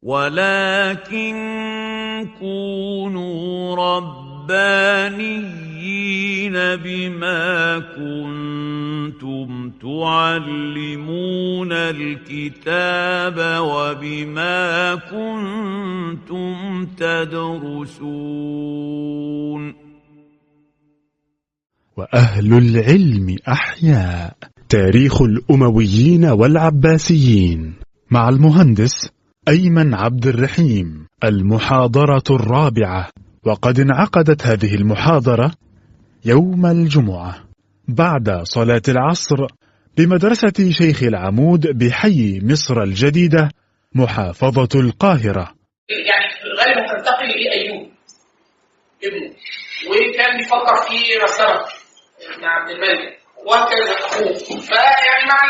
ولكن كونوا ربانيين بما كنتم تعلمون الكتاب وبما كنتم تدرسون وأهل العلم أحياء تاريخ الأمويين والعباسيين مع المهندس أيمن عبد الرحيم المحاضرة الرابعة وقد انعقدت هذه المحاضرة يوم الجمعة بعد صلاة العصر بمدرسة شيخ العمود بحي مصر الجديدة محافظة القاهرة يعني غالبا تنتقل لأيوب ابنه وكان بيفكر في مسألة مع عبد الملك وهكذا أخوه فيعني مع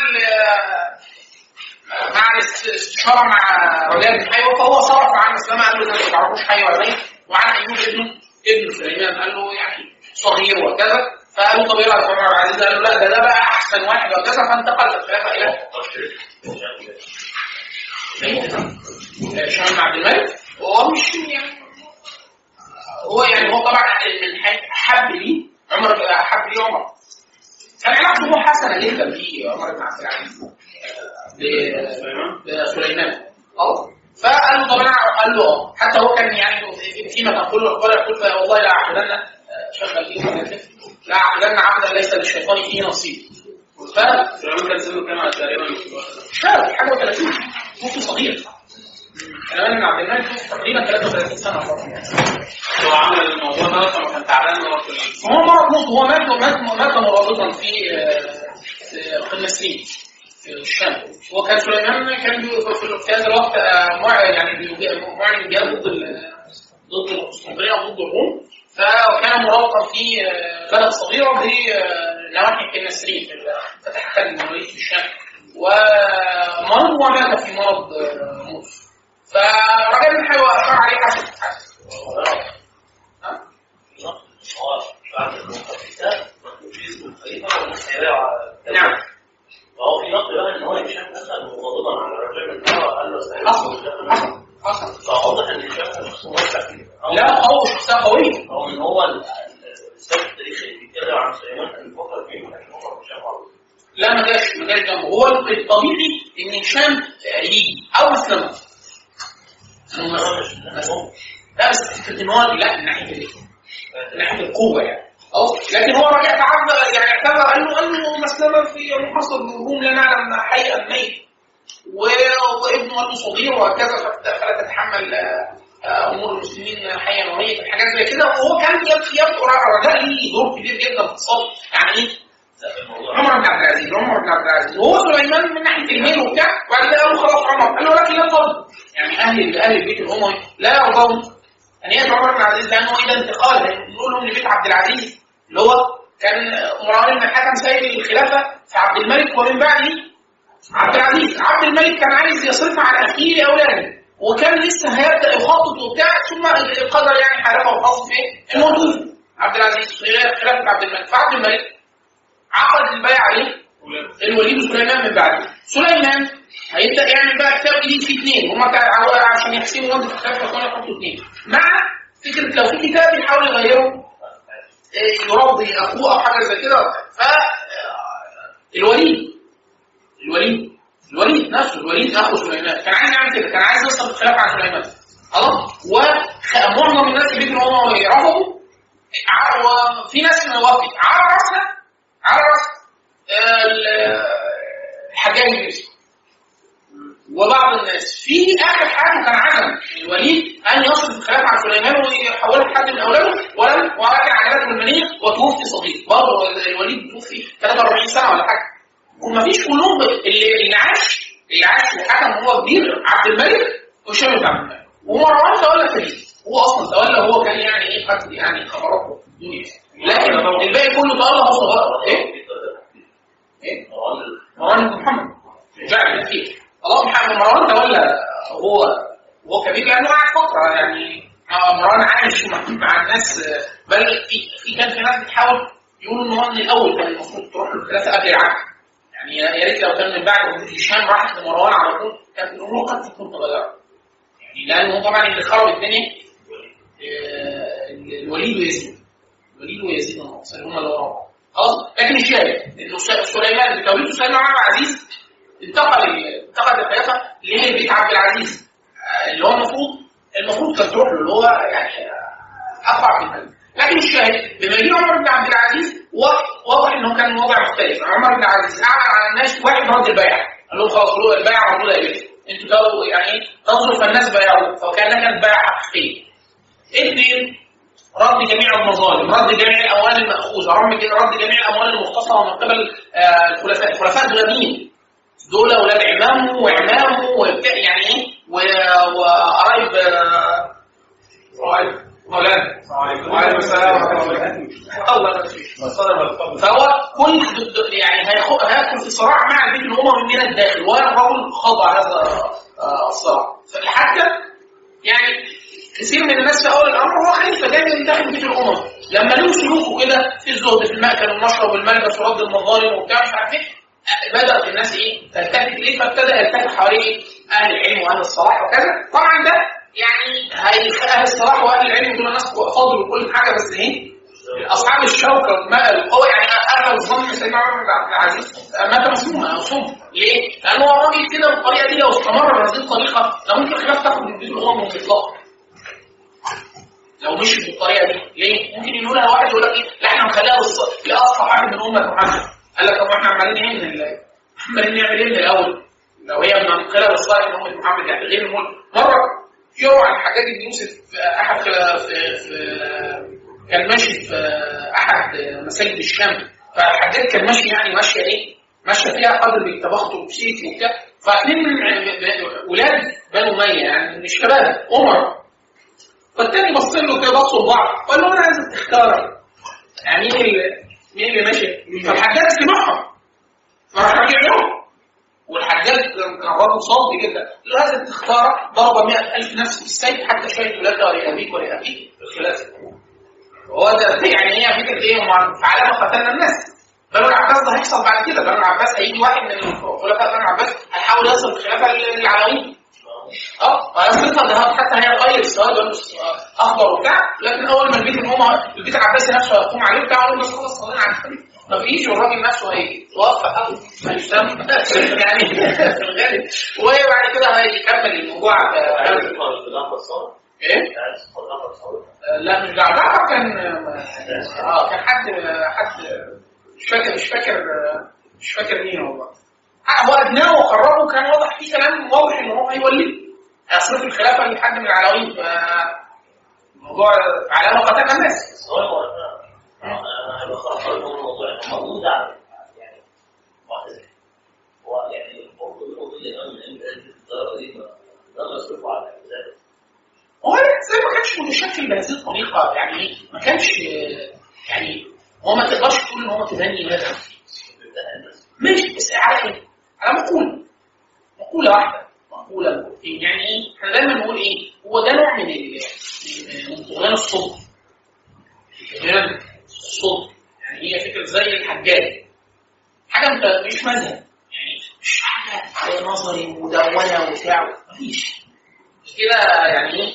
مع الاستشاره مع رجال بن حيوه فهو صرف عن مسلمه قال له ده ما تعرفوش حي ولا ميت وعن ايوب ابنه ابن سليمان قال له يعني صغير وكذا فقال له طب ايه رايك عمر عبد العزيز قال له لا ده ده بقى احسن واحد وكذا فانتقل الخلافه الى هشام بن عبد الملك وهو مش يعني هو يعني هو طبعا من حب لي عمر حب لي عمر كان علاقته حسنه جدا في عمر بن عبد العزيز لسليمان اه فقال له طب انا قال له اه حتى هو كان يعني فيما تقول له قال يقول والله لا اعبدن شغل فيه لا اعبدن عبدا ليس للشيطان فيه نصيب ف سليمان كان سنه كام تقريبا شاب حاجه و30 ممكن صغير سليمان بن عبد الملك تقريبا 33 سنه هو عمل الموضوع ده لما كان تعبان هو مرض موت هو مات مات مات مرابطا في في المسلمين في الشام وكان سليمان كان في هذا الوقت يعني معلن جهاد ضد ضد القسطنطينيه وضد الروم فكان مرابطا في بلد صغيره بنواحي النسرين فتح كان المماليك في الشام ومرض ومات في مرض موت فرجل بن حيوة اشار عليه حسن نعم فهو في نقل بقى ان هو هشام دخل مغضبا على الرجل من هو قال له حصل حصل حصل فواضح ان هشام شخص موسع فيه لا هو شخصيه قويه او ان هو السبب التاريخي اللي بيتكلم عن سليمان كان بيفكر فيه لكن هو هشام عربي لا ما جاش ما جاش جنبه هو الطبيعي ان هشام يجي او اسلم لا بس فكره ان هو لا من ناحيه الايه؟ من ناحيه القوه يعني أو لكن هو رجع تعذر يعني اعتذر قال له قال له مسلمه في محاصر الهجوم لا نعلم حي ام ميت وابنه قال له صغير وهكذا فلا تتحمل امور المسلمين حيا وميتا حاجات زي كده وهو كان يبدو رجاء ليه دور كبير جدا في الصلب يعني ايه؟ عمر بن عبد العزيز عمر بن عبد العزيز وهو سليمان من ناحيه الميل وبتاع وبعد كده قال له خلاص عمر قال له لكن لا ترضى يعني اهل اهل البيت الاموي لا يرضون ان يدعو عمر بن عبد العزيز لانه اذا انتقال نقول لهم لبيت عبد العزيز اللي هو كان مروان بن الحكم سيد الخلافه في عبد الملك ومن بعده عبد العزيز عبد الملك كان عايز يصرفها على اخيه لاولاده وكان لسه هيبدا يخطط وبتاع ثم القدر يعني حالفه وحظ في ايه؟ انه توفي عبد العزيز في خلافه عبد الملك فعبد الملك عقد البيع عليه الوليد وسليمان من بعده سليمان هيبدا يعمل بقى كتاب جديد فيه اثنين هم عشان يحسبوا وزن الخلافه فكانوا يحطوا اثنين مع فكره لو في كتاب يحاول يغيره يرضي اخوه او حاجه زي كده ف الوليد الوليد الوليد نفسه الوليد اخو سليمان كان عايز يعمل كده كان عايز يوصل الخلافه على سليمان خلاص ومعظم الناس اللي بيجروا هم رفضوا وفي ناس وافقت على راسها على راس الحجاج بن يوسف وبعض الناس في اخر حاجه كان عزم الوليد ان يصرف الخلافه على سليمان ويحولها لحد من اولاده ولم ولكن عجلته المنيه وتوفي صغير برضه الوليد توفي 43 سنه ولا حاجه وما فيش كلهم اللي, اللي عاش اللي عاش وحكم هو كبير عبد الملك وهشام بن عبد الملك ومروان تولى فريق هو اصلا تولى هو كان يعني ايه خد يعني خبراته الدنيا لكن الباقي كله تولى هو صغير ايه؟ ايه؟ مروان بن محمد جعل فيه الله محمد مروان تولى هو هو كبير لانه قعد فتره يعني مروان عايش مع الناس بل في في كان في ناس بتحاول يقولوا ان هو من الاول كان المفروض تروح له الخلافه قبل العهد يعني يا ريت لو كان من بعد هشام راح لمروان على طول كان الامور قد تكون تغيرت لانه طبعا اللي خرب الدنيا آه، الوليد ويزيد الوليد ويزيد الناصري هم اللي وراء خلاص لكن الشاهد انه س- سليمان بتوليد سليمان عبد العزيز انتقل انتقل الخلافه لبيت عبد العزيز آه، اللي هو المفروض المفروض كان تروح له اللي هو يعني آه، اقرع في المال لكن الشاهد بما يجي عمر بن عبد العزيز واضح واضح انه كان الوضع مختلف عمر بن عبد العزيز اعلن على الناس واحد رد البيع قال لهم خلاص قولوا البيع موجوده اليكم انتوا تاخدوا يعني ايه تنظروا فالناس بايعوا فكانها كانت بيع حقيقيه اثنين رد جميع المظالم رد جميع الاموال الماخوذه رد رد جميع الاموال المختصره من قبل آه، الخلفاء الخلفاء دول مين؟ دول اولاد عمامه وعمامه وبتاع يعني ايه و- وقرايب آه، قرايب مولانا وعليكم السلام ورحمه الله الله يبارك فهو كل ضد- يعني هياخد- هيدخل في صراع مع البيت الاموي من الداخل والرجل خضع هذا آه، الصراع حتى يعني كثير من الناس في اول الامر هو خليفه جاي من داخل بيت الامم لما له سلوكه كده في الزهد في المأكل والمشرب والملبس ورد المظالم وبتاع مش عارف ايه بدات الناس ايه تلتفت اليه فابتدى يلتفت حواليه اهل العلم واهل الصلاح وكذا طبعا ده يعني هي اهل الصلاح واهل العلم دول ناس فاضل وكل حاجه بس ايه اصحاب الشوكه والماء القوه يعني اغلب الظن سيدنا عمر بن عبد العزيز مات مسموما او صم ليه؟ لانه هو الراجل كده بالطريقه دي لو استمر بهذه الطريقه ده ممكن الخلاف تاخد من بيت الامم اطلاقا لو مشي بالطريقه دي ليه؟ ممكن يقول لها واحد يقول لك ايه؟ لا احنا نخليها للص- لاصلح واحد من امه محمد قال لك طب احنا عمالين ايه من ال- عمالين نعمل ايه من الاول؟ لو هي منقله للصالح من امه محمد يعني غير الملك مره يروى عن حجاج بن يوسف في احد في, في, في كان ماشي في احد مساجد الشام فالحجاج كان ماشي يعني ماشيه ايه؟ ماشيه فيها قدر بالتبختر وبسيتي وبتاع فاثنين من ولاد بنو اميه يعني مش شباب امراء فالتاني بص له كده بصوا لبعض قال له انا عايزك تختار يعني مين اللي مين اللي ماشي فالحجاج سمعهم فراح راجع لهم والحجاج كان راجل صلبي جدا قال له لازم تختار ضرب 100000 نفس بالسيف حتى شويه ولادك ولابيك ولابيك الخلافه هو ده يعني هي فكره ايه هم علامه قتلنا الناس بنو العباس ده هيحصل بعد كده بنو العباس هيجي واحد من خلفاء بنو العباس هيحاول يصل الخلافه للعلويين اه فيصلها ده حتى هيغير السواد ويلبس اخضر وبتاع لكن اول ما البيت الامه البيت العباسي نفسه هيقوم عليه بتاع يقول بس خلاص صلينا على النبي ما فيش والراجل نفسه هيتوفى قوي هيشتم يعني في الغالب وبعد كده هيكمل الموضوع ايه؟ لا مش جعجعة كان اه كان حد حد مش فاكر مش فاكر مش فاكر مين والله هو ادناه وقربه كان واضح فيه كلام واضح ان هو هيوليه هيصرف الخلافه لحد من العلويين ف الموضوع علامه قتل الناس انا بخاف من الموضوع انه موجود على يعني معتزله هو يعني برضه النقطه اللي انا الظاهره دي ده مصروف على ذلك هو زي ما كانش متشكل بهذه الطريقه يعني ايه ما كانش يعني هو ما تقدرش تقول ان هو متبني مذهب ماشي بس على ايه؟ على مقولة مقولة واحدة مقولة مقولتين يعني ايه؟ احنا دايما نقول ايه؟ هو ده نوع من ال من طغيان الصدق طغيان الصدق يعني هي فكرة زي الحجاج حاجة انت مش مذهب يعني مش حاجة نظري مدونة وبتاع مفيش كده يعني ايه؟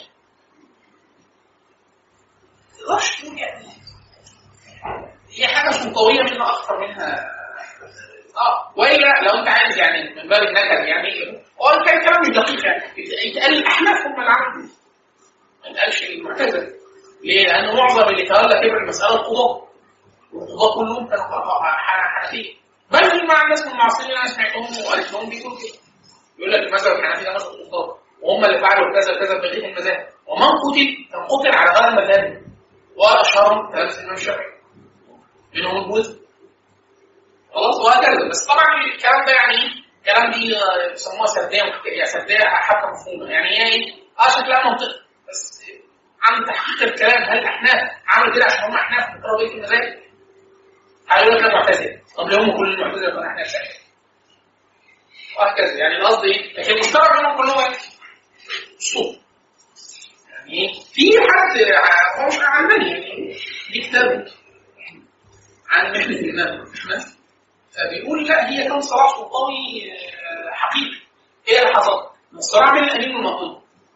تقدرش تقول يعني هي حاجة سلطوية منها أكثر منها اه والا لو انت عايز يعني من باب النكد يعني هو كان كلام مش دقيق يعني يتقال الاحناف هم اللي عملوا ما يتقالش المعتزله ليه؟ لان معظم اللي تولى كبر المساله القضاء والقضاء كلهم كانوا حنفيه بل مع الناس من المعاصرين انا سمعتهم وقالت لهم بيقولوا كده يقول لك المذهب الحنفي ده مذهب القضاء وهم اللي فعلوا كذا كذا بقيه المذاهب ومن قتل كان قتل على غير المذاهب واشهرهم ثلاثه الامام الشافعي منهم البوذي خلاص وهكذا بس طبعا الكلام ده يعني ايه؟ الكلام دي بيسموها سرديه يعني سرديه حتى مفهومه يعني هي ايه؟ اه شكلها منطقي بس عن تحقيق الكلام هل احناف عملوا كده عشان هم احناف بيقرأوا بقيه المذاهب؟ هيقول لك انا معتزله طب ليه هم كل المعتزله كانوا احناف ساعتها؟ وهكذا يعني القصد ايه؟ لكن المشترك بينهم كلهم ايه؟ الصوت يعني ايه؟ في حد هو مش علماني يعني دي كتاب عن محنه الامام احمد فبيقول لا هي كان صراع سلطوي حقيقي ايه اللي حصل؟ الصراع بين الامين والمطلوب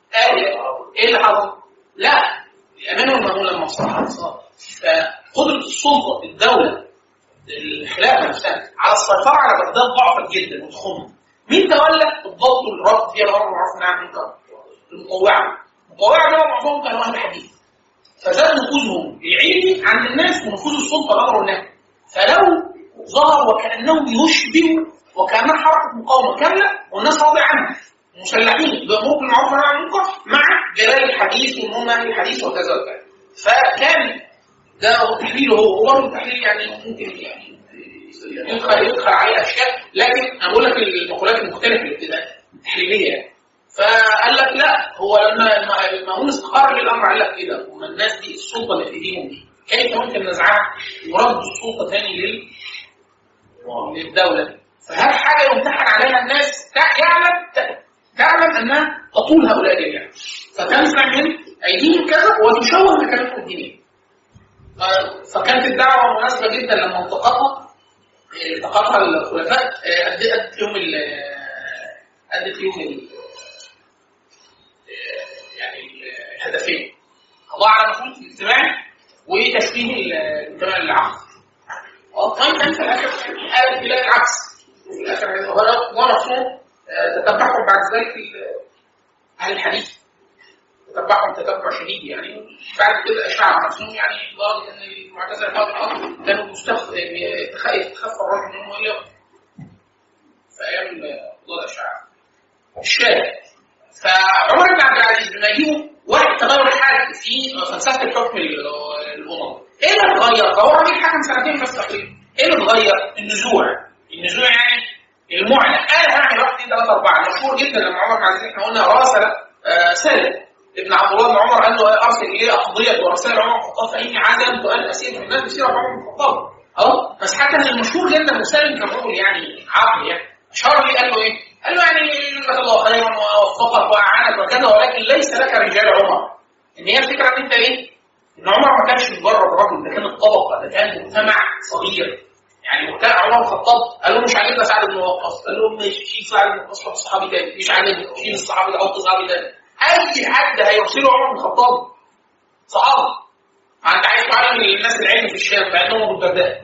قال ايه اللي حصل؟ لا الامانه والمامون لما صار فقدره السلطه الدوله الخلافه نفسها على السيطره على بغداد ضعفت جدا وتخم مين تولى الضبط والربط فيها الامر معروف عن المنكر؟ المطوعه المطوعه دول معظمهم كانوا اهل حديث فزاد نفوذهم العلمي عند الناس ونفوذ السلطه الامر والنهي فلو ظهر وكانهم يشبهوا وكانها حركه مقاومه كامله والناس راضيه عنها مسلحين بامور بالمعروف والنهي عن المنكر مع جلال الحديث وان هم اهل الحديث وكذا وكذا فكان ده هو تحليله هو وبرضه التحليل يعني ممكن يعني يدخل يدخل عليه اشياء لكن انا بقول لك المقولات المختلفه الابتدائيه التحليليه يعني فقال لك لا هو لما المأمون استقر للامر قال لك كده هم الناس دي السلطه اللي في ايديهم دي كيف ممكن نزعها ورد السلطه تاني لل للدوله دي فهل حاجه يمتحن عليها الناس تعلم تعلم انها تطول هؤلاء الرجال فتنزع من ايديهم كذا وتشوه مكانتهم الدينيه فكانت الدعوه مناسبه جدا لما التقطها التقطها الخلفاء ادت لهم ادت لهم يعني الهدفين قضاء على مسؤوليه الاجتماع وتشبيه المجتمع العقل طيب انت في الاخر قالت تلاقي العكس في الاخر هو نفسه تتبعهم بعد ذلك اهل الحديث تتبعهم تتبع شديد يعني بعد كده اشاعه نفسهم يعني لدرجه ان المعتزله كانوا مستخف يتخفى الرجل منهم الى في ايام موضوع الاشاعه الشاهد فعمر بن عبد العزيز لما يجيبوا واحد تغير الحال في فلسفه الحكم الامم ايه اللي اتغير؟ فهو راجل حكم سنتين بس تقريبا ايه اللي اتغير؟ النزوع النزوع يعني المعنى انا هعمل واحد اثنين ثلاثه اربعه مشهور جدا لما عمر بن عبد العزيز احنا قلنا راسل آه سالم ابن عبد الله بن عمر قال له ارسل اليه اقضيه ورسائل عمر بن الخطاب فاني عزمت ان اسير في الناس بسيره عمر بن الخطاب اهو بس حتى المشهور جدا وسالم كان رجل يعني عاقل يعني اشار لي قال له ايه؟ قال له يعني جزاك الله خيرا ووفقك واعانك وكذا ولكن ليس لك رجال عمر ان هي الفكره ان انت ايه؟ ان عمر ما كانش مجرد رجل ده كان الطبقه ده كان مجتمع صغير يعني وكان عمر بن الخطاب قال له مش عاجبنا سعد بن وقاص قال له ماشي شيل سعد بن وقاص حط صحابي تاني مش عاجبني شيل الصحابي ده حط صحابي تاني اي حد هيرسله عمر بن الخطاب صحابي ما انت عايز تعلم الناس العلم في الشام بعت لهم ابو الدرداء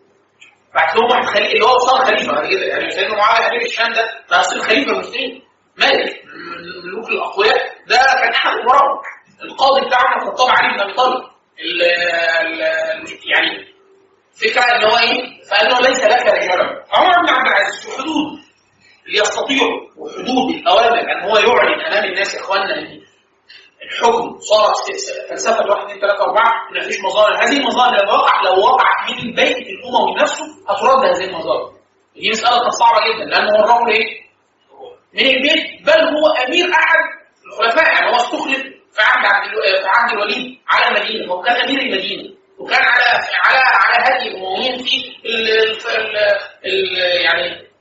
بعت لهم واحد خليفه اللي هو صار خليفه بعد كده يعني سيدنا معاويه امير الشام ده ده اصل خليفه المسلمين مالك من الملوك الاقوياء ده كان احد امراء القاضي بتاع عمر الخطاب علي بن ابي طالب ال ال يعني فكره ان هو ايه؟ فقال له ليس لك رجال عمر بن عبد العزيز في حدود اللي يستطيعوا وحدود الاوامر ان هو يعلن امام الناس يا اخواننا ان الحكم صارت فلسفه واحد اثنين ثلاثه اربعه ما فيش مظاهر هذه المظاهر لو وقع لو وقعت من البيت الاموي نفسه هترد هذه المظاهر دي مساله كانت صعبه جدا لان هو الرجل ايه؟ من البيت بل هو امير احد الخلفاء يعني هو استخلف في عهد عبد في عهد الوليد على المدينه هو كان امير المدينه وكان على على على هدي الامويين في ال ال ال يعني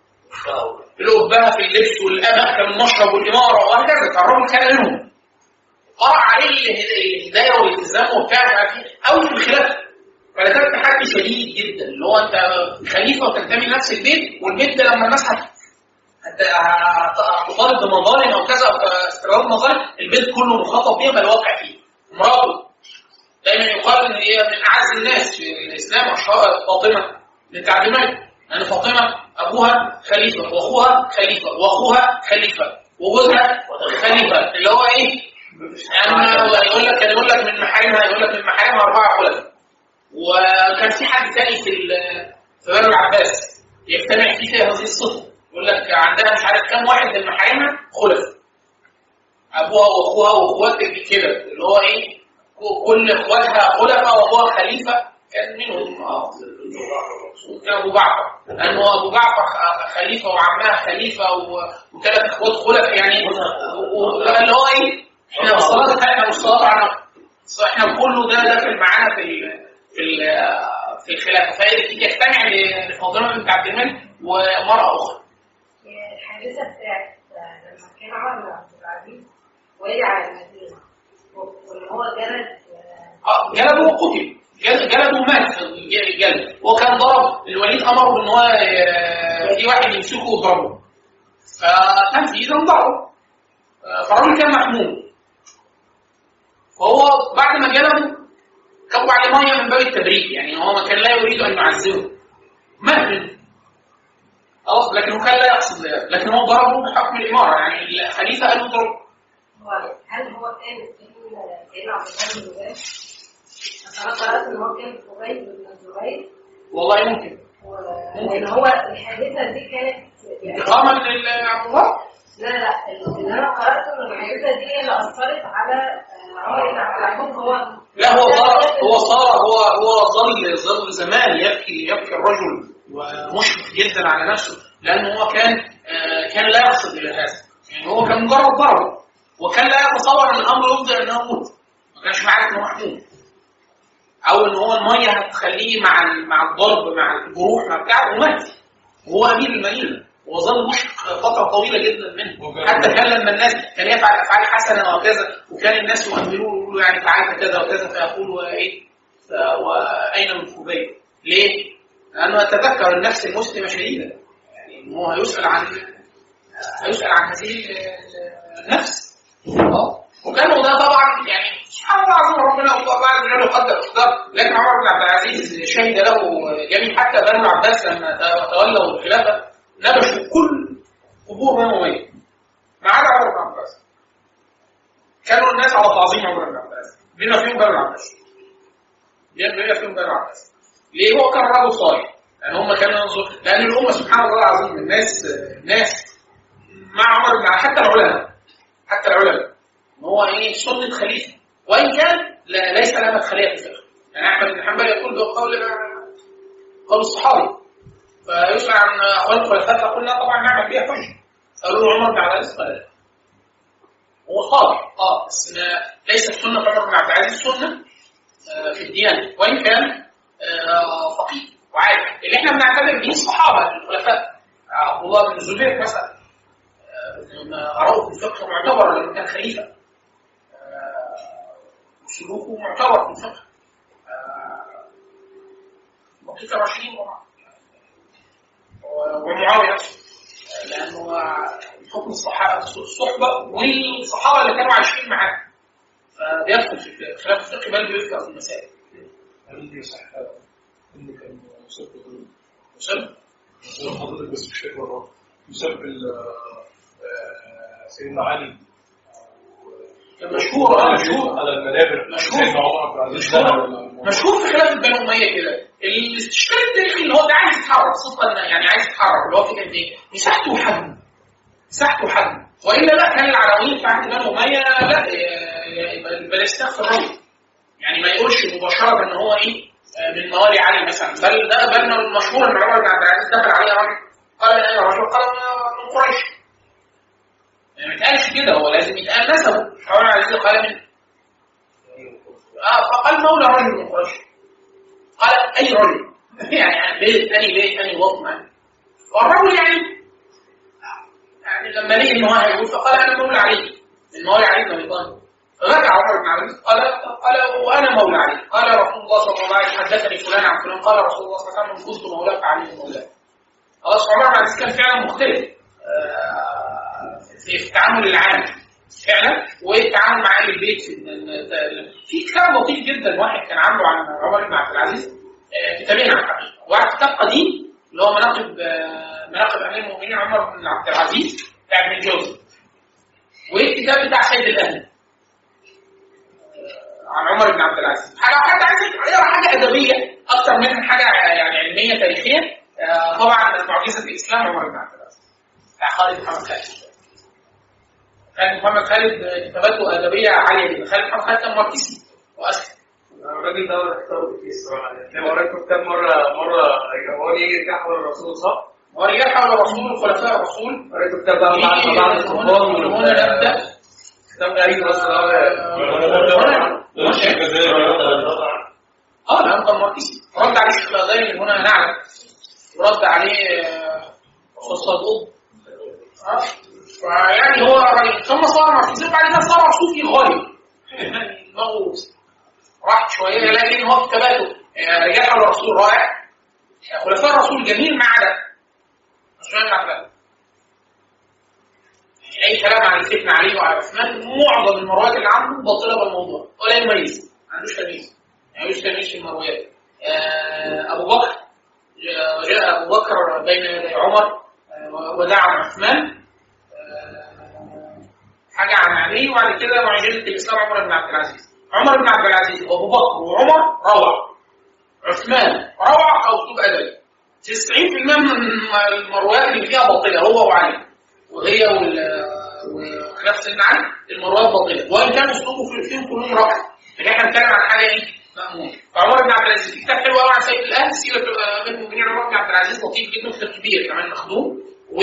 الأبهة في اللبس والأمة المشرب والإمارة وهكذا فالراجل كان منهم قرأ عليه الهداية والالتزام وبتاع مش عارف ايه أو في الخلافة فده كان تحدي شديد جدا اللي هو أنت خليفة وتنتمي لنفس البيت والبيت ده لما الناس هتطالب بمظالم أو كذا أو استغلال مظالم البيت كله مخاطب بيها ما الواقع فيه مراته دايما يقال ان هي من اعز الناس في الاسلام فاطمه بنت عبد الملك لان فاطمه ابوها خليفه واخوها خليفه واخوها خليفه وجوزها خليفه اللي هو ايه؟ يعني يقول لك كان يقول لك من محارمها يقول لك من محارمها اربعه خلفاء وكان في حد ثاني في في بنو العباس يجتمع فيه في هذه الصفه يقول لك عندها مش عارف كم واحد من محارمها خلفاء ابوها واخوها واخواتها كده اللي هو ايه؟ كل اخواتها خلفاء وابوها خليفه كان منهم كان ابو جعفر لانه ابو جعفر خليفه وعمها خليفه وثلاث اخوات خلفاء يعني اللي هو ايه احنا الصلاه احنا والصلاه على احنا كله ده داخل معانا في ال في ال في الخلافه فهي تجتمع لفاطمه بنت عبد الملك ومراه اخرى. الحادثه بتاعت لما كان عمر بن عبد العزيز وقع على المدينه واللي هو جلد اه جلده وقتل جلده مات في الجلد وكان ضرب الوليد امره ان هو في واحد يمسكه ويضربه فتنفيذا ضربه فالراجل كان محموم وهو بعد ما جلبه كبوا عليه ميه من باب التبريد يعني هو ما كان لا يريد ان يعذبه مهل خلاص لكن هو كان لا يقصد ذلك لكن هو ضربه بحكم الاماره يعني الخليفه قال له ضرب هو هل هو كان ابن سيدنا عبد الله بن زبير؟ انا قرات ان هو كان قريب من الزبير والله ممكن و- لان هو الحادثه دي كانت يعني انتقاما لعبد الله لا لا اللي انا قراته ان الحادثه دي هي اللي اثرت على آه، عمر بن عبد العزيز هو لا هو صار هو صار هو هو ظل ظل زمان يبكي يبكي الرجل ومشفق جدا على نفسه لانه هو كان آه، كان لا يقصد الى هذا يعني هو كان مجرد ضرب وكان لا يتصور ان الامر يفضل انه يموت ما كانش عارف انه محمود او ان هو الميه هتخليه مع ال- مع الضرب مع الجروح مع بتاع ومات وهو امير المدينه وظل مشفق فتره طويله جدا منه حتى كان لما الناس كان يفعل افعال حسنه وكذا وكان الناس يؤملوه ويقولوا يعني فعلت كذا وكذا فيقول وايه ف- واين من خبيب ليه؟ لانه يتذكر النفس المسلمه شديدا يعني إن هو هيسال عن هيسال عن هذه ال- النفس اه وكان ده طبعا يعني سبحان الله العظيم ربنا بعد ذلك يقدر اقدار لكن عمر بن عبد العزيز شهد له جميع حتى بنو العباس لما تولوا الخلافه نبشوا كل قبور بنو اميه ما عدا عمر بن عبد العزيز كانوا الناس على تعظيم عمر بن عبد العزيز بما فيهم بنو العباس بما فيهم بنو العباس ليه هو كان رجل صالح لان هم كانوا ينظر لان الامه سبحان الله العظيم الناس الناس مع عمر بن عبد حتى العلماء حتى العلماء ان هو ايه سنه خليفه وان كان لا ليس لها مدخليه في الفقه يعني احمد بن حنبل يقول بقول قول الصحابي فيسأل عن اخوان الخلفاء فقلنا طبعا نعمل بها حجه قالوا له عمر بن عبد العزيز قال لا. هو صالح اه بس ما ليست سنه عمر بن عبد العزيز سنه آه، في الديانه وان كان آه، فقيه وعارف اللي احنا بنعتبر به الصحابه الخلفاء عبد الله بن الزبير مثلا آه، أراه في الفقه معتبر لأنه كان خليفة آه، سلوكه معتبر في الفقه آه، بقية الراشدين طبعا و- ومعاوية نفسه آه، لأنه حكم الصحابة الصحبة والصحابة اللي كانوا عايشين معاه فبيدخل في خلاف الفقه بل بيذكر في المسائل هل يصح انه كان يسبب مسلم يسبب حضرتك بس مش فاكر والله يسبب ال- آه، سيدنا علي كان مشهور اه مشهور على المنابر مشهور. سيدنا عمر بن العزيز مشهور ده مشهور في خلاف بني اميه كده الاستشكال التاريخي اللي هو ده عايز يتحرك صدقا يعني عايز يتحرك اللي هو فكره ايه؟ مساحته وحجمه مساحته وحجمه والا لا كان العناوين في عهد بني اميه لا ي- ي- بل يستغفر الرجل يعني ما يقولش مباشره ان هو ايه آه، من موالي علي مثلا بل ده بل المشهور ان عمر بن عبد العزيز دخل عليه رجل قال من اين رجل؟ قال من- من قريش يعني ما يتقالش كده هو لازم يتقال نسبه عمر بن عبد العزيز قال من آه فقال مولى رجل من قريش قال اي رجل يعني بيت اني بيت اني وطن أني. والرجل يعني يعني لما لقي ان هو هيقول فقال انا مولى علي من مولى علي بن ابي طالب فرجع عمر بن عبد العزيز قال قال وانا مولى علي قال رسول الله صلى الله عليه وسلم حدثني فلان عن فلان قال رسول الله صلى الله عليه وسلم كنت مولاه فعلي مولاه خلاص عمر بن عبد العزيز كان فعلا مختلف آه، في في التعامل العام فعلا والتعامل مع اهل البيت في في كتاب لطيف جدا واحد كان عامله عن عمر بن عبد العزيز آه، كتابين عن الحقيقه واحد كتاب قديم اللي هو مناقب آه، مناقب امير المؤمنين عمر بن عبد العزيز بتاع ابن الجوزي والكتاب بتاع سيد الاهل آه، عن عمر بن عبد العزيز حاجه حد عايز يقرا حاجه ادبيه اكتر منها حاجه يعني علميه تاريخيه آه، طبعا معجزه الاسلام عمر بن عبد العزيز بتاع خالد محمد خالد كان محمد خالد كتاباته ادبيه عاليه جدا خالد محمد خالد كان ماركسي واسلم الراجل ده ولا كتاب كتير الصراحه يعني قريت كتاب مره مره هو يجي يرجع حول الرسول صح؟ هو رجال حول الرسول وخلفاء الرسول قريت كتاب بقى بعد ما بعد القرآن من هنا نبدا كتاب غريب بس نفس الجزائر اه لانه كان ماركسي رد عليه الشيخ الغزالي من هنا نعلم ورد عليه آه، استاذ صدوق اه فيعني هو راجل ثم صار ماركسي وبعد كده صار صوفي غالي يعني دماغه راح شويه لكن هو كتاباته آه، رجال حول الرسول رائع آه، خلفاء الرسول جميل ما عدا عثمان بن عفان اي كلام عن الفتنه عليه وعلى عثمان معظم المرويات اللي عنده باطله بالموضوع ولا يميز ما عندوش تمييز ما عندوش تمييز في المرويات آه، ابو بكر جاء جاء ابو بكر بين يدي عمر آه، ودعا عثمان آه، حاجه عن علي وبعد كده معجزه الاسلام عمر بن عبد العزيز عمر بن عبد العزيز وابو بكر وعمر روعه عثمان روعه او اسلوب ادبي 90% من المرويات اللي فيها باطله هو وعلي وهي وال- وخلاف سيدنا علي المرويات باطله وان كان اسلوبه في فيهم كلهم روعه لكن احنا بنتكلم عن حاجه ايه؟ مأمون فعمر بن عبد العزيز في كتاب حلو قوي عن سيد الاهل سيره امير المؤمنين عمر بن عبد العزيز لطيف جدا كتاب كبير كمان مخدوم و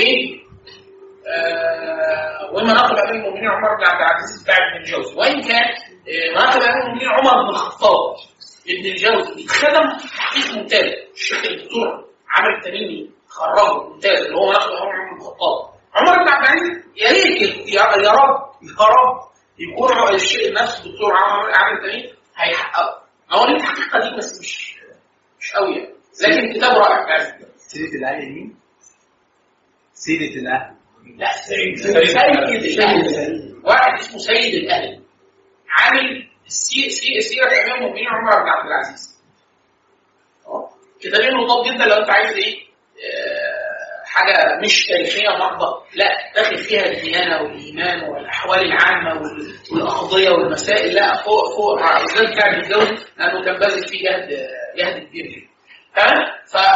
آه، ومناقب امير المؤمنين عمر بن عبد العزيز بتاع ابن الجوزي وان كان آه، مناقب امير المؤمنين عمر بن الخطاب ابن الجوزي خدم تحقيق ممتاز الشيخ الدكتور عامر التميمي خرجه ممتاز اللي هو مناقب عمر بن الخطاب عمر بن عبد العزيز يا ريت يا يا رب يا رب يكون الشيء نفس الدكتور عامر عامر التميمي هيحققه هو ليه الحقيقه دي بس مش مش قوي يعني لكن كتاب رائع فعلا سيرة الأهل مين؟ سيرة الأهل لا سيد سيد الاهل واحد اسمه سيد الاهل عامل السي- سي- سيره امام المؤمنين عمر بن عبد العزيز أهو. كتابين لطاف جدا لو انت عايز ايه آه، حاجه مش تاريخيه محضه لا داخل فيها الديانه والايمان والاحوال العامه وال- والاقضيه والمسائل لا فوق فوق بالذات بتاع ابن الجوزي لانه كان باذل فيه جهد جهد كبير جدا تمام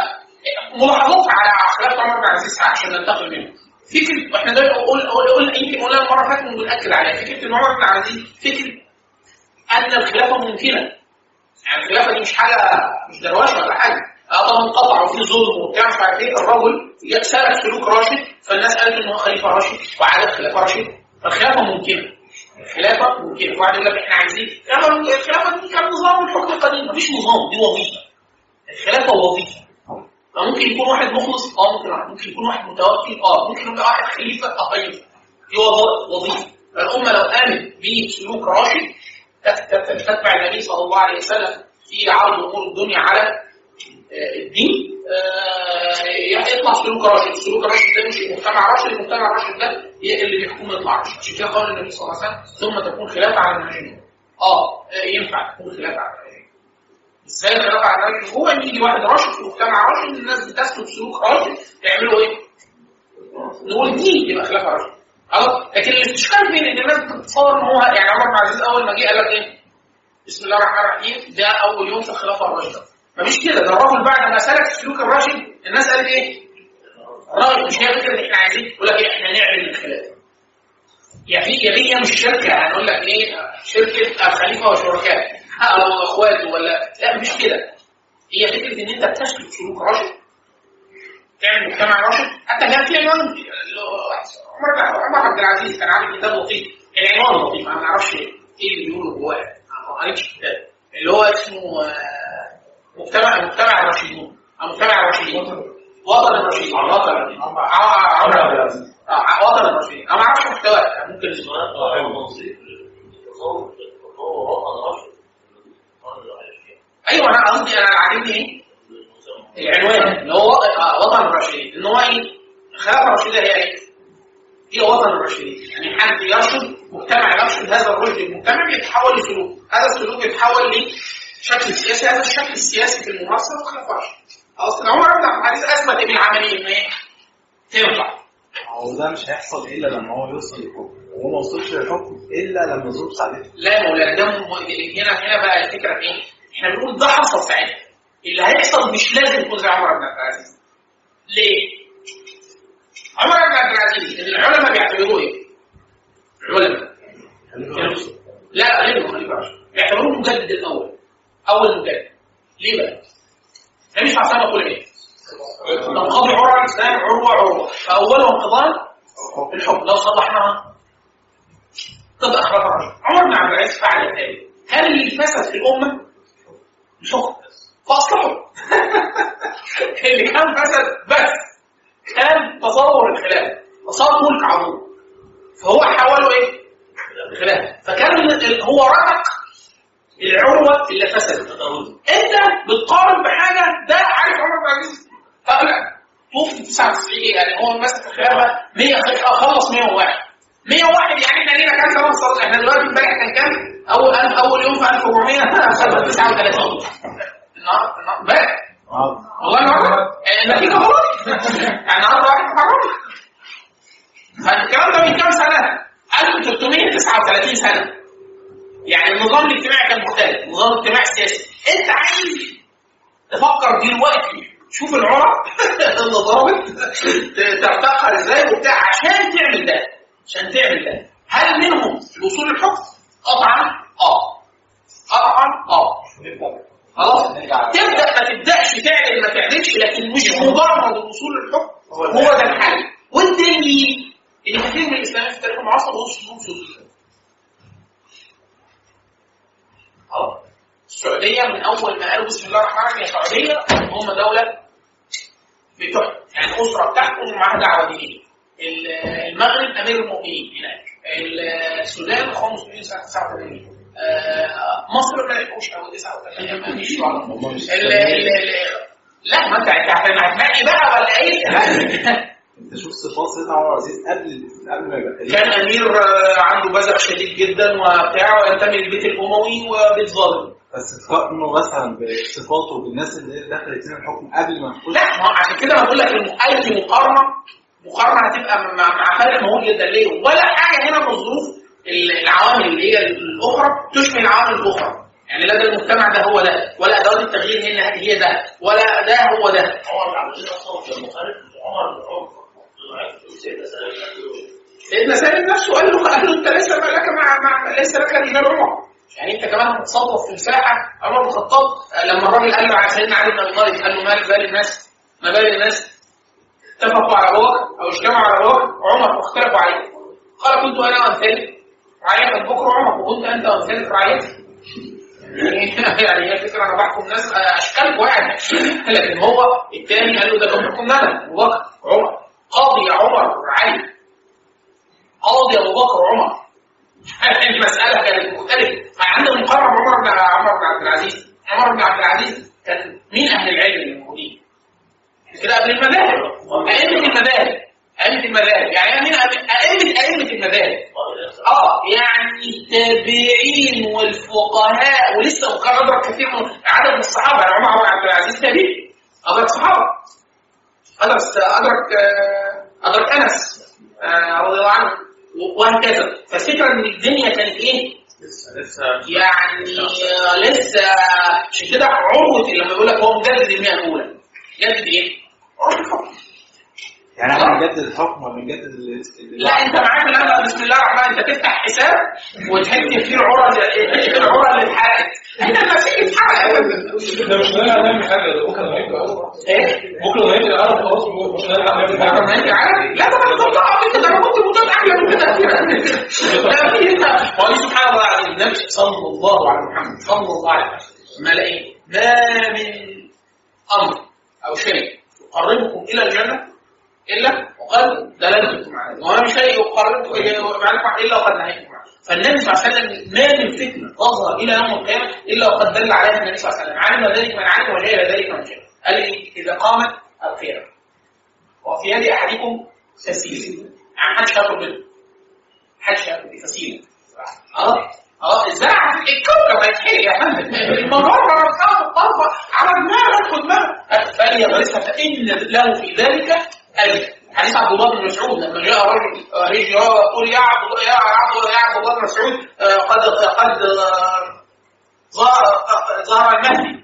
فملاحظات على خلاف عمر بن عبد العزيز عشان ننتقل منه فكره واحنا ده قول قول قول يمكن قلنا المره اللي فاتت وبنأكد عليها فكره ان عمر بن عبد العزيز فكره ان الخلافه ممكنه يعني الخلافه دي مش حاجه مش دروشه ولا حاجه اه طبعا قطع وفي ظلم وبتاع مش عارف ايه الرجل سلك سلوك راشد فالناس قالت ان هو خليفه راشد وعادت خلافه راشد فالخلافه ممكنه الخلافه ممكنه واحد يقول لك احنا عايزين الخلافه الخلافة دي كان نظام الحكم القديم مفيش نظام دي وظيفه الخلافه وظيفه فممكن يكون واحد مخلص اه ممكن واحد ممكن يكون واحد متوكل اه ممكن يبقى واحد خليفه اه طيب دي وظ- وظيفه فالامه لو قامت بسلوك راشد تت- تت- تتبع النبي صلى الله عليه وسلم في عرض امور الدنيا على آه، الدين آه، يطلع سلوك راشد، السلوك الراشد ده مش مجتمع راشد، المجتمع الراشد ده ي- اللي بيحكم يطلع راشد، عشان كده قال النبي صلى الله عليه وسلم ثم تكون خلافه على المهاجرين. اه آه، ينفع تكون خلافه على المهاجرين. ازاي الخلافه على المهاجرين؟ هو ان يجي واحد راشد في مجتمع راشد الناس بتسلك سلوك راشد يعملوا ايه؟ نقول دي يبقى خلافه راشد. خلاص لكن الاستشكال فين ان الناس بتتصور ان هو يعني عمر بن عبد العزيز اول ما جه قال لك ايه؟ بسم الله الرحمن الرحيم ده اول يوم في الخلافه الراشده مفيش كده ده الراجل بعد ما سلك السلوك الراشد الناس قالت ايه؟ راجل مش هي فكره ان احنا عايزين يقول لك ايه احنا نعمل الخلافه يا في يا هي مش شركه هنقول لك ايه شركه الخليفه وشركاء او اخواته ولا لا مش كده هي فكره ان انت بتسلك سلوك راشد تعمل مجتمع راشد حتى كان في عنوان اللي هو عمر بن- عمر عبد العزيز كان عامل كتاب لطيف العنوان لطيف انا ما اعرفش ايه اللي بيقوله جواه أنا ما قريتش الكتاب اللي هو اسمه آه، مجتمع مجتمع الراشدين او مجتمع الراشدين وطن الراشدين وطن الراشدين عمر عبد العزيز آه، وطن الراشدين انا ما اعرفش محتواه ممكن اسمه ايوه انا قصدي انا عاجبني ايه العنوان اللي هو وط- آه، وطن الراشدين ان هو ايه الخلافه الراشده هي ايه؟ هي وطن الراشدين يعني حد يرشد مجتمع يرشد هذا الرشد المجتمع بيتحول لسلوك هذا السلوك يتحول لشكل سياسي هذا الشكل السياسي في الممارسه هو خلافه راشد اصل عمر بن عبد العزيز اثبت ان العمليه ان ايه؟ تنفع هو ده مش هيحصل الا لما هو يوصل للحكم وهو ما وصلش للحكم الا لما الظروف ساعدته لا يا مولانا ده م- هنا هنا بقى الفكره في ايه؟ احنا بنقول ده حصل ساعتها اللي هيحصل مش لازم يكون زي عمر بن عبد العزيز ليه؟ عمر بن عبد العزيز اللي العلماء بيعتبروه ايه؟ العلماء لا لا غير خليفه راشد بيعتبروه المجدد الاول اول مجدد ليه بقى؟ النبي صلى الله عليه وسلم يقول ايه؟ تنقضي عروه الاسلام عروه عروه فاوله انقضاء الحكم لو صلحناها تبقى خلاف الرجل عمر بن عبد العزيز فعل ذلك هل اللي فسد في الامه الحكم فاصلحه اللي كان فسد بس كان تصور الخلافه تصور ملك عظيم فهو حوله ايه؟ الخلافه فكان ال- ال- هو رتق العروه اللي فسدت انت بتقارن بحاجه ده عارف عمر بن عبد العزيز فلا توفي 99 يعني هو ماسك الخلافه 100 خلص 101 101 يعني احنا لينا كام سنه وصلنا احنا دلوقتي امبارح كان كام؟ اول اول يوم في 1439 النهارده النهارده امبارح والله النهارده آه، النتيجه غلط يعني النهارده واحد محرم فالكلام ده من كام سنه؟ 1339 سنه يعني النظام الاجتماعي كان مختلف النظام الاجتماعي السياسي انت عايز تفكر دلوقتي شوف العرى اللي ضربت ترتقى ازاي وبتاع عشان تعمل ده عشان تعمل ده هل منهم وصول الحكم؟ قطعا اه قطعا اه خلاص تبدا ما تبداش تعمل ما تعملش لكن مش مجرد الوصول للحكم هو ده الحل والدليل ان كثير من الاسلام في التاريخ المعاصر وصلوا للحكم خلاص السعوديه من اول ما قالوا بسم الله الرحمن الرحيم يا سعوديه هم دوله بتحكم يعني الاسره بتاعتهم معاها دعوه دينيه المغرب امير المؤمنين هناك السودان اخوان المسلمين سنه 89 آه، مصر ما لحقوش قوي 89 ما فيش على ال- ال- ال- لا ما انت انت هتنقي بقى ولا ايه؟ انت شوف صفات سيدنا عمر العزيز قبل قبل ما يبقى خليفه كان امير آه، عنده بذخ شديد جدا وبتاع وينتمي للبيت الاموي وبيت ظالم بس تقارنه مثلا بصفاته بالناس اللي دخلت هنا الحكم قبل ما تخش لا ما هو عشان كده بقول لك الم- اي مقارنه مقارنه هتبقى مع مع فرق مهول جدا ليه؟ ولا حاجه هنا من الظروف ال- العوامل اللي هي الاخرى تشمل العوامل الاخرى يعني لا ده المجتمع ده هو ده ولا ادوات التغيير هنا هي ده ولا ده هو ده عمر بن عبد العزيز اصلا كان مخالف عمر بن عمر سيدنا سالم سيدنا سالم نفسه قال له قال له انت ليس لك مع, مع ليس لك دينار عمر يعني انت كمان هتتصرف في الساحه عمر بن الخطاب آه، لما الراجل قال له على سيدنا علي بن ابي طالب قال له مال بال الناس ما بال الناس اتفقوا على ابو بكر او اجتمعوا على ابو بكر وعمر واختلفوا عليه قال كنت انا وامثالي رعيه ابو بكر وعمر وكنت انت وامثالك رعيتي يعني يعني هي فكره انا بحكم ناس آه، اشكال واحد لكن هو الثاني قال له ده كان بحكم انا ابو بكر وعمر قاضي عمر علي قاضي ابو بكر وعمر المساله كانت مختلفه فعندنا مقرب عمر بن عمر بن عبد العزيز عمر بن عبد العزيز كان مين اهل العلم اللي موجودين؟ كده قبل المذاهب ائمه المذاهب ائمه المذاهب يعني مين أئمة- ائمه ائمه المذاهب اه يعني التابعين والفقهاء ولسه وكان ادرك كثير من عدد من الصحابه يعني عمر بن عبد العزيز تابعي ادرك صحابه ادرك ادرك آه، ادرك انس آه، رضي الله عنه و- وهكذا فالفكره ان الدنيا كانت ايه؟ لسه يعني آه، لسه عشان كده عروه لما يقول لك هو مجدد المئه الاولى جدد ايه؟ عروه الحكم يعني احنا بنجدد الحكم ولا بنجدد ال- ال- لا انت معاك الان بسم الله الرحمن انت تفتح حساب وتحط فيه العرى اللي- العرى اللي اتحرقت انت ما فيش اتحرق ابدا ده مش هنلحق نعمل حاجه ده بكره هنبدا ايه؟ بكره هنبدا العرب خلاص مش هنلحق نعمل بكره حاجه ما انت عارف لا ده انا كنت اعرف انت ده انا كنت متابع احلى من كده لا في انت والله سبحان الله العظيم النبي صلى الله على محمد صلى الله عليه وسلم ما لقيت ما من امر او شيء يقربكم الى الجنه الا وقد دللتكم عليه وما من شيء يقربكم الى معرفه الا وقد نهيتكم عنه فالنبي صلى الله عليه وسلم ما من فتنه تظهر الى يوم القيامه الا وقد دل عليها النبي صلى الله عليه وسلم علم ذلك من علم وجهل ذلك من جهل قال إيه؟ اذا قامت القيامه وفي يد احدكم فسيله يعني محدش هياكل منه محدش هياكل منه فسيله اه اه الزرع الكوكب هيتحرق يا فندم المجره رفعت الطرفه على دماغك ودماغك فليغرسها فان له في ذلك اجر حديث عبد الله بن مسعود لما جاء رجل رجل يقول يا عبد الله يا عبد يا عبد الله بن مسعود آه، قد قد آه، ظهر آه، ظهر المهدي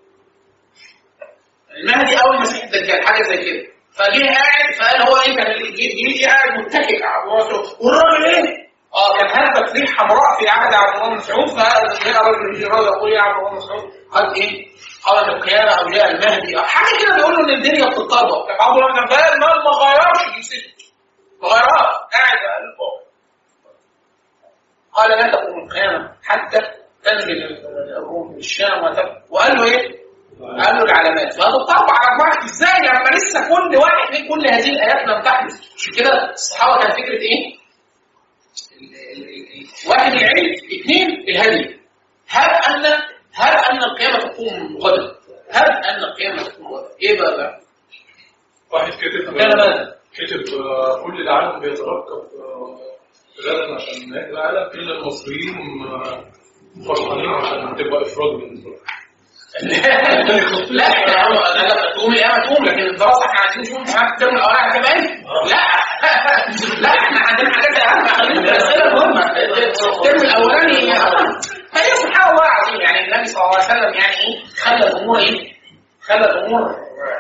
المهدي او المسيح الدجال حاجه زي كده فجه قاعد فقال هو ايه كان جه قاعد متكئ على الله سبحانه. والراجل ايه؟ اه كان هبت ريح حمراء في عهد عبد الله بن مسعود فجاء رجل يجي راجل يقول يا عبد الله بن مسعود قال ايه؟ قامت القيامه او جاء المهدي أو حاجه كده بيقول له ان الدنيا بتتطربق كان عبد الله بن مسعود ما ما غيرش جنسيته ما غيرهاش قاعد قال له قال لا تقوم القيامه حتى تنزل الروم من الشام وتب وقال له ايه؟ قال له العلامات فهتطبق على دماغك ازاي لما لسه كل واحد من كل هذه الايات لم تحدث عشان كده الصحابه كان فكره ايه؟ ال- ال- ال- واحد العلم اثنين الهدي هل ان هل ان القيامه تقوم غدا؟ هل ان القيامه تقوم غدا؟ ايه بقى بقى؟ واحد كتب كان ماذا؟ كتب آه، كل العالم بيترقب آه، غدا عشان نهاية العالم إلا المصريين آه، فرحانين عشان تبقى إفراج بالنسبة لهم لا احنا هو لا تقوم القيامه تقوم لكن الدراسه احنا عايزين نشوف امتحانات الترم الاولاني هتبقى ايه؟ لا لا احنا عندنا حاجات اهم خلينا في الاسئله المهمه الترم الاولاني هي سبحان الله العظيم يعني النبي صلى الله عليه وسلم يعني ايه خلى الامور ايه؟ خلى الامور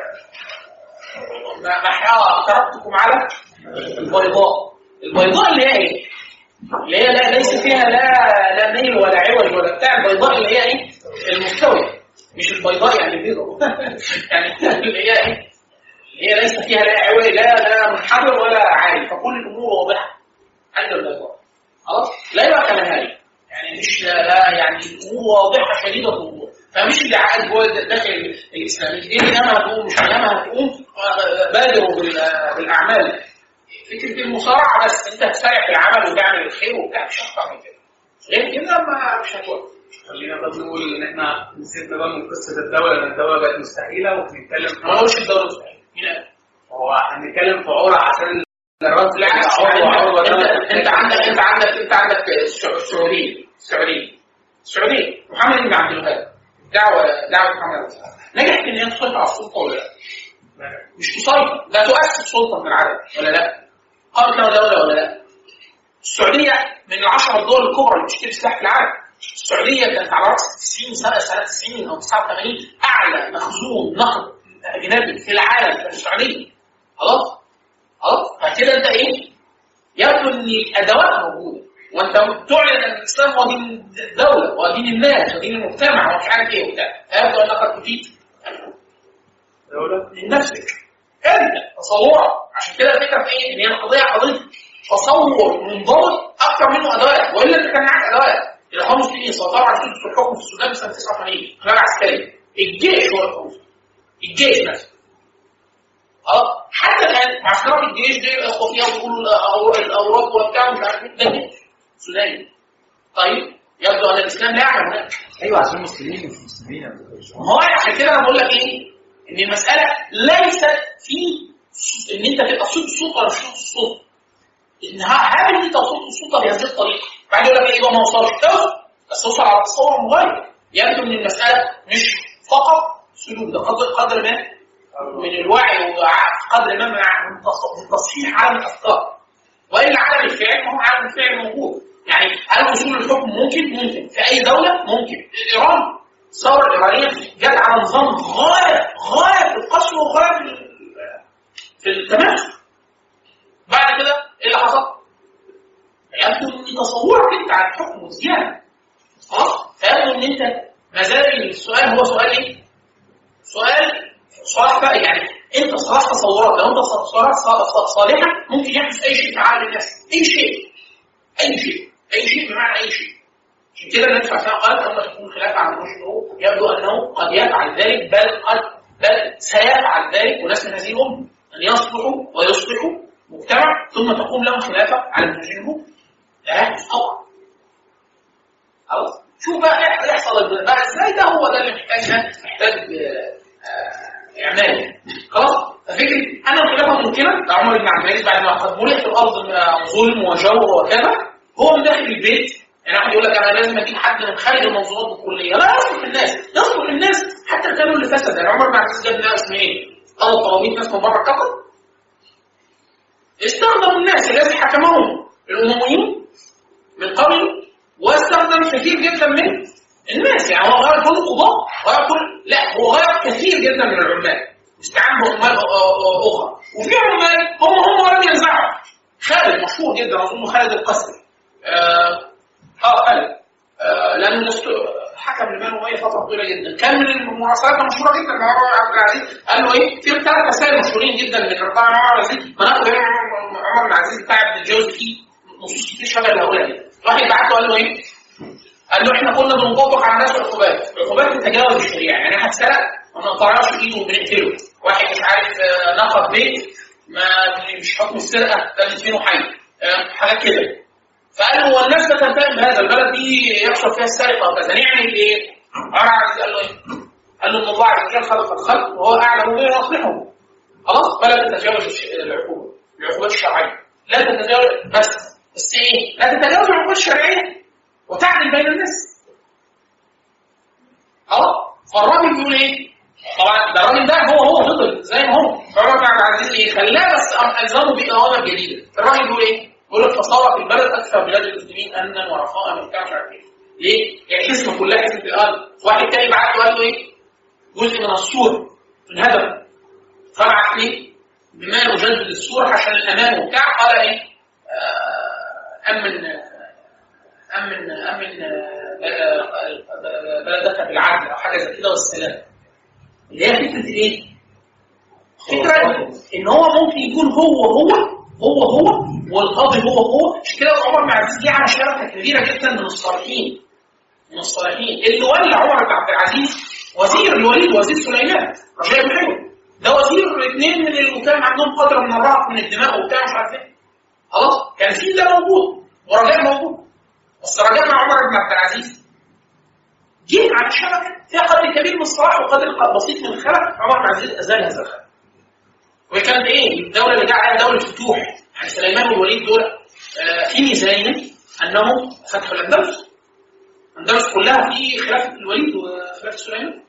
ما ما تركتكم على البيضاء البيضاء اللي هي ايه؟ اللي هي لا ليس فيها لا لا ميل ولا عوج ولا بتاع البيضاء اللي هي ايه؟ المستويه مش البيضاء يعني البيضاء يعني اللي هي ايه؟ اللي هي ليس فيها لا عوج لا لا منحدر ولا عالي فكل الامور واضحه عند البيضاء خلاص؟ لا يبقى كنهاري يعني مش لا يعني الامور واضحه شديده الوضوح فمش ادعاءات جوه داخل الاسلام ايه انما هتقوم مش انما هتقوم آه، بادروا بال- بالاعمال فكره المصارعه بس انت هتسارع في العمل وتعمل الخير وبتاع مش اكتر من كده غير كده ما مش هتوقف خلينا طب نقول ان احنا نسيبنا بقى من قصه الدوله لان الدوله بقت مستحيله وبنتكلم في ما هوش الدوله مستحيل مين قال؟ هو هنتكلم في عرى عشان الرد بالعكس يعني انت انت- انت عندك انت عندك انت عندك السع- السعوديه السعوديه السعوديه محمد بن عبد الوهاب دعوه دعوه محمد بن عبد الوهاب نجحت ان هي تسيطر على السلطه ولا لا؟ مش تسيطر لا تؤسس سلطه من العدم ولا لا؟ قامت لها دوله ولا لا؟ السعوديه من العشر الدول الكبرى اللي بتشتري سلاح في العالم السعوديه كانت على راس 90 سنه سنه 90 او 89 اعلى مخزون نقد اجنبي في العالم كان السعوديه خلاص خلاص فكده انت ايه؟ يبدو ان الادوات موجوده وانت تعلن ان الاسلام هو دين الدوله ودين الناس ودين المجتمع ومش عارف ايه وبتاع فيبدو انك قد تفيد دوله من نفسك انت تصورك عشان كده الفكره في ايه؟ ان هي القضيه قضيه تصور منضبط اكثر منه ادوات والا انت كان معاك ادوات الاخوان المسلمين سيطروا على سلطه الحكم في السودان سنه 89 خلال عسكري الجيش هو الحكم الجيش نفسه اه حتى الان معسكرات الجيش دي الاخوه فيها بيقولوا الأور- الاوراق وبتاع مش عارف ايه ده جيش سوداني طيب يبدو ان الاسلام لا يعلم هناك ايوه عشان مسلمين مش مسلمين يا دكتور. ما هو عشان كده انا بقول لك ايه؟ ان المساله ليست في ان انت تبقى صوت الصوت ولا مش صوت الصوت. ان ه- هل انت وصلت السلطه بهذه الطريقه؟ بعد يقول لك ايه يبقى ما وصلش توصل بس توصل على تصور مغاير يبدو ان المساله مش فقط سلوك ده قدر قدر ما من الوعي وقدر ما من من تص- من تصحيح عالم الافكار والا عالم الفعل ما هو عالم الفعل موجود يعني هل وصول الحكم ممكن؟ ممكن في اي دوله؟ ممكن ايران الثوره الايرانيه جت على نظام غايه غايه في القسوه وغايه في ال- في التماسك بعد كده ايه اللي حصل؟ يبدو ان تصورك انت عن الحكم زياده خلاص فيبدو ان انت ما زال السؤال هو سؤال ايه؟ سؤال صالح بقى يعني انت صلاح تصورات لو انت تصورات ص- صالحه ممكن يحدث اي شيء في عالم الناس اي شيء اي شيء اي شيء بمعنى اي شيء عشان كده النبي صلى الله عليه وسلم قال اما تكون خلاف عن رشده يبدو انه قد يفعل ذلك بل قد بل سيفعل ذلك وناس من هذه الامه ان يصلحوا ويصلحوا مجتمع ثم تقوم لهم خلافه على منهجهم لا يحدث طبعا خلاص شوف بقى إيه يحصل بقى ازاي ده هو ده اللي محتاج ده محتاج آه، آه، اعمال خلاص ففكره ان الخلافه ممكنه ده عمر بن عبد العزيز بعد ما قد ملئ في الارض آه، ظلم وجور وكذا هو من داخل البيت يعني واحد يقول لك انا لازم اجيب حد من خارج المنظومات الكليه لا يصلح الناس يصلح الناس حتى كانوا اللي فسد يعني عمر بن عبد العزيز جاب ناس منين؟ طلب طلبات ناس من بره الكفر استخدم الناس الذي حكمهم الامويون من قبل واستخدم كثير جدا من الناس يعني هو غير كل القضاء غير كل لا هو غير كثير جدا من العمال استعان بعمال أ- أ- اخرى وفي عمال هم هم لم ينزعوا خالد مشهور جدا اظن خالد القسري اه آه، خالد آه لانه دست- حكم لبنان وهي فتره طويله جدا كان من المراسلات المشهوره جدا مع عمر عبد العزيز قال له ايه في ثلاث رسائل مشهورين جدا اللي كان طبعا عمر عبد العزيز مناقب بين عمر عمر بن العزيز بتاع ابن الجوزي فيه نصوص كتير شبه اللي هقولها دي واحد بعت له قال له ايه؟ قال له احنا كنا بنطبق على الناس العقوبات، العقوبات بتتجاوز الشريعه، يعني واحد سرق ما نقطعش ايده وبنقتله، واحد مش عارف آه، نقض بيت ما مش حكم السرقه ده ندفنه حي، آه، حاجات كده. فقال له هو الناس لا تنتهي بهذا البلد دي يحصل فيها السرقه وكذا نعمل ايه؟ عمر عبد العزيز قال له ايه؟ قال له ان الله عز وجل خلق الخلق وهو اعلم بما يصلحهم. خلاص فلا تتجاوز الش- العقوبه، العقوبات الشرعيه. لا تتجاوز بس بس ايه؟ لا تتجاوز العقول الشرعيه وتعدل بين الناس. اه فالراجل بيقول ايه؟ طبعا ده الراجل ده هو هو فضل زي ما هو عمر بن عبد العزيز ايه؟ خلاه بس الزمه باوامر جديده. الراجل بيقول ايه؟ بيقول لك فصارت البلد اكثر بلاد المسلمين امنا ورخاء من بتاع مش عارف ايه. ليه؟ يعني حزمه كلها حزمه الارض. واحد تاني بعت له قال له ايه؟ جزء من السور انهدم. فبعت ليه؟ بما يجدد السور عشان الامان وبتاع قال ايه؟ آه، امن امن امن آه، بلدك بالعدل او حاجه زي كده والسلام. اللي هي فكره ايه؟ فكره ان هو ممكن يكون هو هو هو هو والقاضي هو هو عشان كده عمر بن عبد العزيز جه على شبكه كبيره جدا من الصالحين من الصالحين اللي ولى عمر بن عبد العزيز وزير الوليد وزير سليمان رجاء بن حلو ده وزير اثنين من اللي كان عندهم قدر من الرعب من الدماء وبتاع مش عارف ايه خلاص كان في ده موجود ورجاء موجود بس رجاء مع عمر بن عبد العزيز جه على شبكه فيها قدر كبير من الصلاح وقدر بسيط من الخلق عمر بن عبد العزيز ازال هذا الخلق وهي كانت ايه؟ الدوله اللي جه عليها دوله فتوح يعني سليمان والوليد دول آه، في ميزانهم انهم فتحوا الاندلس الاندلس كلها في خلافه الوليد وخلافه سليمان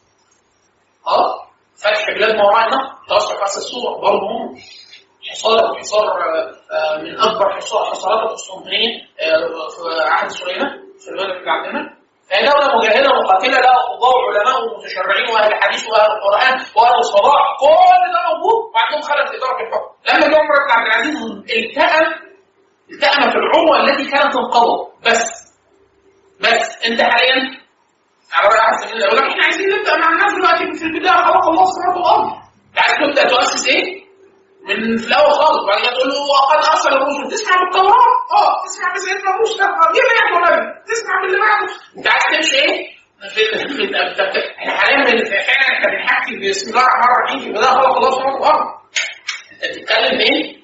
اه فتح بلاد ما وراء النهر توسع كاس الصور برضه هم حصار حصار آه، آه، من اكبر حصار حصارات القسطنطينيه آه، في عهد سليمان سليمان بن عبد الملك فهي دولة مجاهدة مقاتلة لها قضاة وعلماء ومتشرعين وأهل حديث وأهل القرآن وأهل الصلاح كل ده موجود وعندهم خلل في إدارة الحكم لما جه عمر بن عبد العزيز التأم التأم في العروة التي كانت انقضت بس بس أنت حاليا على رأي أحد الزميل يقول لك إحنا عايزين نبدأ مع الناس دلوقتي في البداية خلق الله السماوات والأرض أنت عايز تبدأ تؤسس إيه؟ من في الاول خالص بعد كده تقول له وقد ارسل الرسل تسمع بالتوراه اه تسمع بسيدنا موسى اه دي بعد ولا تسمع باللي بعده انت عايز تمشي ايه؟ في في احنا حاليا بن- فعلا احنا بنحكي بسم الله الرحمن الرحيم في بدايه خلق الله سبحانه وتعالى انت بتتكلم بايه؟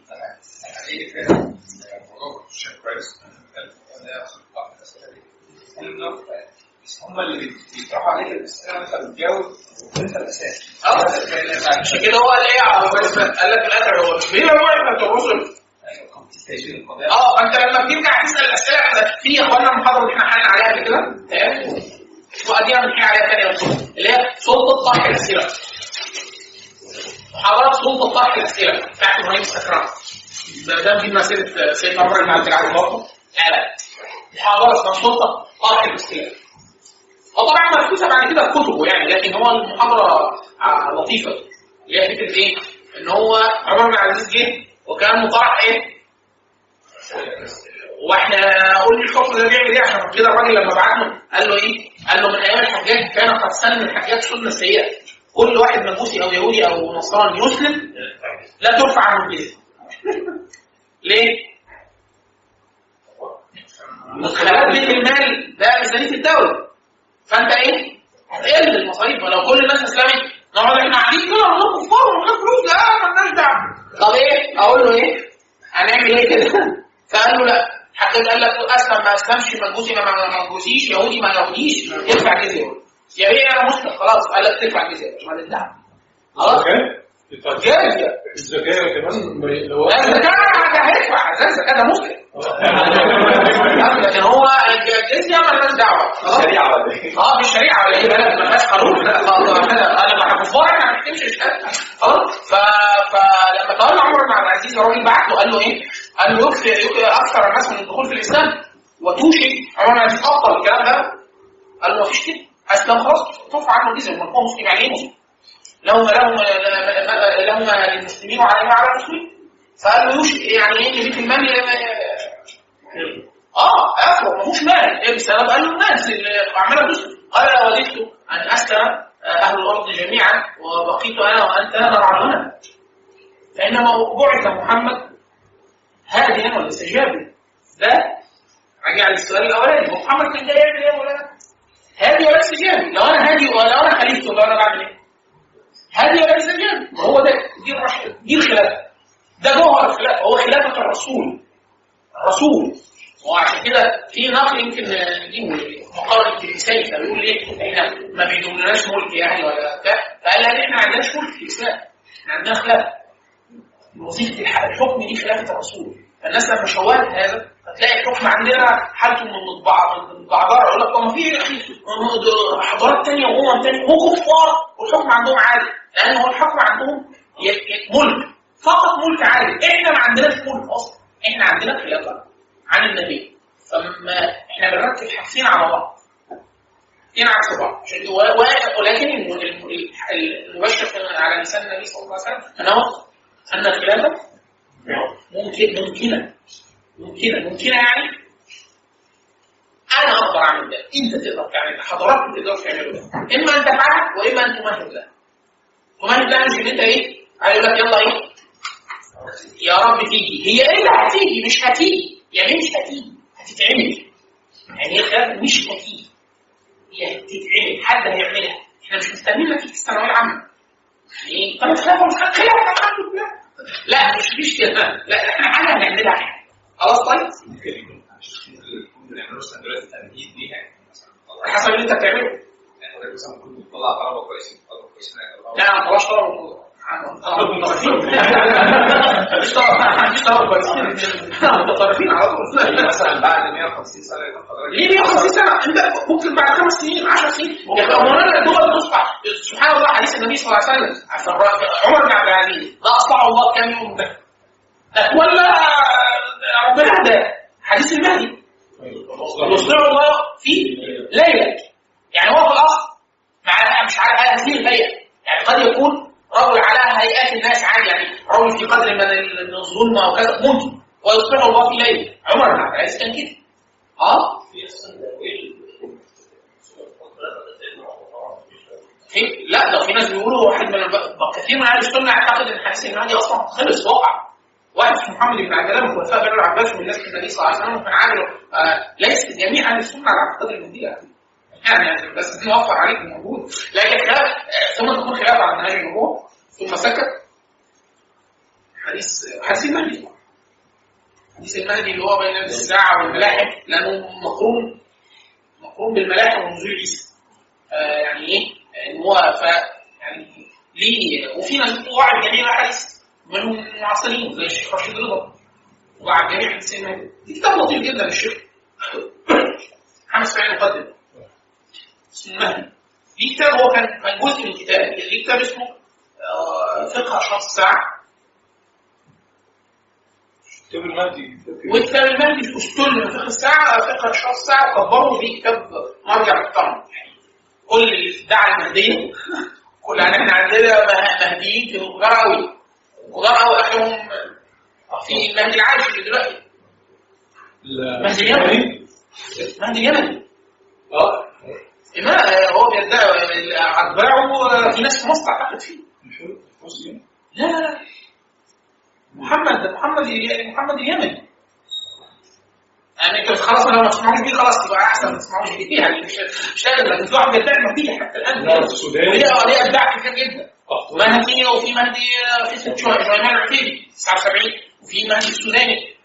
هم اللي بيطرحوا عليك الاسئله وانت بتجاوب وانت الاساس اه عشان كده هو قال ايه يا ابو بكر؟ قال لك في الاخر هو ليه هو احنا الرسل اه انت لما بترجع تسال الاسئله احنا في يا اخوانا المحاضره اللي احنا حالين عليها قبل كده تمام واديها بنحكي عليها تاني يوم اللي هي سلطه طرح الاسئله محاضرات سلطه طرح الاسئله بتاعت ابراهيم السكران ده ده دي مسيره سيدنا عمر بن عبد العزيز برضه لا لا محاضره اسمها سلطه طرح الاسئله هو طبعا مدروسه بعد كده في كتبه يعني لكن هو المحاضره آه، لطيفه اللي هي فكره ايه؟ ان هو عمر بن عبد العزيز جه وكان مطرح ايه؟ واحنا قلنا الحكم ده بيعمل ايه عشان كده الراجل لما بعت له قال له ايه؟ قال له من ايام الحجاج كان قد سن الحجاج سنه سيئه كل واحد مجوسي او يهودي او نصراني يسلم لا ترفع عنه الجزيه. ليه؟ مدخلات بيت المال ده ميزانيه الدوله فانت ايه؟ هتقل المصاريف ولو كل الناس اسلمت نقعد احنا قاعدين كده ونقول كفار ونقول فلوس لا مالناش دعوه طب ايه؟ اقول له ايه؟ هنعمل ايه كده؟ فقال له لا حقيقة قال لك اسلم ما اسلمش مجوسي ما ما مجوسيش يهودي ما يهوديش يدفع جزيه يا بيه انا مسلم خلاص قال لك تدفع جزيه مش مالك دعوه خلاص جزيه الزكاة كمان لو لا الزكاه ده هيدفع ده الزكاه ده مسلم لكن هو الجزيه مالناش دعوه خلاص شريعه ولا ايه؟ اه دي شريعه ولا ايه بلد ما فيهاش قانون لا خلاص انا مع كفار احنا ما بنحكمش الشهاده خلاص ف... فلما تولى عمر بن عبد العزيز الراجل بعت له قال له ايه؟ قال له يكفي يكفي اكثر الناس من الدخول في الاسلام وتوشك عمر بن عبد العزيز ابطل الكلام ده قال له مفيش كده اسلم خلاص ترفع عنه الجزيه ما هو مسلم يعني ايه مسلم؟ لهم لهم لهم للمسلمين وعليهم على المسلمين فقال له يوشك يعني ايه اللي بيت المال اه افرض مفيش مال ايه بسبب قال له الناس اللي اعملها مسلم قال وددت ان اسلم اهل الارض جميعا وبقيت انا وانت نرعى فانما بعث محمد هاديا واستجابا ده راجع للسؤال الاولاني هو محمد كان جاي يعمل ايه ولا هادي ولا استجابي لو انا هادي ولا انا خليفته لو انا بعمل ايه هادي ولا استجابي ما هو ده دي الرش... دي الخلافه ده جوهر الخلافه هو خلافه الرسول الرسول وعشان كده في نقل يمكن نجيبه مقارنة الإنسان كان بيقول ليه احنا ما بيدومناش ملك يعني ولا بتاع فقال لها احنا ما عندناش ملك في الإسلام احنا عندنا خلافة وظيفة الح- الحكم دي خلافة الرسول فالناس لما شوهت هذا هتلاقي الحكم عندنا حالته من متبع- متبعجره يقول لك طب ما في يا اخي حضارات ثانيه وامم ثانيه هم كفار والحكم عندهم عادي لان هو الحكم عندهم ي- ي- ملك فقط ملك عادي احنا ما عندناش ملك اصلا احنا عندنا خلافه عن النبي فما احنا بنركب حاجتين على بعض حاجتين عكس بعض عشان- و- و- ولكن الم- الم- ال- المبشر على لسان النبي صلى الله عليه وسلم انه ان الخلافه ممكن ممكنه ممكنه ممكنه يعني انا اقدر اعمل ده انت تقدر تعمل ده حضرتك ما تقدرش تعمل ده اما ان تفعل واما ان تمهد له تمهد له مش ان انت ايه هيقول لك يلا ايه يا رب تيجي هي ايه اللي هتيجي مش هتيجي يعني مش هتيجي هتتعمل يعني هي الخلاف مش هتيجي هي هتتعمل حد هيعملها احنا مش مستنيين نتيجه الثانويه العامه يعني طب الخلافه مش خلافه الحمد لله لا مش مش كده لا احنا حاجه هنعملها احنا خلاص طيب بنعمله مثلا دلوقتي تمهيد ليها يعني مثلا حسب اللي انت بتعمله يعني حضرتك مثلا كنت بتطلع طلبه كويسين طلبه كويسين لا ما طلعش طلب مش طلب مش طلب كويسين متطرفين على طول مثلا بعد 150 سنه يبقى حضرتك ليه 150 سنه انت ممكن بعد خمس سنين 10 سنين يا اخي مولانا الدول تصبح سبحان الله حديث النبي صلى الله عليه وسلم عشان عمر بن عبد العزيز ده اصلحه الله كام يوم ده ده تولى ربنا هداه حديث المهدي يصلح الله في ليله يعني هو في الاصل مع مش على هذه الهيئه يعني قد يكون رجل على هيئات الناس عادي يعني رجل في قدر من الظلم او كذا ممكن ويصلح الله في ليله عمر بن عبد العزيز كان كده اه في لا ده في ناس بيقولوا واحد من الب... كثير من اهل السنه يعتقد ان حديث المهدي اصلا خلص وقع واحد اسمه محمد بن عبد الله من خلفاء بني العباس ومن الناس النبي صلى الله عليه وسلم وكان عامل آه ليس جميع اهل السنه على اعتقاد المهدي يعني يعني بس دي نوفر عليكم موجود لكن خلاف آه، ثم تكون خلاف عن منهج النبوه ثم سكت حديث حديث المهدي حديث المهدي اللي هو بين الساعه والملاحم لانه مقرون مقرون بالملاحم ونزول عيسى آه يعني ايه ان هو ف يعني ليه وفي ناس وعد جميع الاحاديث منهم المعاصرين زي الشيخ رشيد رضا وعد جميع حديث المهدي دي كتاب لطيف جدا للشيخ محمد اسماعيل مقدم اسمه المهدي دي كتاب هو كان كان جزء من كتاب دي كتاب اسمه آه، فقه اشخاص الساعه كتاب المهدي وكتاب المهدي في اسطول من فقه الساعه فقه اشخاص الساعه كبروا في كتاب مرجع محترم يعني كل اللي ادعى المهديه كل يعني احنا عندنا مه- مهديين في كبار قوي كبار قوي اخرهم في المهدي العايش اللي دلوقتي المهدي اليمني المهدي اليمني اه ما هو بيدعي اتباعه في ناس في مصر تعتقد فيه مسلم لا لا لا محمد محمد محمد اليمني يعني انت خلاص لو ما تسمعوش بيه خلاص تبقى احسن ما تسمعوش بيه يعني مش مش لازم لكن في واحد بيدعي المهديه حتى الان لا، السوداني. وليه وليه ابداع كتير جدا أخطر. مهدي وفي مهدي في اسمه جو- جويمان العتيبي 79 وفي مهدي السوداني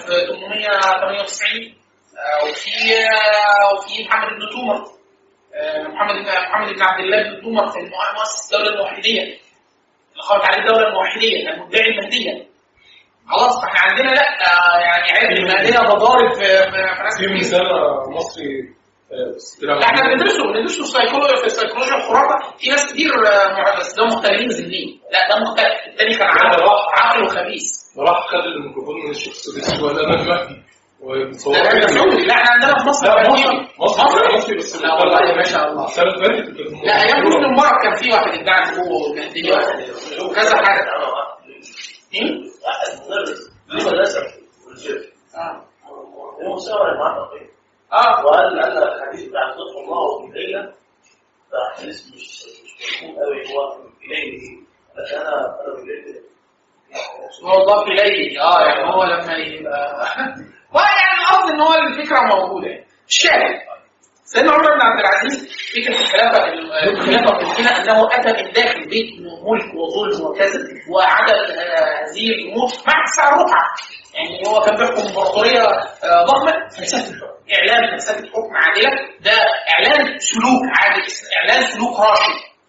1898 آه، وفي آه، وفي محمد بن تومر آه، محمد بن محمد بن عبد الله بن تومر في مؤسس الدوله الموحديه اللي خرج عليه الدوله الموحديه كان مدعي المهديه خلاص فاحنا عندنا لا آه، يعني عيب المهديه ده ضارب في في- في ناس في كتير. مثال مصري آه، استلام لا احنا بندرسه بندرسه السيكولوجيا في السيكولوجيا الخرافه في ناس كتير آه، مع- بس ده مختلفين ذهنيا لا ده مختلف التاني كان عقل عقله خبيث راح خد الميكروفون من الشيخ السداسي وقال انا المهدي وصور لا ده سعودي لا احنا عندنا في مصر لا مصري مصر مصر مصري بس لا والله ما شاء الله السنه اللي فاتت كانت لا ايام حسن المبارك كان في واحد ادعى ان هو المهدي وكذا حاجه ايه؟ واحد مدرس في مدرسه في الشركه اه هو مساوي المعتقد اه وقال قال لك الحديث بتاع صدق الله في الليله ده حديث مش مش مفهوم قوي هو في ليله بس انا انا في ليله هو الله في ليل اه يعني هو لما يبقى ويعني القصد ان هو الفكره موجوده يعني الشاهد سيدنا عمر بن عبد العزيز فكره الخلافه الخلافه الممكنه انه اتى من داخل بيت ملك وظلم وكذا وعدم آه، هذه الامور مع سعر رقعه يعني هو كان بيحكم امبراطوريه آه، ضخمه فلسفه الحكم اعلان فلسفه حكم عادله ده اعلان سلوك عادل اعلان سلوك راشد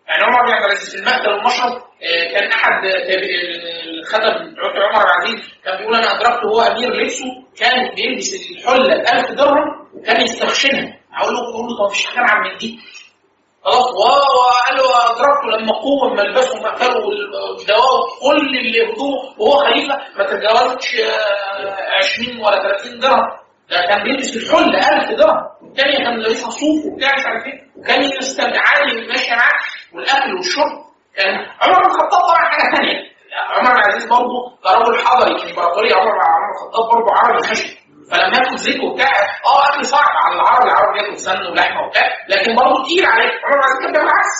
يعني عمر بن عبد العزيز في المقتل والمشرب آه، كان احد تابع- الخدم بتوع عمر بن عبد العزيز كان بيقول انا ادركته هو امير لبسه كان بيلبس الحله ب 1000 درهم وكان يستخشنها اقول له يقول له طب مفيش حاجه اعمل من دي خلاص و- وقال له ادركته لما قوم ملبسه ومأكله والدواء كل اللي هدوه وهو خليفه ما تتجاوزش آه، 20 ولا 30 درهم ده كان بيلبس الحله 1000 درهم والتانية كان لابسها صوف وبتاع مش عارف ايه وكان يستمتع عادي ماشي معاه والاكل والشرب كان عمر بن الخطاب طبعا حاجه ثانيه عمر بن العزيز برضه ده رجل حضري في الامبراطوريه عمر عمر بن الخطاب برضه عربي خشن فلما ياكل زيت وبتاع اه اكل صعب على العرب العرب ياكل سمن ولحمه وبتاع لكن برضه تقيل عليه عمر بن العزيز كان بيعمل العكس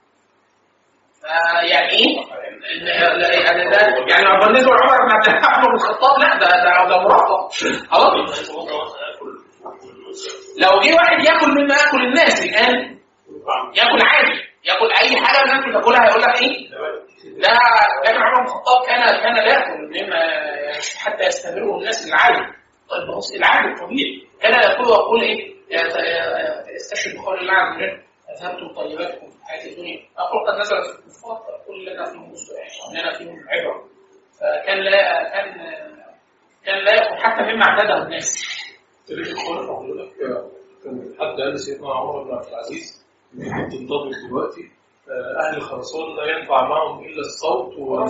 آه، يعني ايه؟ لا- لا- يعني ده يعني لو بالنسبه لعمر بن عبد عمر بن الخطاب لا ده ده ده مرفق خلاص لو جه واحد ياكل مما ياكل الناس الان ياكل عادي ياكل اي حاجه الناس بتاكلها هيقول لك ايه؟ لا لكن عمر بن الخطاب كان كان لا ياكل مما حتى يستمره الناس العادي طيب بص العادي الطبيعي كان ياكل ويقول ايه؟ استشهد بقول الله عز وجل اذهبتم طيباتكم في حياه الدنيا اقول قد نزلت في الكفار فاقول لنا فيهم يعني لنا فيهم عبره فكان لا كان كان لا ياكل حتى مما اعتاده الناس تاريخ الخلفاء بيقول لك آه، كان حد قال لسيدنا عمر بن عبد العزيز ان انت تنتظر دلوقتي آه، اهل خراسان لا ينفع معهم الا الصوت وما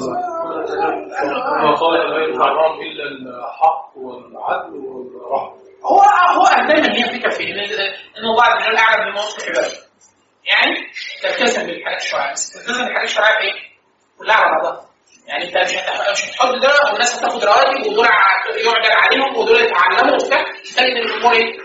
قال لا ينفع معهم الا الحق والعدل والرحمه هو هو دايما هي فكره في ان ان الله عز وجل اعلم بما وصف عباده يعني تلتزم بالحاجات الشرعيه بس تلتزم بالحاجات الشرعيه في ايه؟ كلها على بعضها يعني انت مش هت- مش هتحط ده والناس هتاخد رواتب ودول ع- يعجل عليهم ودول يتعلموا وبتاع تلاقي ان الامور ايه؟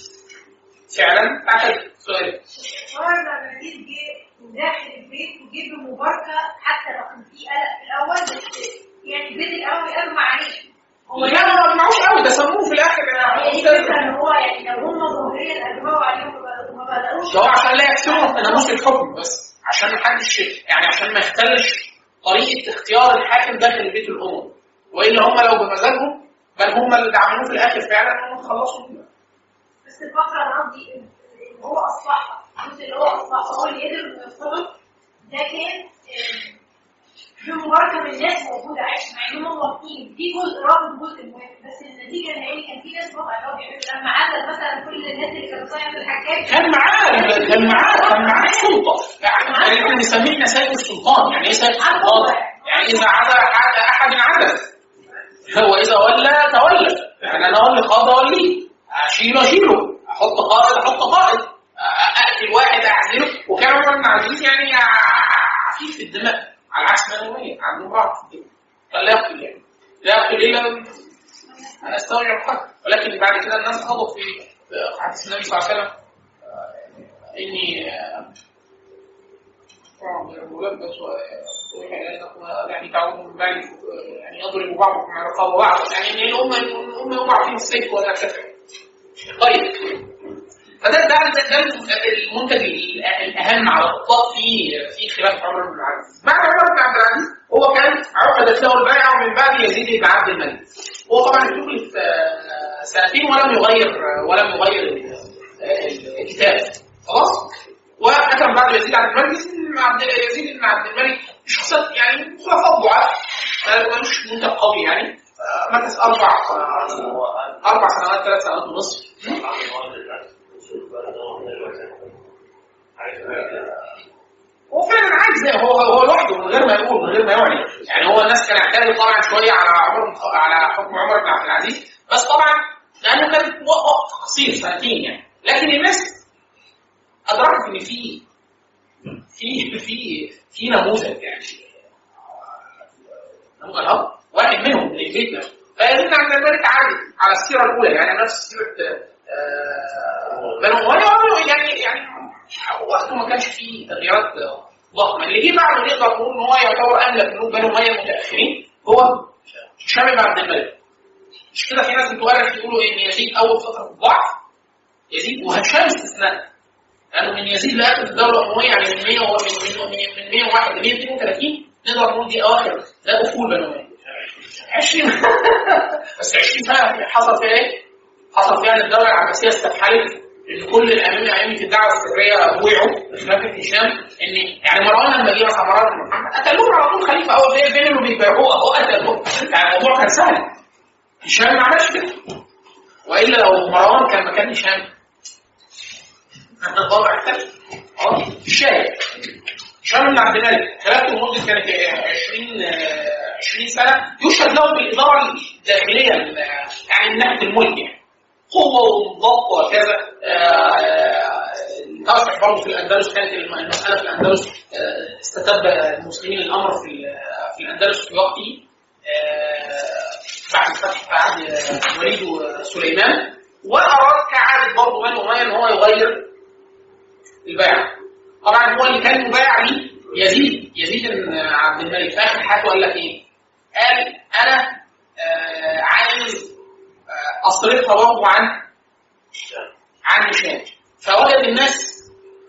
فعلا تعتدل سؤال عمر بن عبد العزيز جه داخل البيت وجه بمباركه حتى لو كان في قلق في الاول بس يعني البيت الاول اغمى عليه هو لا ما معوش قوي ده سموه في الاخر هي دي يعني الفكره ان هو يعني لو هم ظاهريا اجمعوا عليهم وما- وما بداوش ده هو عشان لا يكسرهم ناموس الحكم بس عشان ما حدش يعني عشان ما يختلش طريقه اختيار الحاكم داخل بيت الامم والا هم لو بمزاجهم بل هم اللي عملوه في الاخر فعلا هم خلصوا منه. بس الفكره انا قصدي ان إن هو اصلحها الجزء اللي هو اصلحها هو اللي قدر انه يوصله ده كان آه، بمباركه من الناس موجوده عايشه مع انهم واقفين في جزء رافض جزء مهم بس النتيجه النهائيه كان في ناس واقعه اللي هو بيعملوا لما عدد مثلا كل الناس اللي كانوا صايعين في الحجاج كان معاه كان معاه كان معاه سلطه يعني احنا بنسميه سيد السلطان يعني ايه سيد السلطان؟ يعني اذا عدا احد احد عدد هو اذا ولى تولى يعني انا اولي قاضي اوليه اشيله اشيله احط قائد احط قائد اقتل واحد اعزله وكان عمر بن عبد العزيز يعني عفيف في الدماء على عكس ما نوويه عندهم ضعف في الدماء فلا يقتل يعني لا يقتل الا انا استوعب حق ولكن بعد كده الناس خاضوا في في حديث النبي صلى الله عليه وسلم آه، اني آه، طبعاً ملبس و- يعني تعود من بعد يعني يضرب بعضكم على رقاب بعض يعني ان الامه الامه يوقع فيهم السيف ولا كفر طيب فده ده ده المنتج الاهم على الاطلاق في في خلافه عمر بن عبد العزيز بعد عمر بن عبد العزيز هو كان عقدت له البيعه ومن بعد يزيد بن عبد الملك هو طبعا استخلف آه، سنتين ولم يغير ولم يغير آه، الكتاب خلاص وحكم بعد يزيد عبد الملك يزيد بن عبد يزيد بن عبد الملك شخصيات يعني خلفاء ضعاف ملوش منتج قوي يعني آه، مكث اربع آه، اربع سنوات ثلاث سنوات ونصف هو فعلا عاجز هو هو لوحده من غير ما يقول من غير ما يعلن يعني هو الناس كان اعترض طبعا شويه على عمر بن- على حكم عمر بن عبد العزيز بس طبعا لانه كان وقت قصير سنتين يعني لكن الناس ادركت ان في في في في نموذج يعني نموذج اهو واحد منهم من البيت نفسه فيزيد عن ذلك عادي على السيره الاولى يعني نفس سيره آه، بنو اميه يعني يعني وقته ما كانش فيه تغييرات ضخمه اللي جه بعده نقدر نقول ان هو يعتبر املك من بنو اميه المتاخرين هو هشام بن عبد الملك مش كده في ناس بتؤرخ يقولوا ان يزيد اول فتره الضعف يزيد وهشام استثناء لانه من يزيد لاخر الدوله الامويه يعني من 100 و- من من من 101 ل 132 نقدر نقول دي اواخر لا افول بنو اميه 20 بس 20 سنه حصل فيها ايه؟ حصل فيها ان الدوله العباسيه استفحلت ان كل الائمه ائمه الدعوه السريه وقعوا بخلافه هشام ان يعني مروان لما جه مثلا مروان بن محمد قتلوه على طول خليفه هو فين فين اللي بيبيعوه اهو قتلوه يعني الموضوع كان سهل هشام ما عملش كده والا لو مروان كان مكان هشام كان الوضع اختلف اه الشاهد هشام بن عبد الملك خلافته لمده كانت 20 آه، 20 سنه يشهد له بالاداره الداخليه ال- يعني من ناحيه الملك يعني قوه وضبط وكذا تصح برضه في الاندلس كانت الم- المساله في الاندلس آه، استتب المسلمين الامر في ال- في الاندلس في وقته آه، بعد فتح عهد آه، الوليد وسليمان واراد كعاده برضه بني اميه ان هو يغير البيعه طبعا هو اللي كان مبايع ليه يزيد يزيد بن عبد الملك في اخر حياته قال لك ايه؟ قال انا آه، عايز آه، اصرفها برضه عن عن هشام فوجد الناس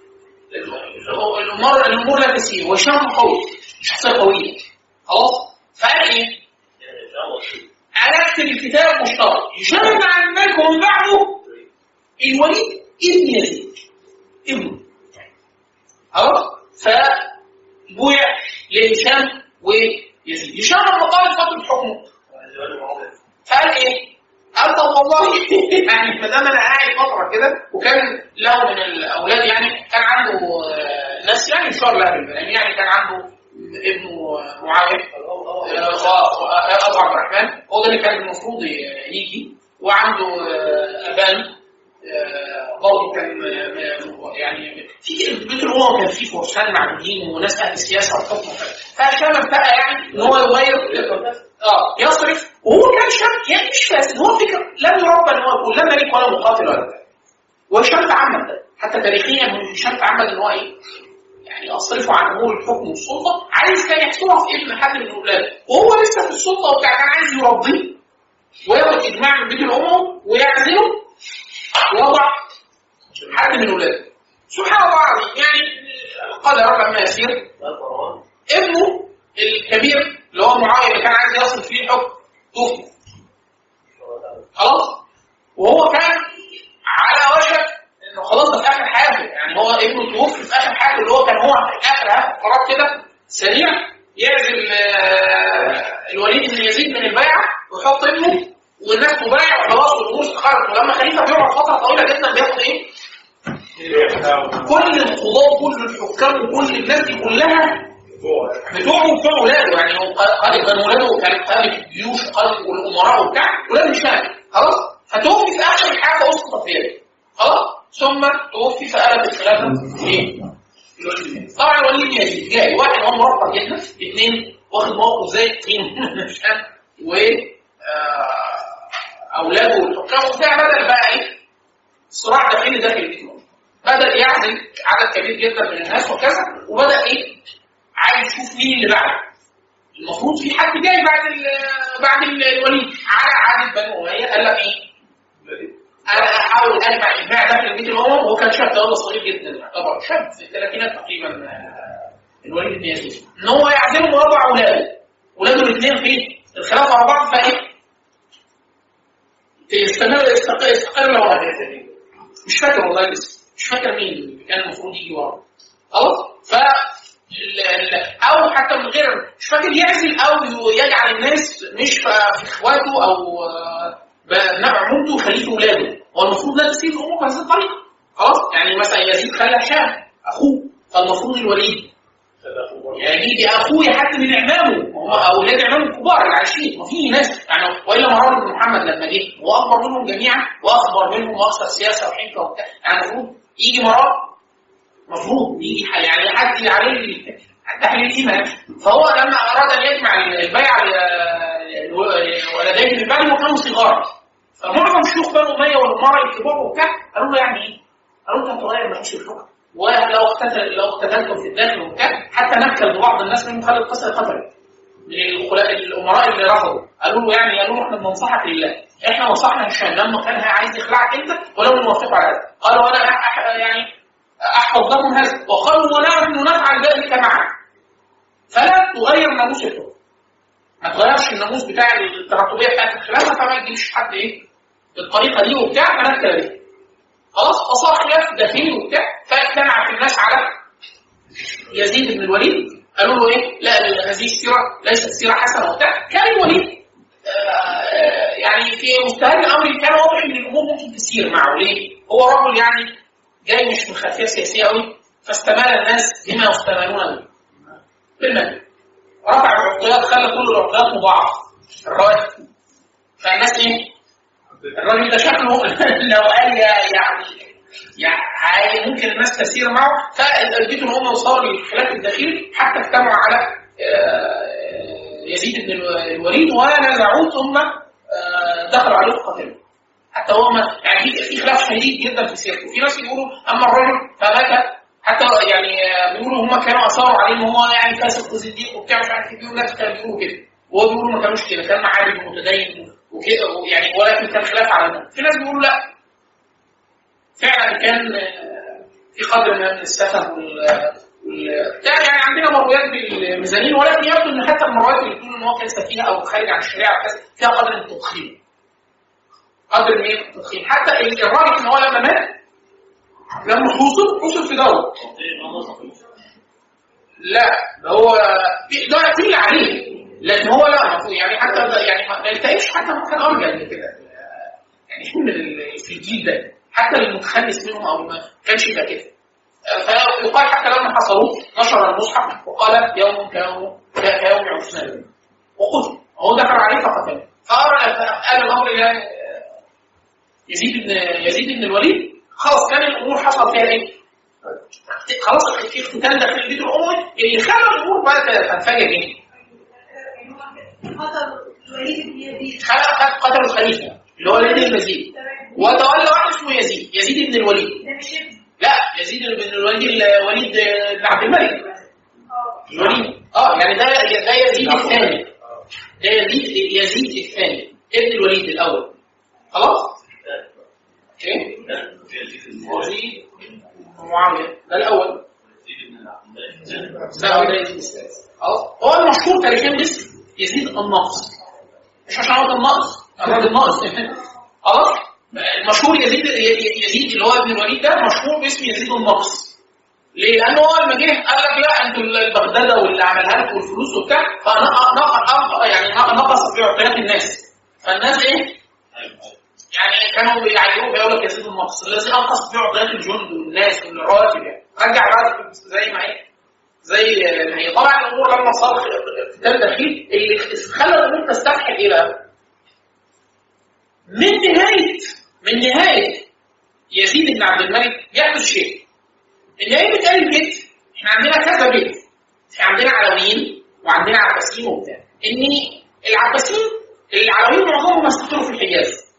الامور الامور لا تسير وهشام قوي شخصيه قويه خلاص فقال ايه؟ انا اكتب الكتاب مشترك هشام مع الملك ومن بعده الوليد ابن يزيد ابنه خلاص فبويع لهشام ويزيد هشام لما طالب فتره حكمه فقال ايه؟ قال طب والله يعني ما دام انا قاعد فتره كده وكان له من الاولاد يعني كان عنده آه، ناس يعني اشار لها بالبنان يعني كان عنده ابنه معاويه آه، آه، ابو عبد الرحمن هو ده اللي كان المفروض يجي وعنده آه، ابان آه، برضه كان آه، يعني في بيت الامم كان فيه فرسان معدودين وناس اهل السياسه والحكم وكذا فهشام ابتدى يعني ان هو يغير اه يصرف وهو كان شاب يعني مش فاسد هو فكر لم يربى ان هو يكون لا ملك ولا مقاتل ولا بتاع وهشام تعمد ده حتى تاريخيا هشام تعمد ان هو ايه يعني يصرفوا عن امور الحكم والسلطه عايز كان يحصلها في ابن حد من اولاده وهو لسه في السلطه وبتاع كان عايز يرضيه وياخد اجماع من بيت الامم ويعزله ويضع حد من اولاده سبحان الله العظيم يعني قدر لما يسير ابنه الكبير اللي هو معاويه اللي كان عايز يصل فيه الحكم توفي خلاص وهو كان على وشك انه خلاص ده في اخر حياته يعني هو ابنه توفي في اخر حياته اللي هو كان هو في اخر هذا قرار كده سريع يعزل آه، الوليد بن يزيد من البيعه ويحط ابنه والناس تبايع وخلاص والامور استقرت ولما خليفه بيقعد فتره طويله جدا بياخد ايه؟ كل القضاة وكل الحكام وكل الناس دي كلها بتوعه وبتوع ولاده يعني هو قائد كان ولاده كان قائد الجيوش قائد والامراء وبتاع ولاده مش فاهم خلاص فتوفي في اخر حاجه اسقط في يده خلاص ثم توفي فقلب الخلافه ايه؟ طبعا الوليد بن يزيد جاي واحد هو مرفه جدا اثنين واخد موقف زي الطين مش فاهم و آه، اولاده والحكام وبتاع بدل بقى ايه؟ صراع داخلي داخل البيت بدأ يعزل عدد كبير جدا من الناس وكذا وبدأ ايه عايز يشوف مين اللي بعده المفروض في حد جاي بعد ال- بعد ال- الوليد على عادة بني أمية قال لك ايه انا احاول اجمع اجماع داخل بيت الامم وهو كان شاب ده صغير جدا يعتبر شاب في الثلاثينات تقريبا آه، الوليد بن يزيد ان هو يعزلهم ويضع اولاده اولاده الاثنين في الخلافه مع بعض فايه يستمر يستقر يستقر له مش فاكر والله لسه مش فاكر مين اللي كان المفروض يجي ورا خلاص ف ال- ال- او حتى من غير مش فاكر يعزل او يجعل الناس مش في في اخواته او آه، بابناء عمومته يخليه اولاده هو المفروض لا تسيب الامور بهذه الطريقه خلاص يعني مثلا يزيد خلى هشام اخوه فالمفروض الوليد يجي اخوه حد من اعمامه هم اولاد اعمامه الكبار العايشين وفي ناس يعني والا مروان بن محمد لما جه هو اكبر منهم جميعا واخبر منهم واكثر سياسه وحنكه وبتاع يعني المفروض يجي مروان المفروض يجي ح- يعني حد عليه ال- تحليل الايمان فهو لما اراد ان يجمع البيع ولديه من بعد وكانوا صغار فمعظم شيوخ بنو اميه والامراء الكبار وبتاع قالوا له يعني ايه؟ قالوا له انت هتغير معيش الحكم ولو اقتتل لو اقتتلتم في الداخل وبتاع حتى نكل ببعض الناس منهم خالد قصر قتل الخلا- الامراء اللي رفضوا قالوا له يعني قالوا له احنا بننصحك لله احنا نصحنا هشام لما كان عايز يخلعك انت ولو نوافقه على هذا قالوا انا أح يعني احفظ لكم هذا وقالوا ونحن نفعل ذلك معك فلا تغير ناموس الحكم ما تغيرش الناموس بتاع التراتبيه بتاعت الخلافه فما تجيبش حد ايه بالطريقه دي وبتاع فنكل بيه خلاص فصار خلاف داخلي وبتاع فاجتمعت الناس على يزيد بن الوليد قالوا له ايه لا هذه السيره ليست سيره حسنه وبتاع كان الوليد آه، يعني في مستهل الامر كان واضح ان الامور ممكن تسير معه ليه؟ هو رجل يعني جاي مش من خلفيه سياسيه قوي فاستمال الناس بما يستمالون به بالمال رفع العقديات خلى كل العقديات مضاعفه الرواتب فالناس ايه؟ الراجل ده شكله لو قال يا- يعني يعني ممكن الناس تسير معه فالبيت ان هم وصلوا للخلاف الداخلي حتى اجتمعوا على آه، يزيد بن الوليد ونازعوه ثم آه، دخلوا عليه وقتلوه حتى هو ما يعني في- في خلاف شديد جدا في سيرته في ناس يقولوا اما الرجل فمات حتى يعني آه، بيقولوا هم كانوا اثاروا عليه ان هو يعني فاسق وزنديق وبتاع مش عارف ايه بيقولوا ناس كانوا بيقولوا كده وهو بيقولوا ما كانوش كده كان عادل ومتدين وكده يعني ولكن كان خلاف على ده في ناس بيقولوا لا فعلا كان آه، في قدر من السفه وال وال- بتاع يعني عندنا مرويات بالميزانين ولكن يبدو ان حتى المرويات اللي بتقول ان هو كان سفيه او خارج عن الشريعه أو كذا فيها قدر من التضخيم قدر من التضخيم حتى الراجل ان هو لما مات لما حوصل حوصل في دوره لا ده هو ده يقل عليه لكن هو لا المفروض يعني حتى ده يعني ما ما يلتقيش حتى ما كان ارجل من كده يعني من ال- في الجيل ده حتى المتخلص منهم او ما كانش يبقى كده فيقال حتى لما حصلوه نشر المصحف وقال يوم كيوم كيوم عثمان وقتل هو دخل عليه فقتله فقال الامر الى يزيد بن يزيد بن الوليد خلاص كان الامور حصل فيها ايه؟ خلاص في اختتال داخل البيت الاموي اللي خلى الامور بقى تنفجر ايه؟ قتل الوليد بن يزيد خلق خد قتل الخليفه اللي هو الوليد بن يزيد وتولى واحد اسمه يزيد يزيد بن الوليد ده مش ابن لا يزيد بن الوليد الوليد بن عبد الملك اه الوليد اه يعني ده ده يزيد الثاني ده يزيد يزيد الثاني ابن الوليد الاول خلاص؟ ايه؟ يزيد معاويه ده الاول لا هو ده يزيد الثاني خلاص هو المشهور تاريخيا باسم يزيد الناقص مش عشان هو الناقص الراجل ناقص خلاص المشهور يزيد يزيد اللي هو ابن الوليد ده مشهور باسم يزيد الناقص ليه؟ لأنه هو لما جه قال لك لا انتوا البغدادة واللي عملها لكم والفلوس وبتاع فنقص يعني نقص في عقليات الناس فالناس ايه؟ يعني كانوا بيعيروه بيقول لك يزيد النقص الذي انقص في عقليات الجند والناس والرواتب يعني رجع بقى زي ما هي زي ما هي طبعا الامور لما صار قتال دخيل اللي خلى الامور تستفحل ايه بقى؟ من نهايه من نهايه يزيد بن عبد الملك يحدث شيء ان ايه بتقال البيت احنا عندنا كذا بيت احنا عندنا علويين وعندنا عباسيين وبتاع ان العباسيين العلويين معظمهم استقروا في الحجاز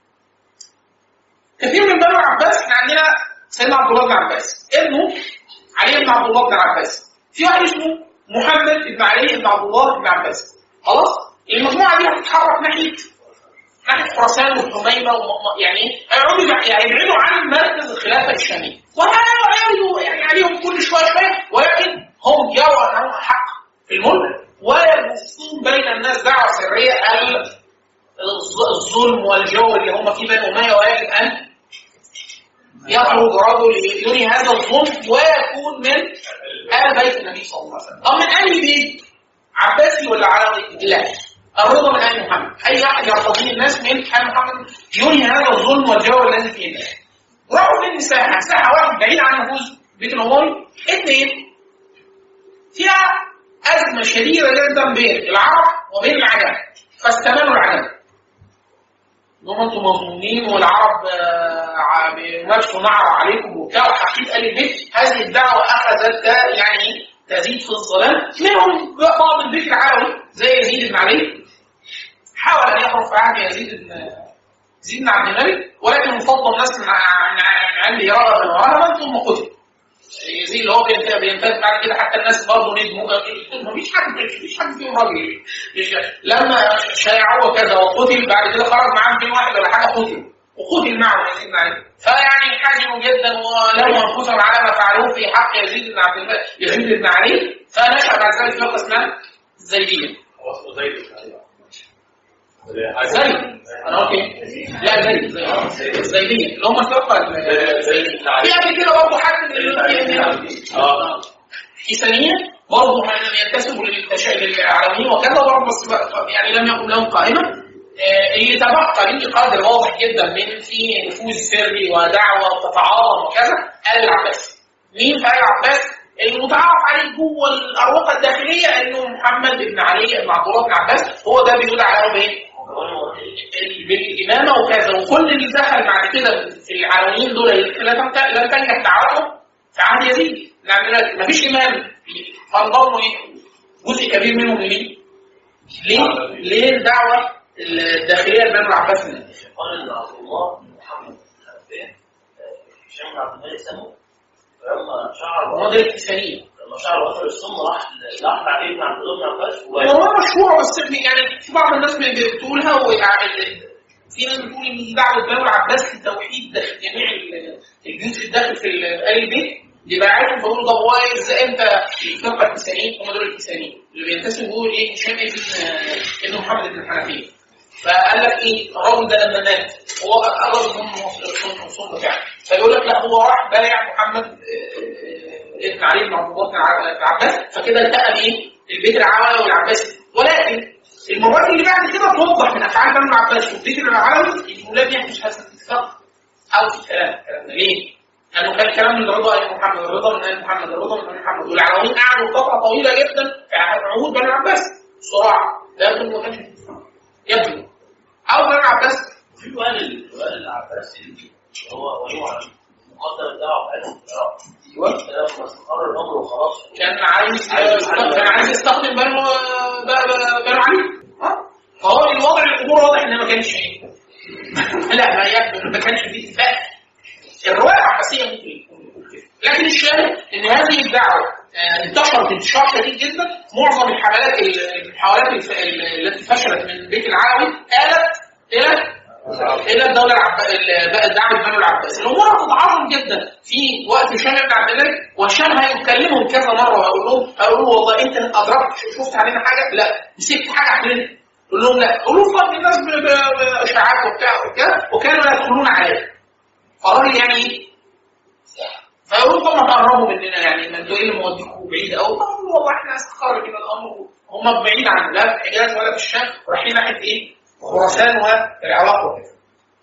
كثير من بنو العباس احنا عندنا سيدنا عبد الله بن عباس ابنه علي بن عبد الله بن عباس في واحد اسمه محمد بن علي بن عبد الله بن عباس خلاص المجموعه دي هتتحرك ناحيه ناحيه خراسان والحميمه وم- يعني هيقعدوا يعني يبعدوا عن مركز الخلافه الشاميه وهيعملوا يعني عليهم كل شويه شويه ولكن هم يروا انهم حق في الملك ويبثون بين الناس دعوه سريه ال- الظ- الظلم والجو اللي هم فيه بني اميه ويجب ان يخرج رجل يري هذا الظلم ويكون من آل بيت النبي صلى الله عليه وسلم. طب من أي بيت؟ عباسي ولا علوي؟ لا. الرضا من آل محمد. أي أحد يرتضيه الناس من آل محمد يري هذا الظلم والجو الذي فيه ده. راحوا فين مساحة؟ مساحة واحد بعيد عن نفوذ بيت الأموي. اثنين فيها أزمة شديدة جدا بين العرب وبين العجم. فاستمالوا العجم. انهم انتم مظلومين والعرب آه، ع- بيمارسوا نعر عليكم وبتاع وحقيقه قال البيت هذه الدعوه اخذت ت- يعني تزيد في الظلام منهم بعض البيت العلوي زي يزيد بن علي حاول ان يخرج في عهد يزيد بن يزيد بن عبد الملك ولكن فضل الناس من ع- من ع- من عنده رغبا ورهبا ثم قتل يزيد اللي هو بينتهي بينتهي بعد كده حتى الناس برضه ندموا مفيش حد مفيش حد فيهم راجل مش- لما شايعوه كذا وقتل بعد كده خرج معاه 200 واحد ولا حاجه قتل وقتل معه يزيد بن علي فيعني حزنوا جدا ولموا انفسهم على ما فعلوه في حق يزيد بن عبد الملك يزيد بن علي فنشا بعد ذلك فرقه اسمها الزيديه هو اسمه زيد بن علي زي انا قلت ايه؟ لا زي زي زيدية اللي هم الفرقه ال- في قبل كده برضه حد من ال- اه كيسانية برضه ينتسبوا للتشا- للعالمين وكذا برضه بس بقى- يعني لم يكن لهم قائمة آه، اللي تبقى ليه قدر واضح جدا من في نفوذ سري ودعوة تتعاظم وكذا آل العباس مين في آل العباس؟ المتعارف عليه جوه الأروقة الداخلية إنه محمد بن علي بن عبد الله بن عباس هو ده بيقول عليه بإيه؟ بالإمامة وكذا وكل اللي دخل بعد كده في العالمين دول لم ت- لم تنجح دعوتهم في عهد يزيد لأن مفيش إمام فانضموا إيه؟ جزء كبير منهم ليه؟ ليه؟ ليه الدعوة الداخلية لبنو العباس من قال ان عبد الله بن محمد بن حنفيه هشام بن عبد الملك سمه فلما شعر هو ده الكسانية لما شعر وصل السم راح راح عليه بن عبد الله بن عباس هو مشهورة بس في- يعني في بعض الناس بتقولها ويعني في ناس بتقول ان دي دعوه بنو العباس للتوحيد داخل جميع ال- الجيوش في الداخل في ال- ال البيت يبقى عارف فبقول طب هو ازاي انت الفرقه الكسانيين هم دول الكسانيين اللي بينتسبوا بيقول ايه هشام ابن ابن محمد بن الحنفيه فقال لك ايه الراجل ده لما مات هو الراجل هم الصوم بتاعه فيقول لك لا هو راح بايع محمد آه، آه، ابن علي بن عبد الله بن ع- بن عباس فكده انتقل ايه البيت العلوي والعباسي ولكن المرات اللي بعد كده توضح من افعال بنو العباس والبيت العلوي انه لم يحدث هذا الاتفاق او في الكلام الكلام ده ليه؟ لانه كان كلام من رضا ال محمد الرضا من ال محمد الرضا من ال محمد والعلويين قعدوا فتره طويله جدا في عهود بنو العباس صراع لكن ما كانش في اتفاق. يبدو او بنو العباس في وائل وائل العباسي اللي هو هو مقدم الدعوه بتاعتهم في العراق ايوه لما استقر الامر وخلاص كان عايز كان عايز يستخدم بنو ب- بنو علي ها؟ فهو الوضع الامور واضح ان ما كانش ايه لا ما يبدو إن ما كانش فيه اتفاق الروايه العباسيه ممكن يكون يقول كده لكن الشاهد ان هذه الدعوه آه، انتشرت انتشار شديد جدا معظم الحملات الحملات الف- التي فشلت من بيت العلوي آلت الى الى الدوله العب... ال- دعوه بنو العباس الامور هتتعاظم جدا في وقت هشام بن عبد الملك وهشام هيكلمهم كذا مره وهيقول لهم هيقول لهم والله انت ادركت شفت علينا حاجه لا مسكت حاجه علينا يقول لهم لا يقولوا فضل الناس ب- ب- باشاعات وبتاع وكده وكانوا لا يدخلون عليه فالراجل يعني ايه فيقولوا طب ما تقربوا مننا يعني ما انتوا ايه اللي موديكم بعيد قوي فقالوا والله احنا استقر كده الامر هم بعيد عن لا في الحجاز ولا في الشام رايحين ناحيه ايه؟ خراسان والعراق وكده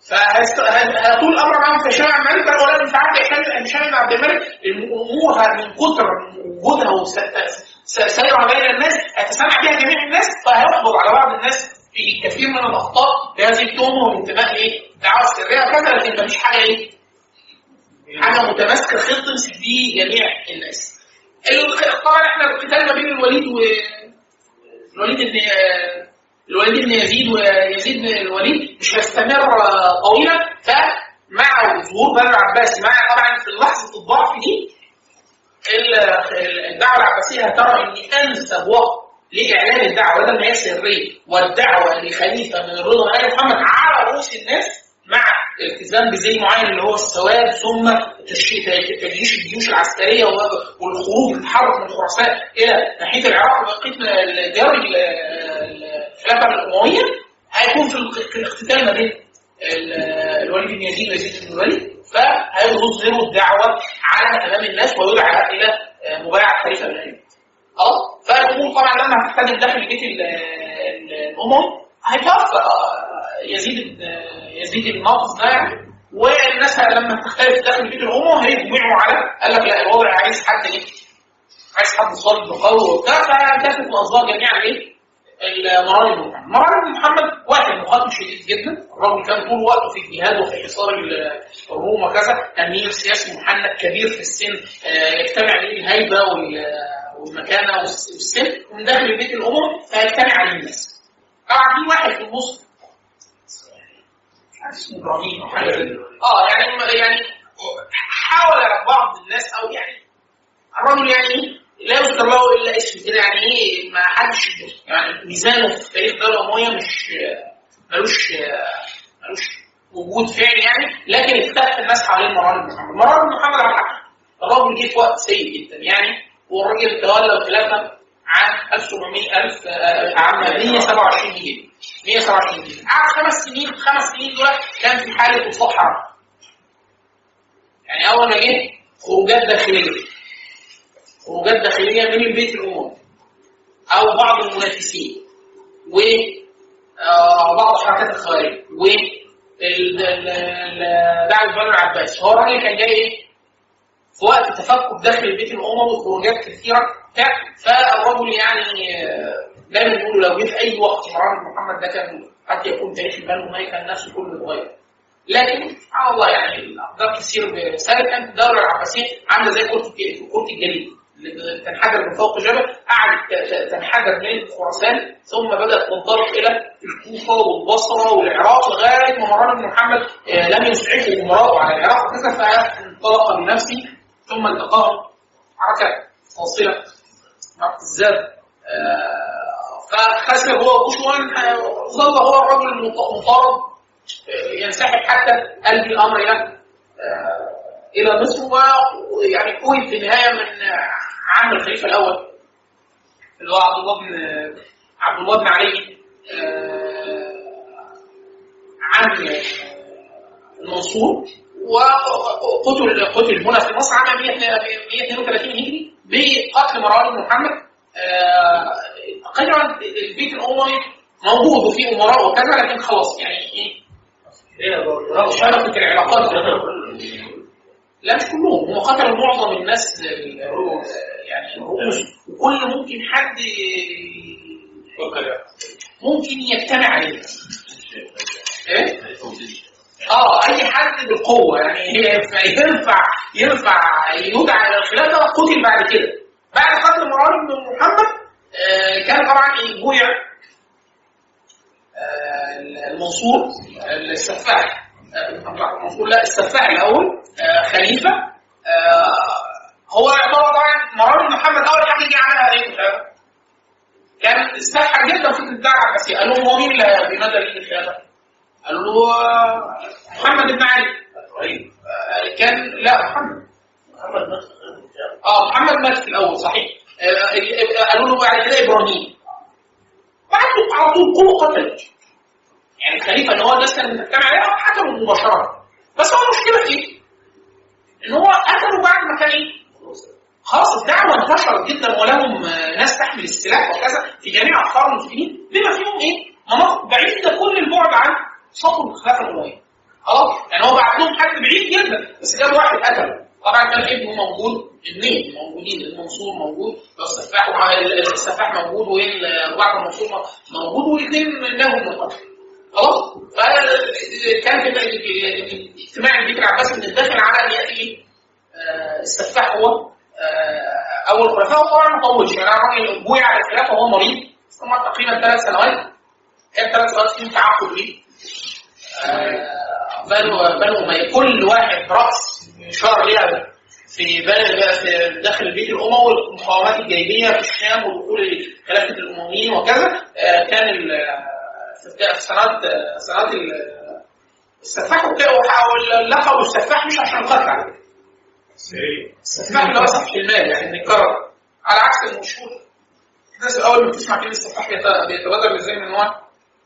فهيطول الامر معاهم في هشام بن الملك ولا مش عارف هشام هشام بن عبد الملك الامور من كتر وجودها وسيرها بين الناس هتسمع بها جميع الناس فهيحضر على بعض الناس في كثير من الاخطاء بهذه التهمه والانتماء ايه؟ دعوه سريه وكذا لكن مفيش حاجه ايه؟ حاجه متماسكه خيط تمسك بيه جميع الناس. ال- طبعا احنا القتال ما بين الوليد و الوليد بن الوليد بن يزيد ويزيد بن الوليد مش هيستمر آه، طويلا فمع ظهور بنو العباس مع طبعا في لحظه الضعف دي ال- ال- الدعوه العباسيه هترى ان انسب وقت لاعلان الدعوه بدل ما هي سريه والدعوه لخليفه من الرضا من ال محمد على رؤوس الناس مع الالتزام بزي معين اللي هو السواد ثم تشي- تجيش الجيوش العسكريه و- والخروج التحرك من خراسان الى ناحيه العراق وبقيه ديار ال- ال- الخلافه الامويه هيكون في ال- في الاقتتال ما بين ال- الوليد بن يزيد ويزيد بن الوليد فهيظهروا الدعوه على امام الناس ويدعى الى مبايعه خليفه بن علي اه فالامور طبعا لما هتحتدم داخل بيت ال- ال- الامم هيتوفى آه، يزيد آه، يزيد الناقص ده يعني والناس لما تختلف داخل بيت الامم هيجمعوا على قال لك لا الوضع عايز حد ايه؟ عايز حد صلب وقوي وبتاع فكافت الانظار جميعا ايه؟ المراري بن محمد مراري بن محمد واحد مقاتل شديد جدا الراجل كان طول وقته في الجهاد وفي حصار ال- الروم وكذا امير سياسي محنك كبير في السن آه، يجتمع عليه الهيبه وال- والمكانه والس- والسن ومن داخل بيت الامم فيجتمع عليه الناس طبعا في واحد في النص مش عارف اسمه ابراهيم او حاجه كده. اه يعني يعني حاول بعض الناس او يعني الرجل يعني لا يذكر له الا اسم كده يعني ايه ما حدش يعني ميزانه في تاريخ الدوله الامويه مش ملوش ملوش وجود فعلي يعني لكن اختلف الناس حوالين مروان بن محمد مروان بن محمد على حق الراجل جه في وقت سيء جدا يعني والراجل تولى الخلافه عام 1700 1000 آه، عام 127 هجري 127 هجري قعد خمس سنين خمس سنين دول كان في حاله اطلاق حرب يعني اول ما جه خروجات داخليه خروجات داخليه من البيت الاموي او بعض المنافسين و آه، بعض حركات الخوارج و ال- ال- ال- دعوه بنو العباس هو الراجل كان جاي ايه؟ في وقت تفكك داخل البيت الاموي وخروجات كثيره بتاع فالرجل يعني آه، دايما بيقولوا لو جه في اي وقت مروان بن محمد ده كان قد يكون تاريخ البنو ما كان نفسه كله اتغير لكن سبحان الله يعني الاقدار كثير بسبب كانت الدوله العباسيه عامله زي كره الج- كره الجليد اللي تنحدر من فوق جبل قعدت ت- ت- تنحدر من خراسان ثم بدات تنطلق الى الكوفه والبصره والعراق لغايه ما مروان بن محمد آه، لم يسعفه امراؤه على العراق وكذا فانطلق بنفسه ثم التقاهم حركه فاصله معركه الزاد آه، فخسر هو بوشوان آه، ظل هو الرجل المط- المطارد آه، ينسحب حتى قلب الامر الى آه، الى مصر ويعني كويت في النهايه من آه، عم الخليفه الاول اللي هو عبد الله بن عبد الله بن علي آه، عم آه، المنصور وقتل قتل هنا في مصر عام 132 هجري بقتل مروان بن محمد آه، تقريبا البيت الاموي موجود وفيه امراء وكذا لكن خلاص يعني ايه شبكه العلاقات لا مش كلهم هم قتلوا معظم الناس ال- يعني الرؤوس وكل ممكن حد ممكن يجتمع عليه ايه؟ اه اي حد بالقوه يعني هي ينفع ينفع ينفع يدعى الى الخلافه قتل بعد كده بعد قتل مروان بن محمد آه كان طبعا بويع آه المنصور السفاح آه المنصور لا السفاح الاول آه خليفه آه هو يعتبر طبعا مروان بن محمد اول حاجه جه عملها ايه الخلافه؟ كان استفحر جدا فكره الدعوه العباسيه قال لهم هو مين اللي بينادى ليه الخلافه؟ قالوا له آه، محمد بن علي آه، كان لا محمد محمد نفسه اه محمد مات في الاول صحيح آه، آه، آه، قالوا له بعد كده ابراهيم بعده على طول قوه قتلت يعني الخليفه اللي هو الناس كانت بتجتمع عليه قتلوا مباشره بس هو المشكله في ايه؟ ان هو قتلوا بعد ما كان ايه؟ خلاص الدعوه انتشرت جدا ولهم آه، ناس تحمل السلاح وكذا في جميع اقطار المسلمين بما فيهم ايه؟ مناطق بعيده كل البعد عن سطر الخلافه الامويه خلاص يعني هو بعت لهم حد بعيد جدا بس جاب واحد قتله طبعا كان ابنه موجود اثنين موجودين المنصور موجود والسفاح ومع- السفاح موجود وبعض المنصور موجود والاثنين نجوا من القتل خلاص فكان في اجتماع البيت العباسي من الداخل على ان ياتي آه، السفاح هو آه، اول خلفاء وطبعا ما طولش يعني الراجل بويع على الخلافه وهو مريض ثم تقريبا ثلاث سنوات كان ثلاث سنوات فيهم تعاقد ليه آه، بنو بنو أمية كل واحد رأس شهر ليها في بلد في داخل البيت الأموي والمقاومات الجاهلية في الشام ودخول خلافة الأمويين وكذا آه، كان ال- في في سنوات سنوات ال- السفاح لقبوا السفاح مش عشان القتل على فكرة السفاح اللي هو سفح المال يعني بيتكرر على عكس المشهور الناس اول ما تسمع كلمه السفاح بيت- بيتبادر ازاي من نوع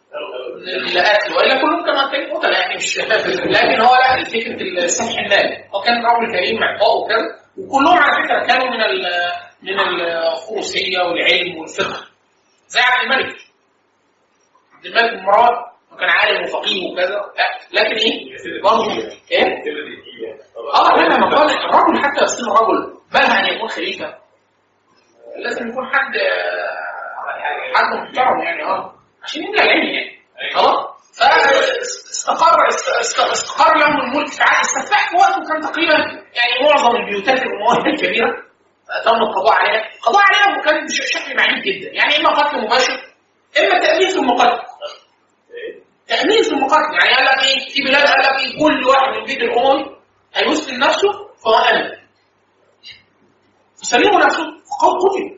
القتل والا كلهم كانوا كانوا قتله يعني مش لكن هو لا فكره سفح المال هو كان رجل كريم معطاء وكذا وكلهم على فكره كانوا من ال من الفروسيه والعلم والفقه زي عبد الملك عبد الملك بن مروان وكان عالم وفقيه وكذا لا، لكن ايه؟ برضه ايه؟ اه لا ما قال الرجل حتى يصير رجل بلغ ان يكون خليفه لازم يكون حد آه، حد محترم يعني اه عشان يملى العلم يعني خلاص فاستقر است- است- استقر لهم الملك في عهد السفاح في وقته كان تقريبا يعني معظم البيوتات الامويه الكبيره آه، تم القضاء عليها القضاء عليها وكان بشكل معنيف جدا يعني اما قتل مباشر اما تامين في المقاتل تامين في المقاتل يعني قال لك ايه في بلاد قال لك ايه كل واحد من بيت الاموي هيسلم نفسه فهو امن فسلموا نفسه فقد قتل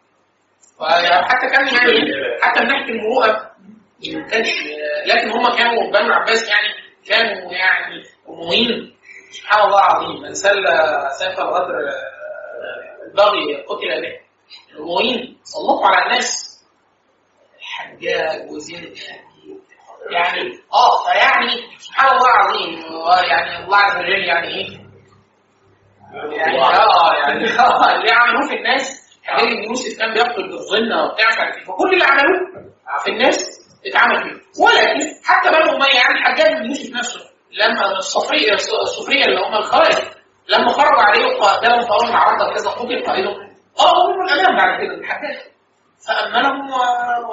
حتى كان يعني حتى من ناحيه المروءه ما كانش لكن هم كانوا بنو العباس يعني كانوا يعني امويين سبحان الله العظيم من سل سيف الغدر آه، البغي قتل به الامويين سلطوا على الناس الحجاج وزين يعني اه فيعني سبحان الله العظيم آه، يعني الله عز وجل يعني ايه يعني اه يعني اه اللي عملوه في الناس حجاج بن يوسف كان بيقتل بالظن وبتاع مش عارف ايه فكل اللي عملوه في الناس اتعمل فيه ولكن حتى بنو اميه يعني حجاج بن يوسف نفسه لما الصفريه الصفريه اللي هم الخوارج لما خرج عليه وقاتلهم في اول معركه كذا قتل قائدهم اه هم من الامام بعد كده الحجاج فامنهم و و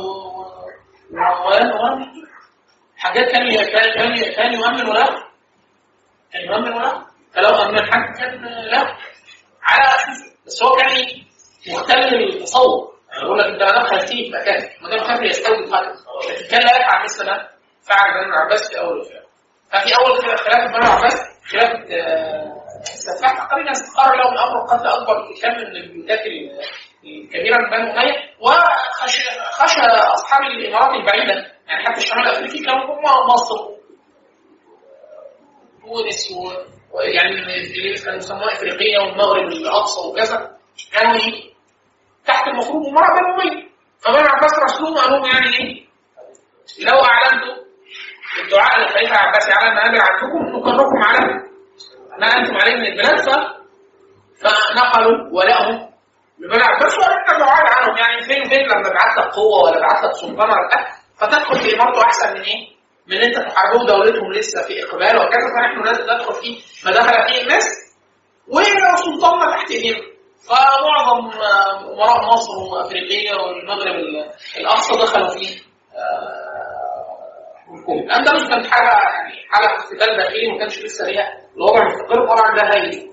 و و و حاجات كان ي- كان كان كان يؤمن ولا كان يؤمن ولا فلو امن حد كان لا على بس هو كان إيه؟ مختل التصور يقول لك انت ما دام خلفيه يبقى كذا ما دام خلفيه يستوجب هذا لكن كان لا يفعل مثل ما فعل بنو العباس في اول الخلافه ففي اول خلاف- خلافه بنو العباس خلافه آه، استفتاح تقريبا استقر لهم الامر قتل اكبر كم من البيوتات ال- الكبيره من بني اميه وخشى خشى اصحاب الامارات البعيده يعني حتى الشمال الافريقي كانوا هم مصر تونس و- ويعني اللي كانوا يسموها افريقيا والمغرب الاقصى وكذا كانوا ايه تحت المفروض امراء بني اميه فبني العباس رسلهم قال لهم يعني ايه لو اعلنتوا الدعاء للخليفه العباسي على المنابر عندكم نقركم على ما انتم عليه من البلاد ف فنقلوا ولائهم لبني العباس واحنا بعاد عنهم يعني فين فين لما بعت لك قوه ولا بعت لك سلطان ولا بتاع فتدخل في امارته احسن من ايه؟ من انت تحاربوا دولتهم لسه في اقبال وكذا فنحن لازم ندخل في ما دخل فيه الناس ولو سلطاننا تحت ايدينا فمعظم آه، امراء مصر وافريقيا والمغرب ال- الاقصى دخلوا في آه، الحكم الاندلس كانت حاجه يعني حاله اقتتال داخلي ما كانش لسه ليها الوضع مستقر طبعا ده هي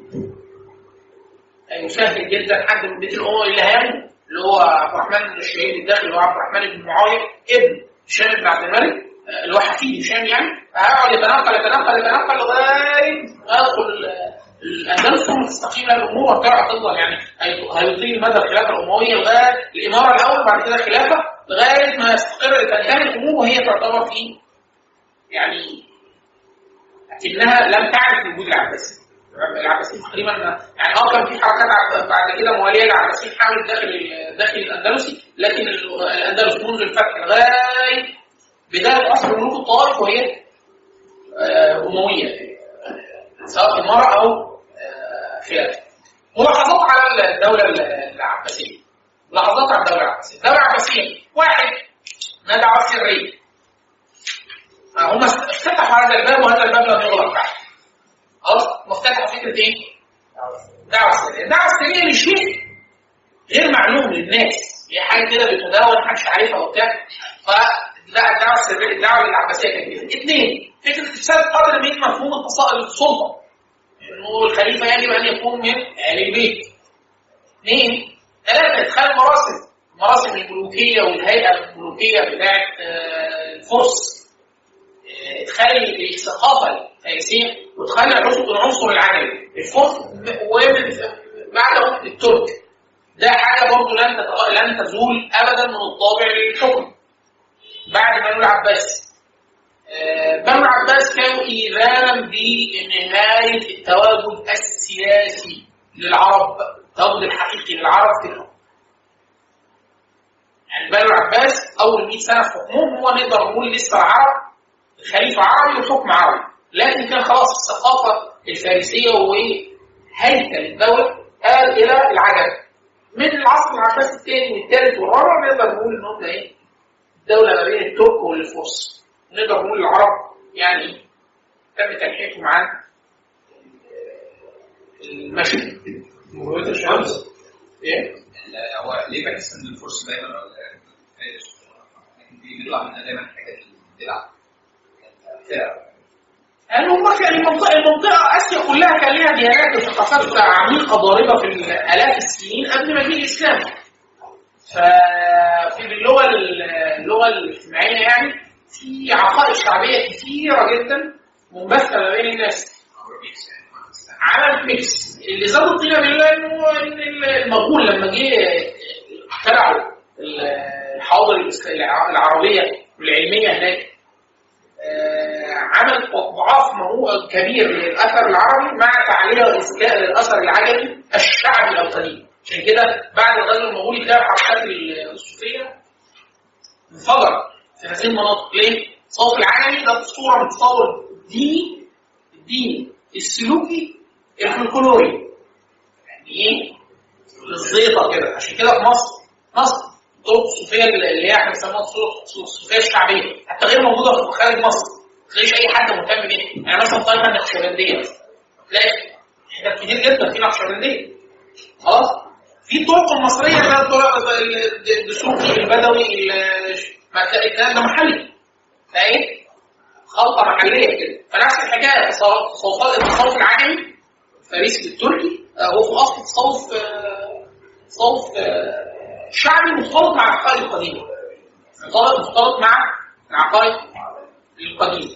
يسهل جدا حد من بيت الاموي اللي هيعمل اللي هو عبد الرحمن الشهيد الداخلي اللي هو عبد الرحمن بن معاويه ابن هشام بن عبد الملك آه، اللي هو حفيد هشام يعني هيقعد يتنقل يتنقل يتنقل لغايه ما يدخل آه، الاندلس ثم تستقيم له الامور وترجع تفضل يعني هي- هيطيل مدى الخلافه الامويه لغايه الاماره الاول بعد كده الخلافه لغايه ما يستقر تنتهي الامور وهي تعتبر في يعني لكنها لم تعرف وجود العباسي العباسيين تقريبا يعني اه كان في حركات عب- بعد كده مواليه للعباسيين حاولت داخل ال- داخل الاندلسي لكن ال- الاندلس منذ الفتح لغايه بدايه عصر ملوك الطوائف وهي آه، امويه سواء اماره او آه، خلافه. ملاحظات على الدوله العباسيه. ملاحظات على الدوله العباسيه. الدوله العباسيه واحد ندعه سريه. هم افتتحوا هذا الباب وهذا الباب لم يغلق بعد. خلاص مفتتحوا فكره ايه؟ دعوه سريه. الدعوه السريه لشيء غير معلوم للناس هي حاجه كده بتداول محدش عارفها وبتاع فلا الدعوه السريه الدعوه العباسيه كانت كده. اثنين فكره افساد قدر من مفهوم التص- السلطه انه الخليفه يجب ان يكون من اهل البيت. اثنين ثلاثه ادخال المراسم المراسم الملوكيه والهيئه الملوكيه بتاعت آه، الفرس آه، ادخال الثقافه الفارسيه وادخال العنصر العنصر العجمي الفرس ومن بعدهم الترك ده حاجه برضه لن تتغ... لن تزول ابدا من الطابع للحكم بعد بنو العباس آه، بنو العباس كانوا ايذانا بنهايه التواجد السياسي للعرب التواجد الحقيقي للعرب في الحكم يعني بنو العباس اول 100 سنه في حكمهم هو نقدر نقول لسه العرب خليفه عربي وحكم عربي لكن كان خلاص الثقافه الفارسيه وهيكل الدوله قال الى العجم من العصر العباسي الثاني والثالث والرابع نقدر نقول ان هم ايه الدوله ما بين الترك والفرس نقدر نقول العرب يعني تم تلحيقهم عن المشرق مهمة الشمس ايه ال- هو ليه بحس ان الفرس دايما ولا فارس لكن دي بيطلع منها دايما حاجات اللي بتلعب بتلعب يعني هم كان المنطقه المنطقه اسيا كلها كان لها ديانات وثقافات عميقه ضاربه في الالاف السنين قبل ما يجي الاسلام. ففي اللغه اللغه الاجتماعيه يعني في عقائد شعبيه كثيره جدا منبثه ما بين الناس. عمل ميكس اللي زاد الطينه بالله انه إن المغول لما جه اخترعوا الحاضر العربيه والعلميه هناك آه، عمل اضعاف مهول كبير للاثر العربي مع تعليل الاسكاء للاثر العجمي الشعبي او القديم عشان كده بعد الغزو المغولي تلاقي الحركات الصوفيه انفجر في هذه المناطق ليه؟ التصوف العالمي ده صوره من التصور الديني الديني السلوكي الفلكلوري يعني ايه؟ الزيطه كده عشان كده في مصر مصر الطرق الصوفيه اللي هي احنا بنسموها الطرق الصوفيه الشعبيه حتى غير موجوده في خارج مصر ما تلاقيش اي حد مهتم بيها يعني مثلا طائفه النقشبنديه تلاقي حاجات كتير جدا في نقشبنديه خلاص في الطرق المصريه اللي هي الطرق الدسوقي البدوي ال- ما تلاقي الكلام ده محلي تلاقي خلطه محليه كده فنفس الحكايه تصوف تصوف- التصوف العجمي الفارسي التركي آه، هو في الاصل تصوف آه، تصوف آه، شعبي مختلط مع العقائد القديمه مختلط مختلط مع العقائد القديمه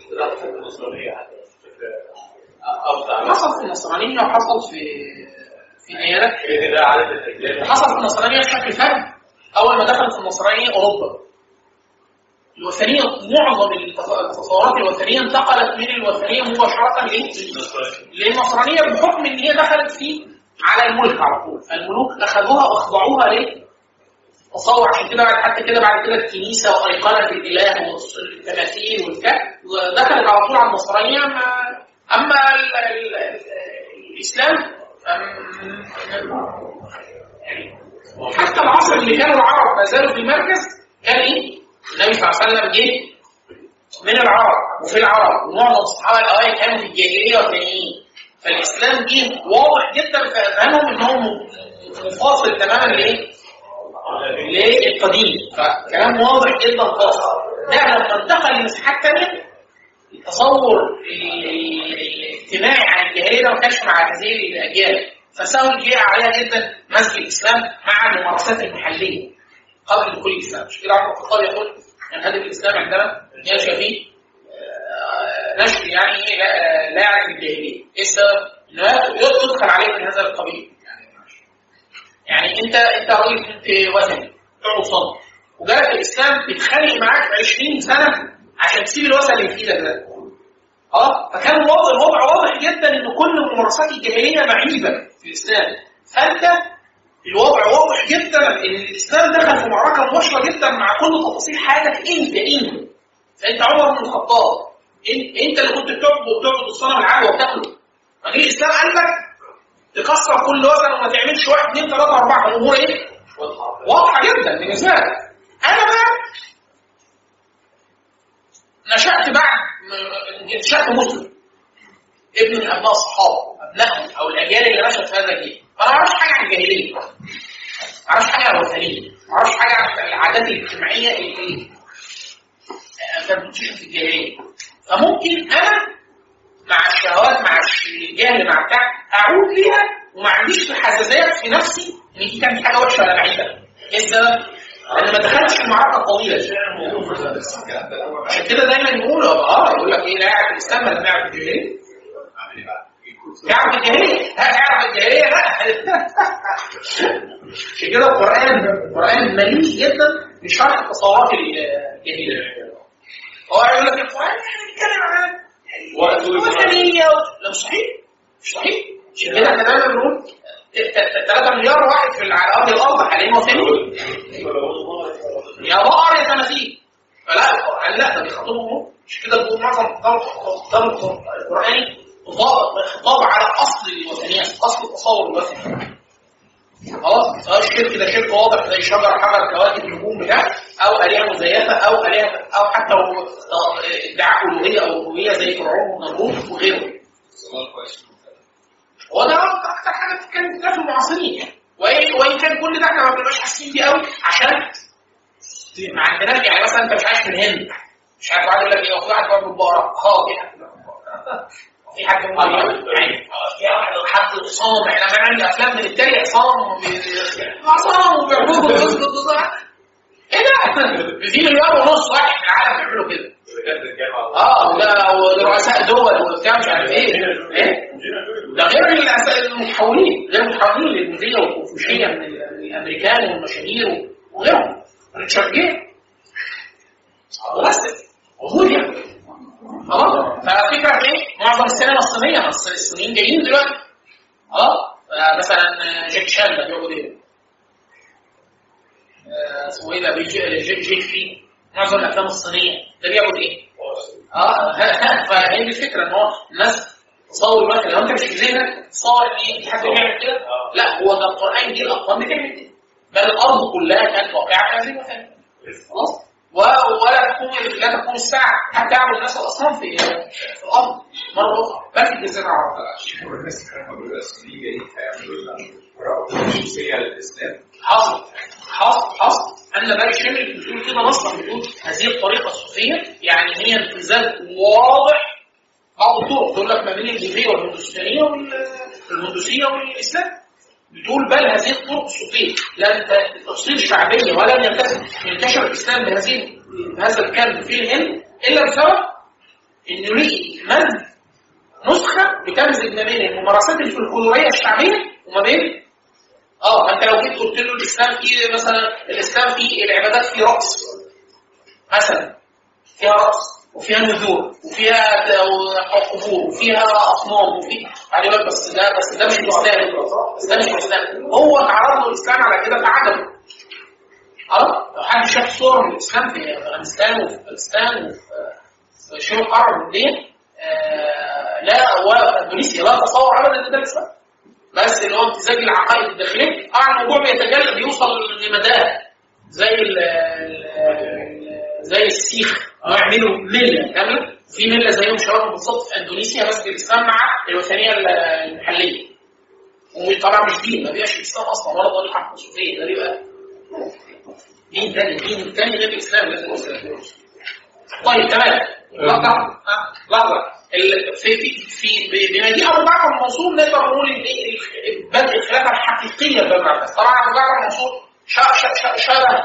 حصل في النصرانيه وحصل في في ديانات حصل في النصرانيه بشكل فردي اول ما دخلت في النصرانيه اوروبا الوثنيه معظم التصورات الوثنيه انتقلت من الوثنيه مباشره ليه؟ للنصرانيه بحكم ان هي دخلت في على الملك على طول فالملوك اخذوها واخضعوها ليه؟ تصور عشان كده بعد حتى كده بعد كده الكنيسه وايقونه الاله والتماثيل والكهف دخلت على طول على النصرانيه ما- اما ال ال ال الاسلام أم- يعني حتى العصر اللي كانوا العرب ما زالوا في المركز كان ايه؟ النبي صلى الله عليه وسلم جه من العرب وفي العرب ومعظم الصحابه الاوائل كانوا في الجاهليه وثانيين فالاسلام جه واضح جدا في اذهانهم ان هو م- منفصل تماما لايه؟ للقديم فكلام واضح جدا خاص ده لما انتقل لمساحات ثانيه التصور ال- ال- الاجتماعي عن الجاهليه ده ما كانش مع هذه الاجيال فسهل جه عليها جدا مسك الاسلام مع الممارسات المحليه قبل دخول الاسلام مش كده عمر الخطاب يقول ان هدف الاسلام عندما ينشا فيه آه، نشر يعني إيه؟ لا لا يعرف الجاهليه ايه السبب؟ انه يدخل عليه من هذا القبيل يعني انت انت راجل كنت وثني تعبد صنم وجالك الاسلام بيتخانق معاك 20 سنه عشان تسيب الوثن اللي في ايدك ده اه فكان الوضع الوضع واضح جدا ان كل ممارسات الجاهليه معيبه في الاسلام فانت الوضع واضح جدا ان الاسلام دخل في معركه مباشره جدا مع كل تفاصيل حياتك انت انت فانت عمر بن الخطاب انت, انت اللي كنت بتعبد وبتعبد الصنم العالي وبتاكله فجه الاسلام قال لك تكسر كل وزن وما تعملش واحد اثنين ثلاثه اربعه الامور ايه؟ واضحه جدا بالنسبه لك انا بقى نشأت بعد م- نشأت مسلم ابن من ابناء الصحابه ابنائهم او الاجيال اللي نشأت في هذا الجيل فانا ما اعرفش حاجه عن الجاهليه ما اعرفش حاجه عن الوثنيه ما اعرفش حاجه عن العادات الاجتماعيه اللي كانت بتنتشر في الجاهليه فممكن انا مع الشهوات مع الجهل مع بتاع اعود ليها وما عنديش حساسيات في نفسي ان دي كانت حاجه وحشه ولا بعيده ايه السبب؟ لان ما دخلتش في المعركه الطويله دي عشان كده دايما يقولوا اه يقول لك ايه لا يعرف الاسلام ولا ما يعرف الجاهليه يعرف الجاهليه ها يعرف الجاهليه لا عشان كده القران القران مليء جدا بشرح تصورات الجاهليه هو يقول لك القران احنا بنتكلم عن وثنيه لا مش صحيح مش صحيح عشان كده احنا دايما بنقول 3 مليار واحد في على ارض الارض حاليا وثنيين يا بقر يا تماثيل فلا القران لا ده بيخاطبهم مش كده بيقول معظم الخطاب القراني خطاب خطاب على اصل الوثنيه اصل التصور الوثني خلاص سواء الشرك ده شرك واضح زي شجر حجر كواكب نجوم بتاع او الهه مزيفه او الهه او حتى ادعاء الوهيه او الوهيه زي فرعون ونمرود وغيره هو ده اكتر حاجه بتتكلم فيها في المعاصرين يعني وان وان كان كل ده احنا ما بنبقاش حاسين بيه قوي عشان ما عندناش يعني مثلا انت مش عايش في الهند مش عارف واحد يقول لك ايه في واحد بيعمل بقره اه في حد في حد ممكن يعني في حد صنم احنا بنعمل افلام من التانية صنم صنم وبيعبدوا ويسجدوا ايه ده؟ في مليار ونص واحد في العالم بيعملوا كده اه وده ورؤساء دول وبتاع مش عارف ايه ايه ده غير المتحولين غير المتحولين للبوذيه والكونفوشيه من الامريكان والمشاهير وغيرهم ريتشارد جير ممثل موجود يعني خلاص ففكره ايه؟ معظم السينما الصينيه الصينيين جايين دلوقتي خلاص فمثلا جاك شان ده بيعبد ايه؟ آه، اسمه ايه ده بيجي- جيك جيك في معظم الافلام الصينيه ده بيعبد ايه؟ اه فهي دي الفكره ان هو الناس تصور مثلا لو انت مش في ذهنك تصور ان إيه، في حد بيعمل كده لا هو ده القران دي الاقوام بتعمل كده بل الارض كلها كانت واقعه في هذه المكان خلاص و- ولا تكون لا تكون الساعه حتى يعبد الناس الاصنام في في الارض مره اخرى بل في الجزيره العربيه هو الناس كانوا بيقولوا الصينيين جايين هيعملوا لنا خصوصيه للاسلام حصل حصل حصل أن باري شمري بتقول كده نصا بتقول هذه الطريقة الصوفية يعني هي امتزاج واضح بعض الطرق تقول لك ما بين الجزيرة والهندوسية والهندوسية والإسلام بتقول بل هذه الطرق الصوفية لن ت- تصير شعبية ولن ينتشر ينتشر الإسلام بهذه بهذا الكم في الهند إلا بسبب إنه لقي من نسخة بتمزج ما بين الممارسات الفلكلورية الشعبية وما بين اه انت لو جيت قلت له الاسلام فيه مثلا الاسلام فيه العبادات فيه رقص مثلا فيها رقص وفيها نذور وفيها ت- قبور وفيها اصنام وفي بعد يقول لك بس ده بس ده مش الاسلام بس ده مش الاسلام هو تعرض له الاسلام على كده فعجبه خلاص لو حد شاف صور من الاسلام في افغانستان وفي باكستان وفي في شبه القاره الهنديه آه لا ولا في اندونيسيا لا تصور ابدا ان ده الاسلام بس اللي هو امتزاج العقائد الداخليه طبعا الموضوع بيتجلى بيوصل لمداه زي ال ال- زي السيخ انه يعملوا مله كامله في مله زيهم شباب بالظبط في اندونيسيا بس الاسلام مع الوثنيه المحليه وطبعا مش دين ما بيبقاش الاسلام اصلا ولا طريقه صوفيه ده بيبقى دين تاني دين تاني غير الاسلام لازم الاسلام طيب تمام لحظه آه، لحظه ال- في في في بما دي ابو جعفر المنصور نقدر نقول ان إيه ال- بدء الخلافه الحقيقيه لبني عباس طبعا ابو جعفر المنصور شا- شا- شا- شبه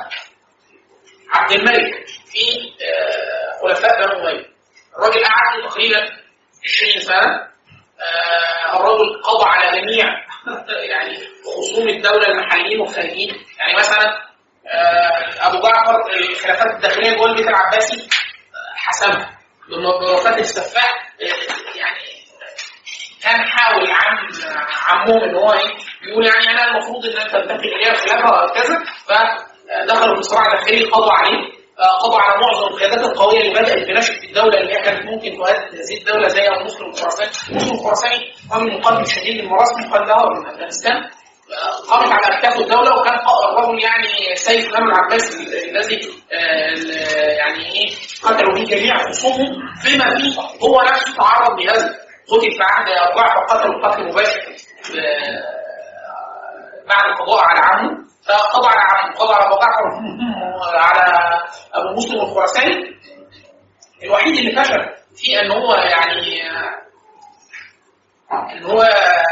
عبد الملك في آه، خلفاء بني اميه الراجل قعد تقريبا 20 سنه آه، الرجل قضى على جميع يعني خصوم الدوله المحليين والخارجيين يعني مثلا آه، ابو جعفر الخلافات الداخليه جوه البيت العباسي آه، حسمها بوفاه السفاح آه، يعني كان حاول عم عمهم ان هو ايه بيقول يعني انا المفروض ان انت تنتقل اليها الخلافه وكذا فدخلوا في صراع داخلي قضوا عليه آه، قضوا على معظم القيادات القويه اللي بدات بنشأة الدوله اللي هي كانت ممكن تهدد هذه الدوله زي ابو مسلم الخراساني، مسلم الخراساني رجل مقاتل شديد للمراسم قلدها من افغانستان آه، قامت على اكتاف الدوله وكان ق- الرجل يعني سيف الامام العباس ال- الذي آه، ال- يعني ايه قتلوا به جميع خصومهم بما فيه هو نفسه تعرض لهذا قتل في عهد ابو جعفر قتله قتل مباشر آه، بعد القضاء على عمه فقضى على عمه قضى على ابو جعفر على ابو مسلم الخراساني الوحيد اللي فشل في ان هو يعني ان هو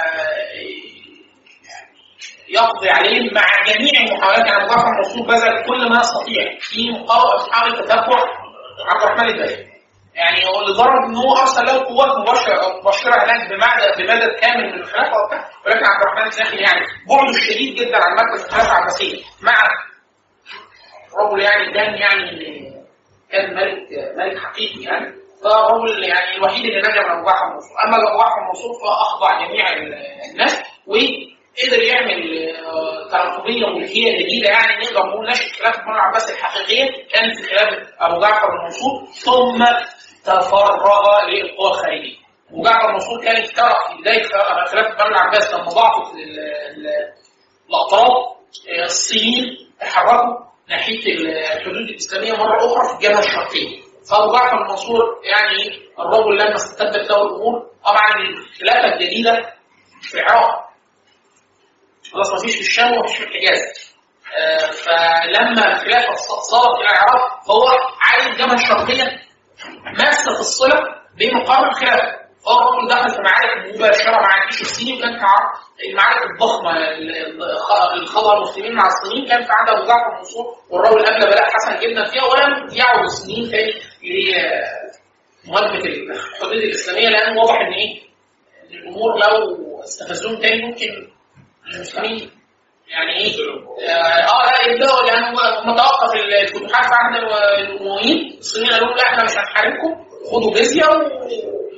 يقضي عليه مع جميع المحاولات يعني ابو جعفر المنصور بذل كل ما يستطيع في مقاومه محاوله تتبع عبد الرحمن الباقي يعني هو لدرجه ان هو ارسل له قوات مباشره مباشره هناك بمدد بمدد كامل من الخلافه وبتاع ولكن عبد الرحمن الداخلي يعني بعده الشديد جدا عن مركز الخلافه العباسيه مع رجل يعني كان يعني كان ملك ملك حقيقي يعني فرجل يعني الوحيد اللي نجا من ابو جعفر المنصور اما ابو جعفر المنصور فاخضع جميع الناس وقدر يعمل آه، تراتبيه ملكيه جديده يعني نقدر نقول نشأة خلافه بنو العباس الحقيقيه كانت في خلافه ابو جعفر المنصور ثم تفرغ للقوى الخارجيه. ابو جعفر المنصور كان افترق في بدايه خلافه بنو العباس لما ضعفت ال- ال- الاطراف آه، الصينيين تحركوا ناحيه الحدود الاسلاميه مره اخرى في الجبهه الشرقيه. فابو جعفر المنصور يعني الرجل لما استتبت له الامور طبعا الخلافه الجديده في العراق خلاص ما فيش في الشام وما فيش في الحجاز آه، فلما الخلافه صارت الى العراق فهو عايز الجبهه الشرقيه ماسه الصله بمقام الخلافه فهو الرجل دخل في معارك مباشره مع الجيش الصيني وكان في عرض المعارك الضخمه اللي خاضها المسلمين مع الصينيين كان في عهد ابو جعفر المنصور والرجل ابلى بلاء حسن جدا فيها ولم يعود الصينيين تاني لمواجهه الحدود الاسلاميه لان واضح ان ايه إن الامور لو استفزوهم تاني ممكن المسلمين يعني ايه اه آه، لا يبداوا لان هم توقف الفتوحات في عهد الامويين الصينيين قالوا لا احنا مش هنحاربكم خدوا جزيه و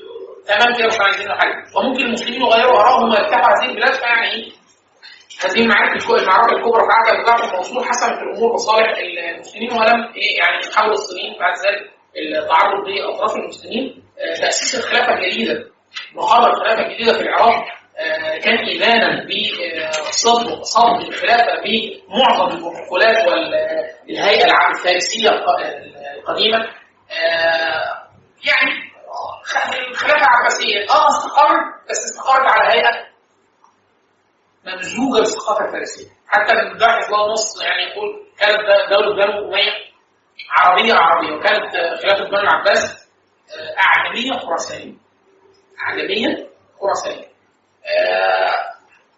تمام كده مش عايزين له حاجه وممكن المسلمين يغيروا ارائهم ويفتحوا هذه البلاد فيعني ايه هذه المعارك الكو- المعركه الكبرى في عهد ابو جعفر المنصور حسمت الامور بصالح المسلمين ولم إيه يعني يحاول الصينيين بعد ذلك التعرض لاطراف المسلمين آه، تاسيس الخلافه الجديده محاضره الخلافه الجديده في العراق آه، كان ايمانا بصد صد الخلافه بمعظم البروتوكولات والهيئه العام الفارسيه الق- القديمه آه، يعني خ- الخلافه العباسيه اه استقرت بس استقرت على هيئه ممزوجه بالثقافه الفارسيه حتى الباحث الله نص يعني يقول كانت د- دوله بنو اميه عربيه عربيه وكانت آه، خلافه بنو العباس آه، اعجميه خراسانيه اعجميه خراسانيه آه،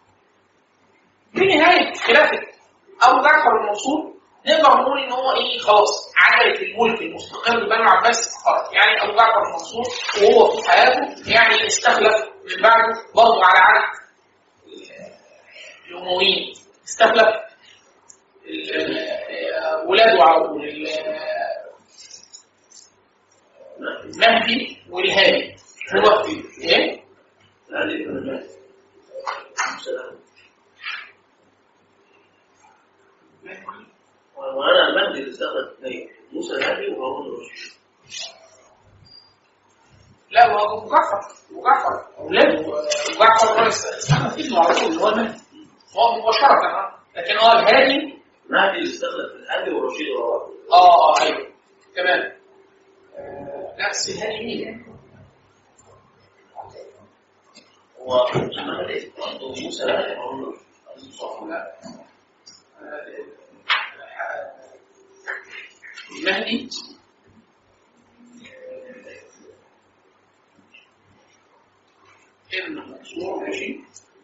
بنهايه خلافه ابو جعفر المنصور نقدر نقول ان هو ايه خلاص عجله الملك المستقر بنو العباس استقرت يعني ابو جعفر المنصور وهو في حياته يعني استخلف من بعده برضه على عهد الامويين استخلف ال- آه، ولاده على طول ال- المهدي والهادي هو في ايه؟ هذه من الناس سلام وانا المهدي اللي استخدم اثنين موسى الهادي وهارون الرشيد لا هو ابو جعفر ابو جعفر اولاده ابو جعفر هو استخلف ابنه على طول اللي هو المهدي هو مباشره آه. لكن هو الهادي المهدي اللي استخدم الهادي والرشيد وراه اه اه ايوه تمام آه، لا بس الهادي مين؟ هو المهدي برضه موسى الهادي وهارون الرشيد صح لا آه، المهدي ابن منصور ماشي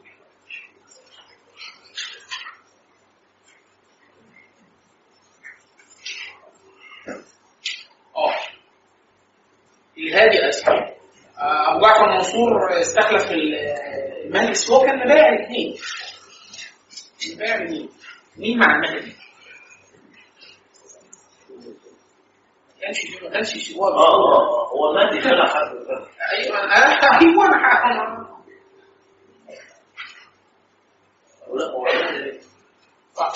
اه الهادي اسف آه، ابو جعفر منصور استخلف ال- المهندس هو كان مبايع الاثنين مبايع مين؟ مين مع المهدي؟ ما كانش ما كانش اه هو اه هو المهدي كان حد ايوه انا ايوه انا لا هو المهدي صح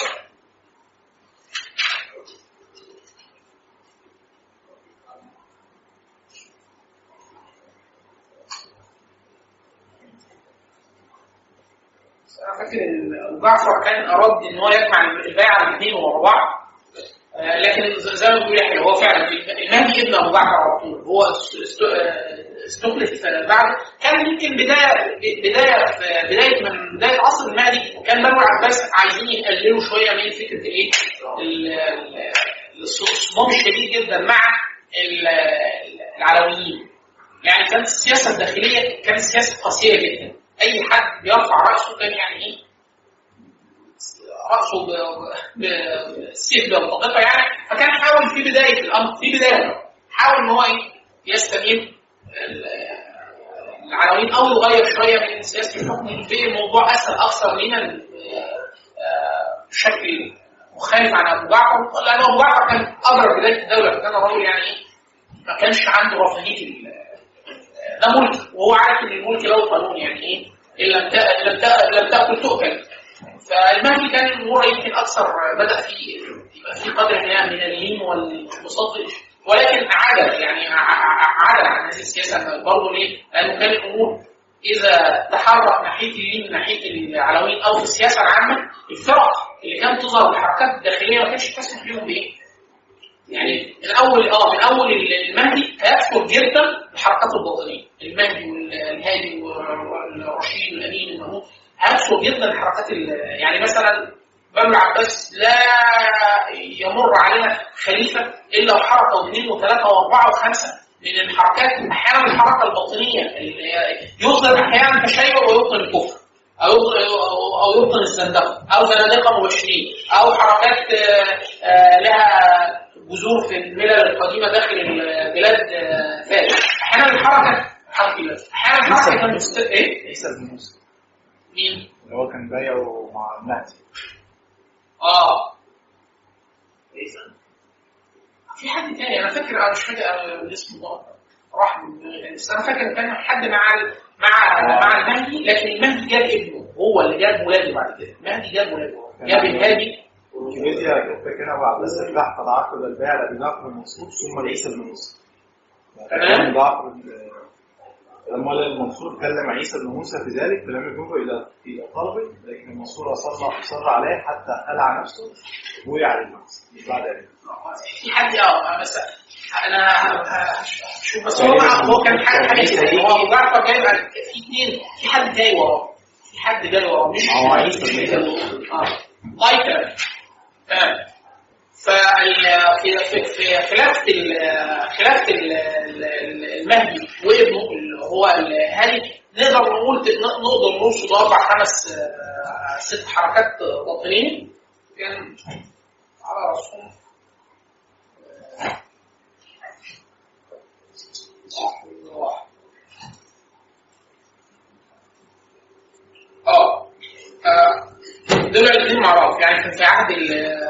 انا فاكر ان ابو جعفر كان اراد ان هو يجمع البيعه الاثنين ورا بعض آه، لكن ز- زي ما بيقول يحيى هو فعلا المهدي ابن ابو جعفر على طول هو است- است- آه، استخلف بعد كان يمكن بدايه بدايه في بدايه من بدايه عصر المهدي كان بنو العباس عايزين يقللوا شويه من فكره الايه؟ ال- ال- الصدام الشديد جدا مع ال- العلويين يعني كانت السياسه الداخليه كانت سياسه قاسيه جدا اي حد بيرفع راسه كان يعني ايه راسه ب- ب- بالسيف بيلتقطها يعني فكان حاول في بدايه الامر في بدايه حاول ان هو ايه يستميل ال- العناوين او يغير شويه من سياسه الحكم في الموضوع اسهل اكثر من ال- آه، بشكل مختلف عن ابو جعفر لان ابو جعفر كان ادرك بدايه الدوله فكان راجل يعني ايه ما كانش عنده رفاهيه ال- ده ملك وهو عارف ان الملك له قانون يعني ايه ان لم تا- لم تا- لم تاكل تؤكل فالمهدي كان الامور يمكن اكثر بدا في يبقى في قدر ما من اللين والبساط ولكن عدل يعني ع- ع- عدل عن هذه السياسه برضه ليه؟ لانه كان الامور اذا تحرك ناحيه اليمين ناحيه العلويين او في السياسه العامه الفرق اللي كانت تظهر الحركات الداخليه ما كانتش تسمح لهم بايه؟ يعني من اول اه من اول المهدي هيكثر جدا الحركات الباطنيه المهدي والهادي والرشيد والامين والمهمود هيكثر جدا الحركات ال- يعني مثلا بنو العباس لا يمر علينا خليفه الا وحركه واثنين وثلاثه واربعه وخمسه من الحركات احيانا الحركه الباطنيه اللي يظهر احيانا تشيع ويبطن الكفر او يبطن- او يبطن الزندقه او زنادقه مباشرين او حركات آه، آه، لها جذور في الملل القديمه داخل البلاد آه، فارس احيانا الحركه حركه بس احيانا الحركه كانت مست... ايه؟ عيسى بن موسى مين؟ اللي هو كان بايعه مع المهدي اه عيسى في حد تاني انا فاكر انا مش فاكر أنا اسمه ده راح من- بس انا فاكر إن كان حد مع ال- مع مع المهدي لكن المهدي جاب ابنه هو اللي جاب ولاده بعد كده المهدي جاب ولاده جاب الهادي ويكيبيديا كانت فاكرها ابو عباس الفتاح قد عقد البيع لابي جعفر المنصور ثم لعيسى بن موسى. تمام. كان جعفر ال- لما المنصور كلم عيسى بن موسى في ذلك فلم يجوبه الى الى طلبه لكن المنصور اصر اصر عليه حتى خلع نفسه ووقع على المنصب مش بعد ذلك. في حد اه بس انا هشوف بس هو هو كان حاجه حاجه كده هو ابو جعفر جاي بعد في اثنين في حد جاي وراه في حد جاي وراه مش هو عيسى مش بن اه طيب تمام تمام فال في في في خلافه ال- خلافه ال- ال- المهدي وابنه اللي هو الهادي نقدر نقول نقدر نرصد اربع خمس آه، ست حركات باطنيه كان على رسول اه آه، دول الاثنين مع بعض يعني كان في عهد ال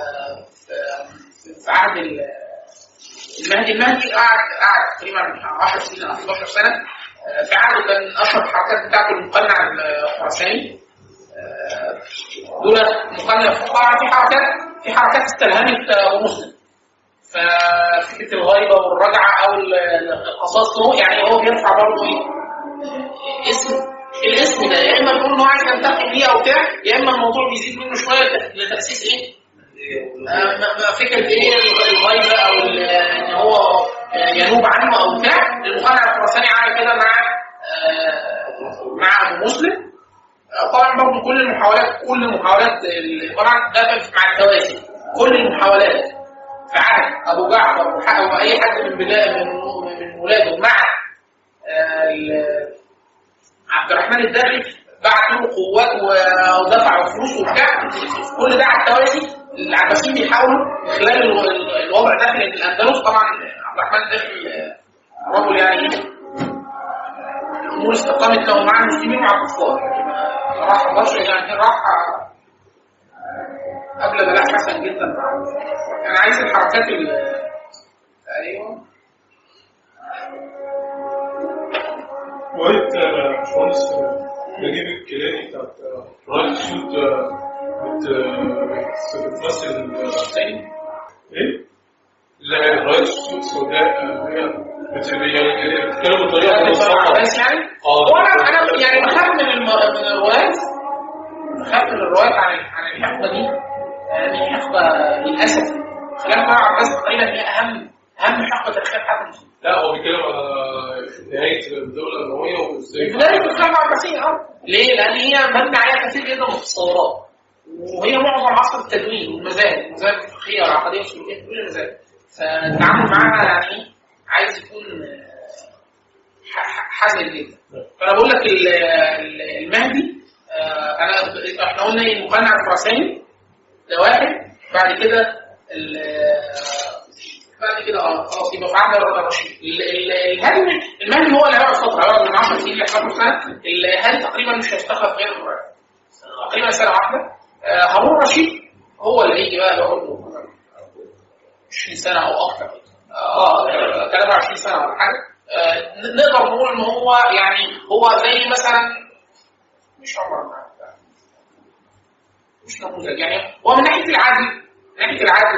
في عهد ال المهدي المهدي قعد قعد تقريبا 10 سنين او 11 سنه آه، في عهده كان اشهر الحركات بتاعته المقنع الخراساني آه، دول مقنع طبعا في حركات في حركات استلهمت ابو مسلم ففكره الغيبه والرجعه او ال- القصاص له يعني هو بيرفع برضه ايه اسم الاسم ده يا اما نقول انه عايز ينتقم ليه او بتاع يا اما الموضوع بيزيد منه شويه لتاسيس ايه؟ آه، ما- ما فكره ايه الغيبه او ال- ان هو آه، ينوب عنه او بتاع المقنع الخراساني عمل كده مع آه، مع ابو مسلم آه، طبعا برضه كل المحاولات كل المحاولات ال- طبعا ده كان مع التوازي كل المحاولات في عهد ابو جعفر وح- واي حد من بلاد من من ولاده مع آه، ال- عبد الرحمن الداخلي بعت له قوات و- ودفعوا فلوس وبتاع كل ده على التوازي العباسيين بيحاولوا من خلال ال- ال- الوضع داخل الاندلس طبعا عبد الرحمن الداخلي آه، رجل يعني الامور استقامت له مع المسلمين ومع الكفار يعني ما راح مصر يعني راح آه، قبل بلاء حسن جدا مع انا عايز الحركات ال ايوه رواية آه، باشمهندس آه، نجيب الكيلاني بتاعت آه، راية السود آه، بت- آه، بتمثل تاني ايه؟ لا راية السود السوداء آه، هي بت- يعني بتتكلم بطريقة مبسطة عباس يعني اه وانا انا يعني بخاف من الم... من الروايات بخاف من الروايات عن عن الحقبه دي يعني الحقبه للاسف خلاف بقى عباس تقريبا هي اهم اهم حقبه تاريخيه في حياه المسلمين لا هو بيتكلم على نهاية الدولة الأموية وازاي بدايه الخلافه العباسيه اه ليه؟ لان هي مبني عليها كثير جدا من التصورات وهي معظم عصر التدوين والمذاهب المذاهب الفقهيه والعقديه والسلوكيه كل المذاهب فالتعامل معاها يعني عايز يكون آه، ح- ح- حذر جدا فانا بقول لك ال- ال- المهدي آه، انا احنا قلنا ايه المقنع الخراساني ده واحد بعد كده ال- بعد كده اه خلاص يبقى في عهد الرشيد ال- ال- الهادي المهدي هو اللي هيقعد فتره هيقعد من 10 سنين ل 11 سنه الهادي تقريبا مش هيستخلف غير تقريبا سنه واحده آه، هارون رشيد هو اللي هيجي بقى يقعد له 20 سنه او اكثر اه 23 سنه ولا حاجه آه، ن- نقدر نقول ان هو يعني هو زي مثلا مش عمر بن الخطاب. مش نموذج يعني هو من ناحيه العدل من ناحيه العدل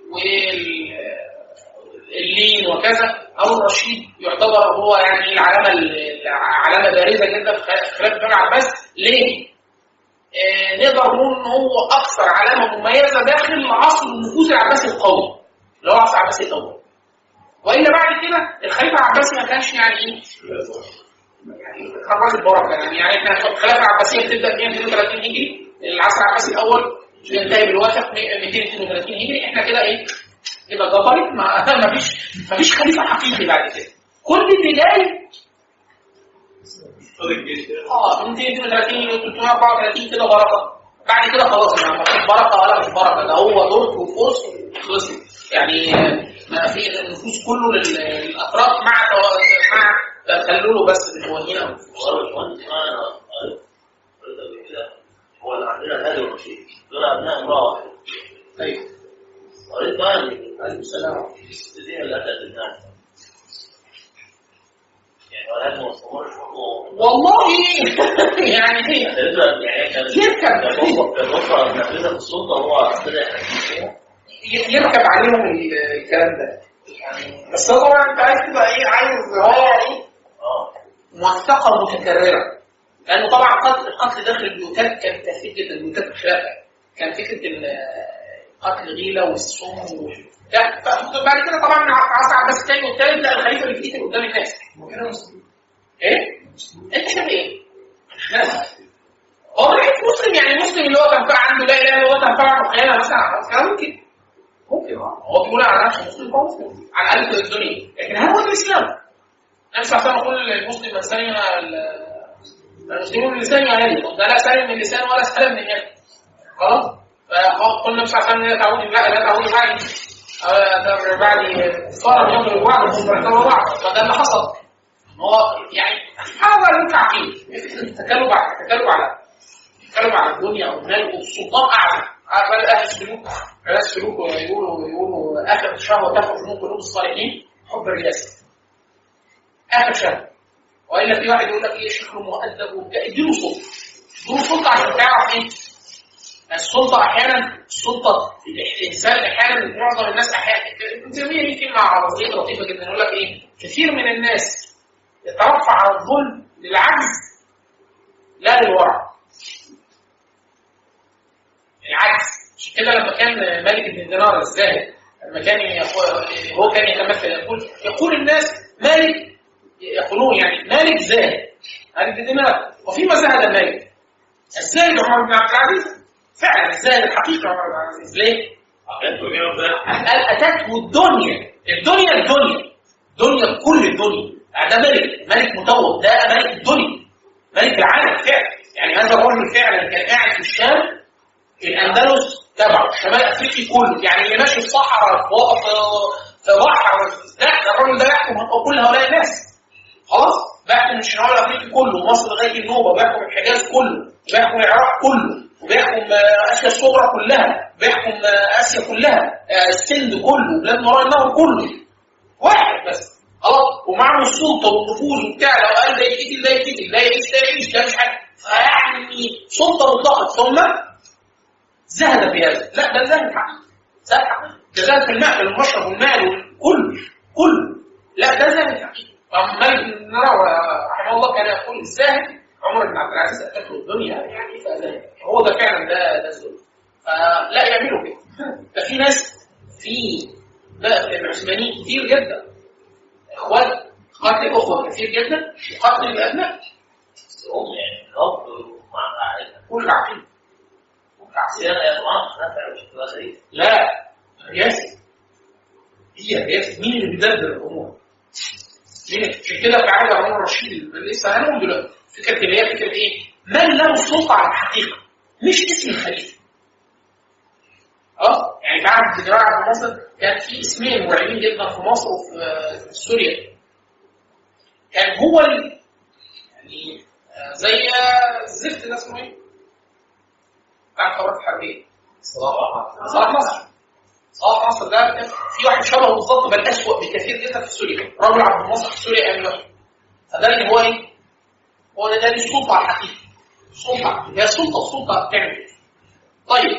واللين وكذا هارون رشيد يعتبر هو يعني العلامه ال- علامه بارزه جدا في خلال- في خلافه بني عباس ليه؟ آه، نقدر نقول ان هو اكثر علامه مميزه داخل عصر النفوذ العباسي القوي اللي هو عصر العباسي الاول والا بعد كده الخليفه العباسي ما كانش يعني ايه يعني كان راجل بركه يعني يعني احنا الخلافه العباسيه بتبدا 132 هجري العصر العباسي الاول ينتهي بالوثق 232 هجري احنا كده ايه كده جبرت ما ما فيش ما فيش خليفه حقيقي بعد كده كل اللي جاي فاضل الجيش ده. اه من 232 ل 334 كده بركه بعد كده خلاص يعني ما فيش بركه ولا مش بركه ده هو دورت وفوز خلص يعني ما في النفوس كله لل- للاطراف مع تو- مع تخلله بس بالموهين او وقالوا الباشمهندس معانا قريت قريت قبل كده هو اللي عندنا الهادي والرشيد دول ابناء امراه واحده ايوه قريت بقى ان عليكم السلام الست دي اللي قتلت الناس والله يعني هي يعني كان يركب كان نقطة كان نقطة نفذها في السلطة هو ابتدى يحكم فيها يركب عليهم ال- الكلام ده يعني بس هو طبعا انت عايز تبقى ايه عايز روايه ايه اه موثقه متكرره لانه طبعا قتل القتل داخل البيوتات كان كثير جدا البيوتات الخلافه كان فكره ال- قتل الغيله والسم وال- لا ف- بعد كده طبعا مع عصر عباس الثاني والثالث لا الخليفه بيتقتل قدام الناس ايه؟ انت شايف ايه؟ لا. هو من ناحيه مسلم يعني مسلم اللي هو كان فا- عنده لا اله الا الله كان فعلا خيانه مثلا كان ممكن ممكن اه هو بيقول على نفسه مسلم فهو مسلم على الاقل في الدنيا لكن هل هو الاسلام؟ انا مش عشان اقول المسلم من سلم ال- المسلمون من لسانه يعني ده لا سلم من لسانه ولا سلم من يده خلاص؟ فقلنا مش عشان لا تعود لا لا تعود بعد آه، بعد صار يضرب بعض ويضرب بعض فده اللي حصل هو يعني هذا له تعقيد التكلم على التكلم على التكلم على الدنيا او المال والسلطان اعلى بل اهل السلوك اهل السلوك يقولوا يقولوا اخر شهوه تخرج من قلوب الصالحين حب الرئاسه اخر شهوه والا في واحد يقول لك ايه شكله مؤدب وبتاع اديله سلطه اديله سلطه عشان تعرف ايه السلطه احيانا السلطه الانسان احيانا معظم الناس احيانا ابن تيميه ليه كلمه عربيه لطيفه جدا يقول لك ايه كثير من الناس يترفع على الظلم للعجز لا للورع العجز عشان كده لما كان مالك بن دينار الزاهد لما كان يقول هو كان يتمثل يقول يقول الناس مالك يقولون يعني مالك زاهد مالك بن دينار وفيما زهد مالك الزاهد عمر بن عبد العزيز فعلا الزاهد الحقيقي عمر بن عبد العزيز ليه؟ قال اتته الدنيا الدنيا الدنيا دنيا كل الدنيا ده ملك ملك مطوع ده ملك الدنيا ملك العالم فعلا يعني هذا الرجل فعلا كان قاعد في الشام الاندلس تبعه شمال افريقيا كله يعني اللي ماشي في صحراء في وقف في بحر لا ده الراجل ده يحكم كل هؤلاء الناس خلاص بيحكم الشمال الافريقي كله مصر لغايه النوبه بيحكم الحجاز كله بيحكم العراق كله وبيحكم آه، اسيا الصغرى كلها بيحكم آه، اسيا كلها آه، السند كله بلاد ما وراء النهر كله واحد بس خلاص ومعه السلطه والنفوذ وبتاع لو قال ده يتقتل ده يتقتل ده يعيش ده يعيش ده مش عارف فيعني سلطه مطلقه ثم زهد في هذا لا ده زهد حقيقي زهد حقيقي ده زهد في المأكل والمشرب والمال والكل كله لا ده زهد حقيقي مالك بن نراوي رحمه الله كان يقول الزاهد عمر بن عبد العزيز اتته الدنيا يعني فزاهد هو ده فعلا ده ده الزهد فلا يعملوا كده ده في ناس في لا العثمانيين كتير جدا اخوات قتل اخوه كتير جدا وقتل الابناء بس هم يعني الاب مع عائلة كل عقيم كل عقيم عشان يا طبعا نفع مش تبقى غريب لا رياسة هي رياسة مين اللي بيدبر الأمور؟ مين عشان كده في عهد عمر الرشيد اللي لسه هنقول دلوقتي فكرة اللي هي فكرة إيه؟ من له السلطة على الحقيقة مش اسم الخليفة اه يعني في عهد الجماعة عبد الناصر كان في اسمين مرعبين جدا في مصر وفي في سوريا كان هو ال- يعني آه، زي آه، الزفت ده اسمه ايه؟ بتاع الثورات الحربية صلاح نصر صلاح نصر ده كان في واحد شبهه بالظبط بل اسوء بكثير جدا في سوريا رجل عبد الناصر في سوريا ايام الوحي فده اللي هو ايه؟ هو ده ده دي السلطه على الحقيقه السلطه هي السلطه السلطه بتعمل إيه؟ طيب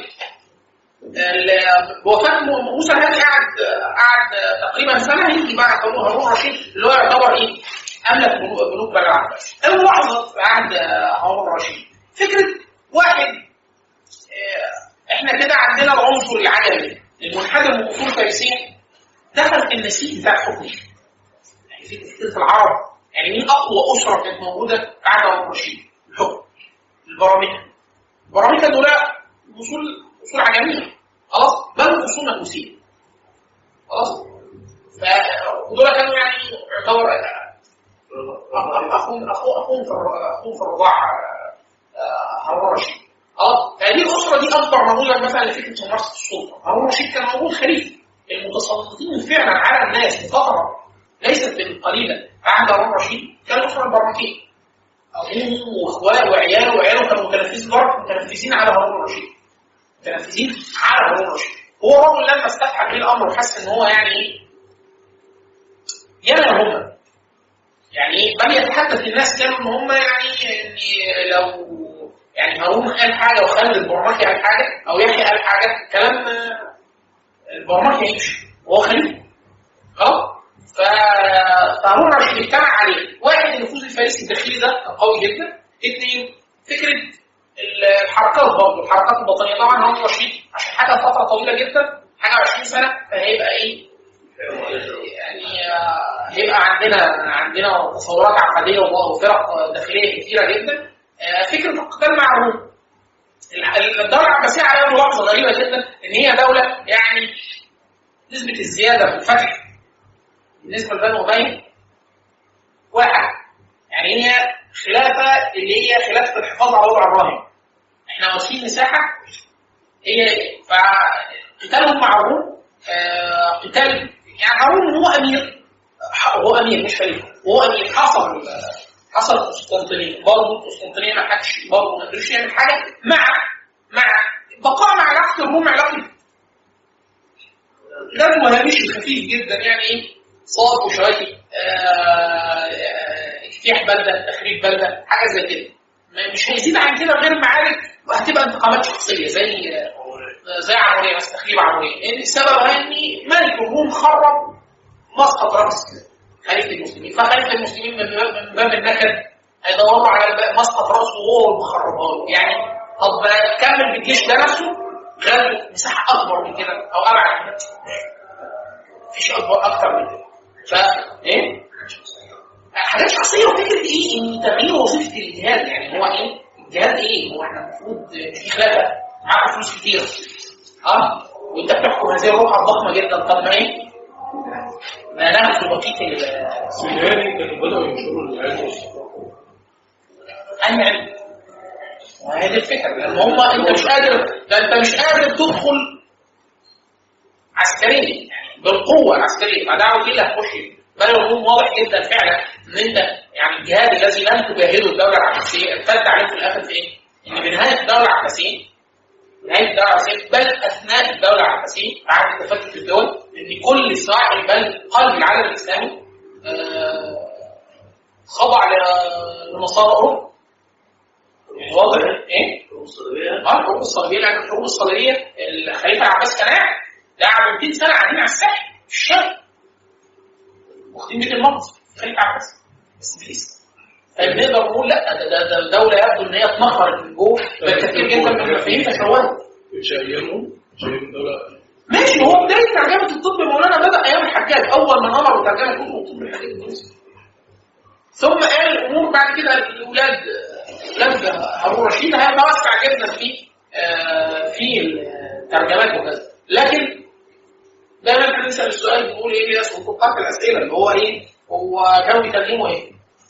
ال- وفاة م- موسى الهادي قعد قعد تقريبا سنه يجي بعد هارون هارون الرشيد اللي هو يعتبر ايه؟ املك بنوك بنوك بني العباس. الملاحظه في عهد هارون الرشيد فكره واحد آه، احنا كده عندنا العنصر العجمي المنحدر من اصول فارسيه دخل في النسيج بتاع الحكم يعني في فكره العرب يعني مين اقوى اسره كانت موجوده في عهد هارون الرشيد؟ الحكم البرامكه البرامكه دول اصول اصول عجميه خلاص بل اصول مجوسيه خلاص ف- ودول كانوا يعني يعتبر اخوهم اخوهم اخوهم في الر- اخوهم في الرضاعه آه، هارون الرشيد اه هذه الاسره دي اكبر نموذج مثلا لفكره ممارسه السلطه هارون الرشيد كان موجود خليفه المتسلطين فعلا على الناس بفتره ليست بالقليله في عهد هارون الرشيد كان الاسره البرمكيه ابوه واخواله وعياله وعياله كانوا متنفذين برضه متنفذين على هارون الرشيد متنفذين على هارون الرشيد هو الرجل لما استفحل به الامر وحس ان هو يعني ايه ياما هم يعني ايه بل يتحدث الناس كانوا ان هم يعني ان لو يعني هارون قال حاجه وخالد البرمكي قال حاجه او يحيى قال حاجه كلام آه، البرمكي يمشي وهو خليفه خلاص ف- فهارون الرشيد اجتمع عليه واحد النفوذ الفارسي الداخلي ده كان قوي جدا اثنين فكره الحركات برضه الحركات الوطنيه طبعا هارون الرشيد عشان حاجه فتره طويله جدا حاجه 20 سنه فهيبقى ايه يعني آه، هيبقى عندنا عندنا تصورات عقديه وفرق داخليه كثيره جدا آه، فكره القتال مع الروم الدوله العباسيه عليها ملاحظه غريبه جدا ان هي دوله يعني نسبه الزياده في الفتح بالنسبه لبني اميه واحد يعني هي خلافه اللي هي خلافه الحفاظ على وضع الراهن احنا واخدين مساحه هي فقتالهم مع الروم آه، قتال يعني هارون هو امير هو امير مش خليفه هو امير حصل حصل قسطنطينيه برضه قسطنطينيه ما حدش برضه ما قدرش يعمل حاجه مع مع بقاء مع علاقه الروم علاقه ده الوهامش الخفيف جدا يعني ايه صاد وشواتي آه، آه، اجتياح بلده تخريب بلده حاجه زي كده ما- مش هيزيد عن كده غير معارك وهتبقى انتقامات شخصيه زي زي عموريه بس تخريب عموريه لان السبب ان ملك الروم خرب مسقط راس خليفه المسلمين فخليفه المسلمين من باب, من باب النكد هيدوروا على الب- مسقط راسه وهو اللي مخربها له يعني طب كمل بالجيش ده نفسه غير مساحه اكبر من كده او ابعد من كده مفيش اكبر اكتر من كده ف ايه حاجات شخصيه وفكره ايه ان تغيير وظيفه الجهاد يعني هو ايه الجهاد ايه هو احنا المفروض في خلافه معاك فلوس كتير اه وانت بتحكم هذه الروحه الضخمه جدا طب ما ايه ما ناخد بقيه ال- السوداني كانوا بدأوا ينشروا العلم والثقافة أنهي علم؟ وهذه الفكرة لأن هم أنت مش قادر ده أنت مش قادر تدخل عسكريا يعني بالقوة العسكرية فدعوة كده هتخش بل الروم واضح جدا فعلا إن أنت يعني الجهاد الذي لم تجاهده الدولة العباسية ارتد عليه في الآخر في إيه؟ إن بنهاية الدولة العباسية نهاية الدولة العباسية بل أثناء الدولة العباسية بعد تفكك الدول إن كل صاحب بل قلب العالم الإسلامي آه، خضع ل- لمصادر أوروبا يعني واضح ايه؟ اه الحروب الصليبيه لان الحروب الصليبيه الخليفه العباس كان قاعد ده قعد 200 سنه قاعدين على الساحل في الشام واخدين بيت المقدس الخليفه العباس بس في الاسلام طيب نقدر نقول لا ده ده ده الدوله يبدو ان هي اتنخرت من جوه بل كثير جدا من المفاهيم تشوهت اتشيموا اتشيموا دولة ماشي هو بدايه ترجمه الطب مولانا بدا ايام الحجاج اول ما امروا ترجمه كتب الطب الحديث الدروسي ثم قال الامور بعد كده الاولاد اولاد هارون الرشيد هيتوسع جدا في آه، في الترجمات وكذا لكن دايما احنا بنسال السؤال بنقول ايه اللي اسمه فقط الاسئله اللي هو ايه هو كانوا بيترجموا ايه؟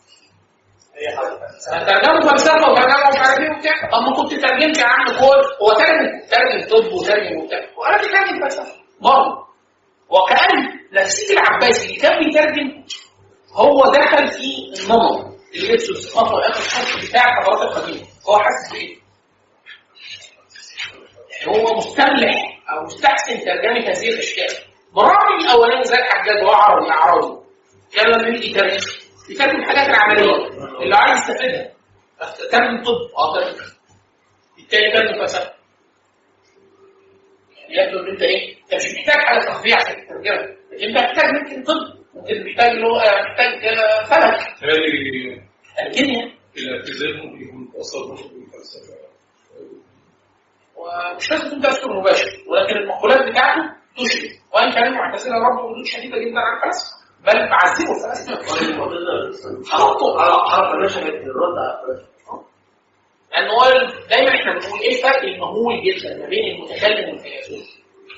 ترجموا فلسفه وترجموا مش عارف ايه وبتاع طب ما كنت ترجمت يا عم كل هو ترجم ترجم طب وترجم وبتاع وانا بترجم فلسفه برضه وكان نفسيه العباسي اللي كان بيترجم هو دخل في النمط اللي لبسه الثقافه واخر الحرف بتاع الحضارات القديمه هو حاسس بايه؟ يعني هو مستملح او مستحسن ترجمه هذه الاشياء بالرغم من الاولاني زي الحجاج هو عربي اعرابي كان لما يجي يترجم يترجم الحاجات العمليه اللي عايز يستفيدها ترجم طب اه ترجم التاني ترجم فلسفه يعني يبدو ان انت ايه؟ انت مش محتاج حاجه تخفيه عشان تترجمها لكن انت محتاج ممكن طب ممكن محتاج اللي هو محتاج آه، فلك هذه الكيمياء الاعتزال ممكن يكون متأثر برضه بالفلسفة ومش لازم تكون تذكر مباشر ولكن المقولات بتاعته تشبه وان كان المعتزله برضه ردود شديده جدا على الفلسفه بل بعذبوا الفلاسفه خلطوا حركة نشأت الرد على الفلسفة لان هو دايما احنا بنقول ايه الفرق المهول جدا ما بين المتكلم والفيلسوف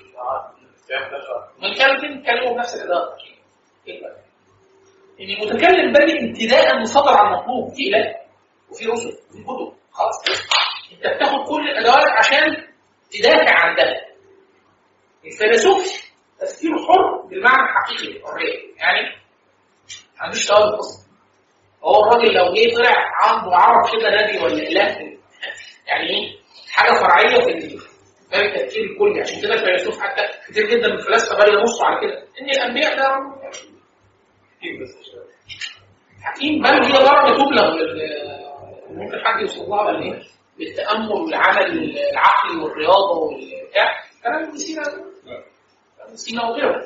من كانوا بيتكلموا بنفس الاداره ايه الفرق؟ ان المتكلم بادئ ابتداء مصدر على المطلوب في اله وفي رسل وفي كتب خلاص انت بتاخد كل الادوات عشان تدافع عن ده الفيلسوف تفكيره حر بالمعنى الحقيقي للحريه يعني ما عندوش توابع اصلا هو الراجل لو جه طلع عنده عرف كده نبي ولا اله يعني ايه حاجه فرعيه في ال- باب التفكير الكلي عشان كده الفيلسوف حتى كتير جدا من الفلاسفه بقى ينصوا على كده ان الانبياء ده حكيم بل هي درجه تبلغ لل- ممكن حد يوصل لها ولا ايه؟ بالتامل والعمل العقلي والرياضه والبتاع كلام ابن سينا ابن سينا وغيره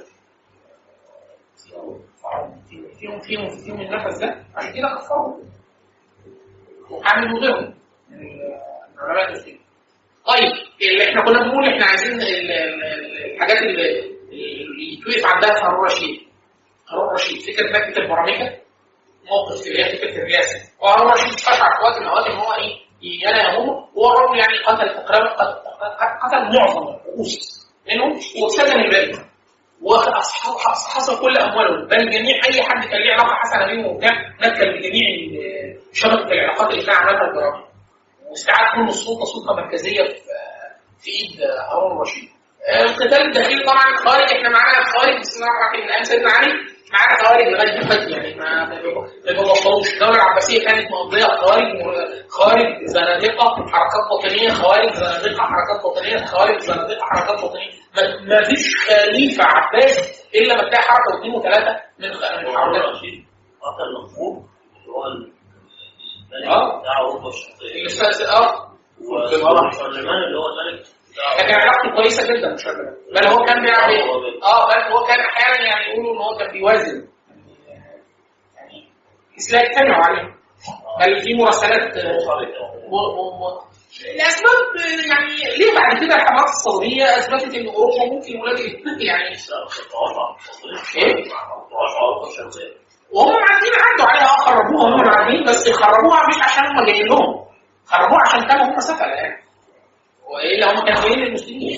فيهم فيهم فيهم النفس ده عشان كده كفروا وحامل وغيرهم من العلماء المسلمين طيب اللي احنا كنا بنقول احنا عايزين ال- ال- ال- الحاجات اللي اللي يتوقف عندها في هارون رشيد هارون رشيد فكره مكتب البراميكا موقف اللي هي فكره الرئاسه وهارون رشيد فشع في وقت من الاوقات ان هو ايه يانا يهمه هو الراجل يعني قتل تقريبا قتل, قتل معظم الرؤوس منهم وسجن الباقي وحصل كل اموالهم بل جميع اي حد كان ليه علاقه حسنه بيهم وبتاع نكل بجميع ال- شبكه العلاقات اللي كان عملها الجرائم واستعاد كل السلطه سلطه مركزيه في في ايد هارون الرشيد. آه، القتال الداخلي طبعا خارج احنا معانا خوارج بسم الله الرحمن الرحيم من ايام سيدنا علي معانا خوارج لغايه دلوقتي يعني ما ما بيبطلوش الدوله العباسيه كانت مقضيه خوارج خوارج زنادقه حركات باطنيه خوارج زنادقه حركات باطنيه خوارج زنادقه حركات باطنيه ما- ما فيش خليفه عباسي الا ما تلاقي حركه واثنين وثلاثه من من الحركات رشيد قتل مخبوب اللي هو الملك آه. بتاع اوروبا الشرقيه الاستاذ اه وسليمان اللي هو الملك بتاع كان علاقته كويسه جدا مش فاكر بل هو كان بيلعب ايه؟ اه بل هو كان احيانا يعني يقولوا ان هو كان بيوازن يعني اسلام اجتمعوا عليه بل في مراسلات آه، م- م- م- الاسباب آه، يعني ليه بعد كده الحملات الصليبيه اثبتت ان اوروبا ممكن ولاد يعني ايه؟ اوروبا الشرقيه وهم عارفين عدوا عليها اه خربوها هم عارفين بس خربوها مش عشان هم جايين لهم خربوها عشان كانوا هم سفله يعني والا هم كانوا جايين للمسلمين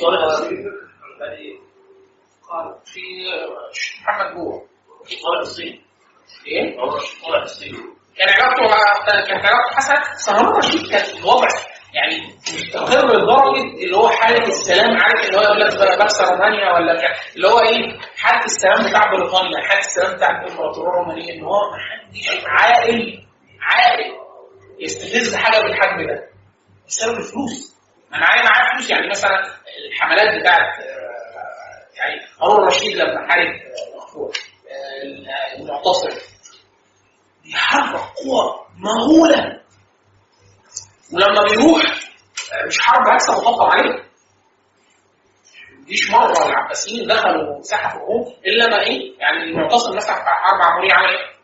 قال في محمد جوه طالع الصين ايه؟ طالع الصين كان علاقته كانت علاقته حسنه بس هارون الرشيد كان الوضع يعني مستقر لدرجه اللي هو حاله السلام عارف اللي هو يقول لك بقى بكسر رومانيا ولا بتاع اللي هو ايه حاله السلام بتاع بريطانيا حاله السلام بتاع الامبراطوريه الرومانيه ان هو ما حدش عاقل عاقل يستفز حاجه بالحجم ده بسبب الفلوس انا معايا معايا فلوس يعني مثلا الحملات بتاعت آه، يعني هارون الرشيد لما حارب آه، مغفور آه، المعتصم بيحرك قوة مهولة ولما بيروح آه، مش حرب هكسب مطبق عليه مفيش مرة العباسيين دخلوا مساحة في الروم إلا ما إيه يعني المعتصم مثلا في حرب عمورية عمل إيه؟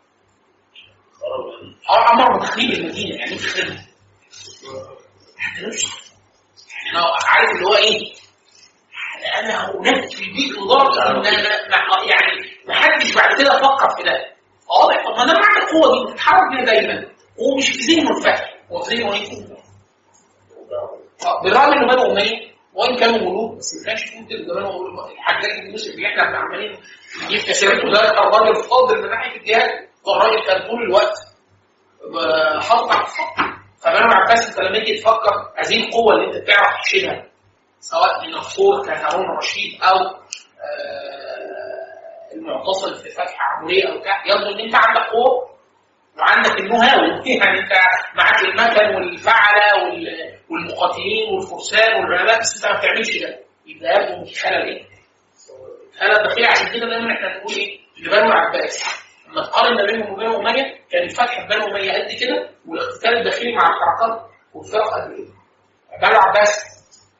أمر بتخريب المدينة يعني إيه تخريبها؟ حتى نفسه يعني أنا عارف اللي هو إيه؟ أنا هناك في البيت لدرجة إن أنا ما- يعني ما حدش بعد كده فكر في ده واضح طب ما انا معاك القوه دي بتتحرك بيها دايما هو مش في ذهنه الفتح هو في ذهنه ايه؟ آه، بالرغم انه بنو اميه وان كانوا ملوك بس ما كانش في ممكن زمان الحجاج بن يوسف اللي احنا عمالين نجيب كسرته ده كان راجل فاضل من ناحيه الجهاد ده الراجل كان طول الوقت آه، حاطط على الخط فبنو العباس انت لما تيجي تفكر هذه القوه اللي انت بتعرف تشيلها سواء من الثور كهارون الرشيد او آه، المعتصم في فتح عموريه او بتاع يبدو ان انت عندك قوه وعندك النهاوي يعني انت معاك المكن والفعله وال- والمقاتلين والفرسان والعلماء بس انت ما بتعملش ده يبقى يبدو ان في خلل ايه؟ خلل داخلي عشان كده دايما احنا بنقول ايه؟ لبنو العباس لما تقارن ما بينهم وبين اميه كان الفتح في بنو اميه قد كده والاقتتال الداخلي مع الحركات والفرق قد كده بنو العباس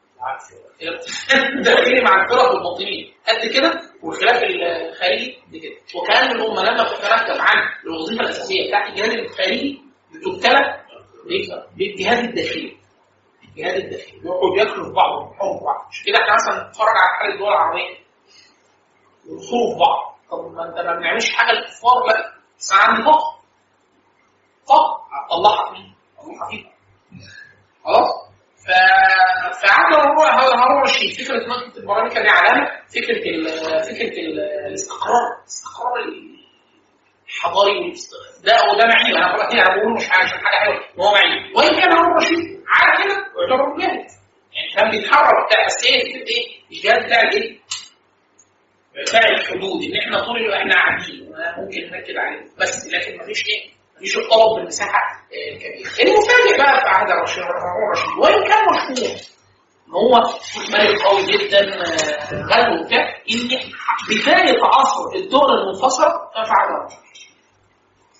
الداخلي مع الفرق والباطنيه قد كده والخلاف الخارجي قد كده وكان الامه لما تترتب عن الوظيفه الاساسيه بتاعت الجهاد الخارجي بتبتلى بالجهاد الداخلي الجهاد الداخلي يقعدوا ياكلوا في بعض ويروحوا في بعض عشان كده احنا مثلا نتفرج على حال الدول العربيه يدخلوا في بعض طب ما انت ما بنعملش حاجه للكفار لا بس انا عندي طاقه طاقه هتطلعها فين؟ هتطلعها فين؟ خلاص؟ ف... فعدل هو هو الشيء فكره نقطه البرامج دي علامه فكره ال... فكره ال... الاستقرار الاستقرار الحضاري والاست- ده وده معيب انا بقول انا بقول مش عشان حاجه حلوه هو معيب وان كان هارون الرشيد عارف كده ويعتبر جاهد يعني كان بيتحرك بتاع بس هي فكره ايه؟ الجهاد بتاع الايه؟ بتاع الحدود ان احنا طول الوقت احنا قاعدين ممكن نركز عليه بس لكن مفيش ايه؟ مفيش الطلب بالمساحه آه، كبيره. المفاجئ بقى في عهد الرشيد هارون الرشيد وان كان مشهور ان هو ملك قوي جدا آه، غني وبتاع ان بدايه عصر الدول المنفصله كان في عهد الرشيد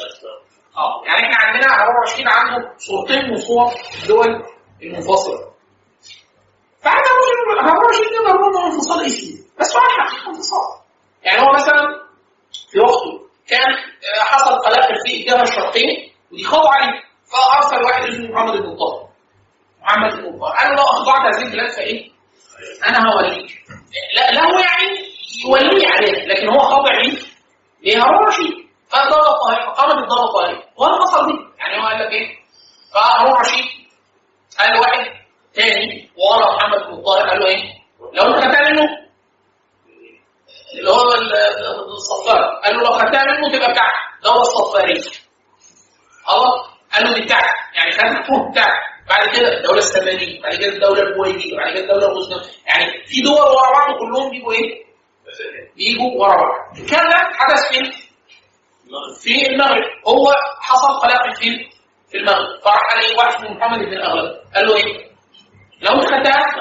اه يعني احنا عندنا هارون رشيد عنده صورتين من صور الدول المنفصله فعندنا هارون رشيد نقدر نقول انه انفصال اسمي بس هو الحقيقه انفصال يعني هو مثلا في وقته كان آه، حصل قلاقل في الجبهه الشرقيه ودي خاضوا عليه فارسل واحد اسمه محمد بن طاهر محمد بن طاهر قال له لو اخضعت هذه البلاد فايه؟ انا هوليك لا لا هو يعني يولي عليه لكن هو خاضع ليه؟ ليه هارون رشيد فالدوله الطاهره فقامت الدوله الطاهره وهذا حصل دي يعني هو قال لك ايه؟ فهارون رشيد قال له واحد تاني ورا محمد بن طاهر قال له ايه؟ لو انت خدتها منه اللي هو ال- الصفار قال له لو خدتها منه تبقى بتاعتك دوله الصفاريه خلاص قال له دي بتاعتك يعني خدها فوق بتاعتك بعد كده الدوله السامانيه بعد كده الدوله البويهيه بعد كده الدوله الغزنويه يعني في دول ورا بعض كلهم بيجوا ايه؟ بيجوا ورا بعض الكلام ده حدث فين؟ في المغرب هو حصل قلاقل فين؟ في المغرب فراح عليه واحد من محمد بن الاغلب قال له ايه؟ لو انت خدتها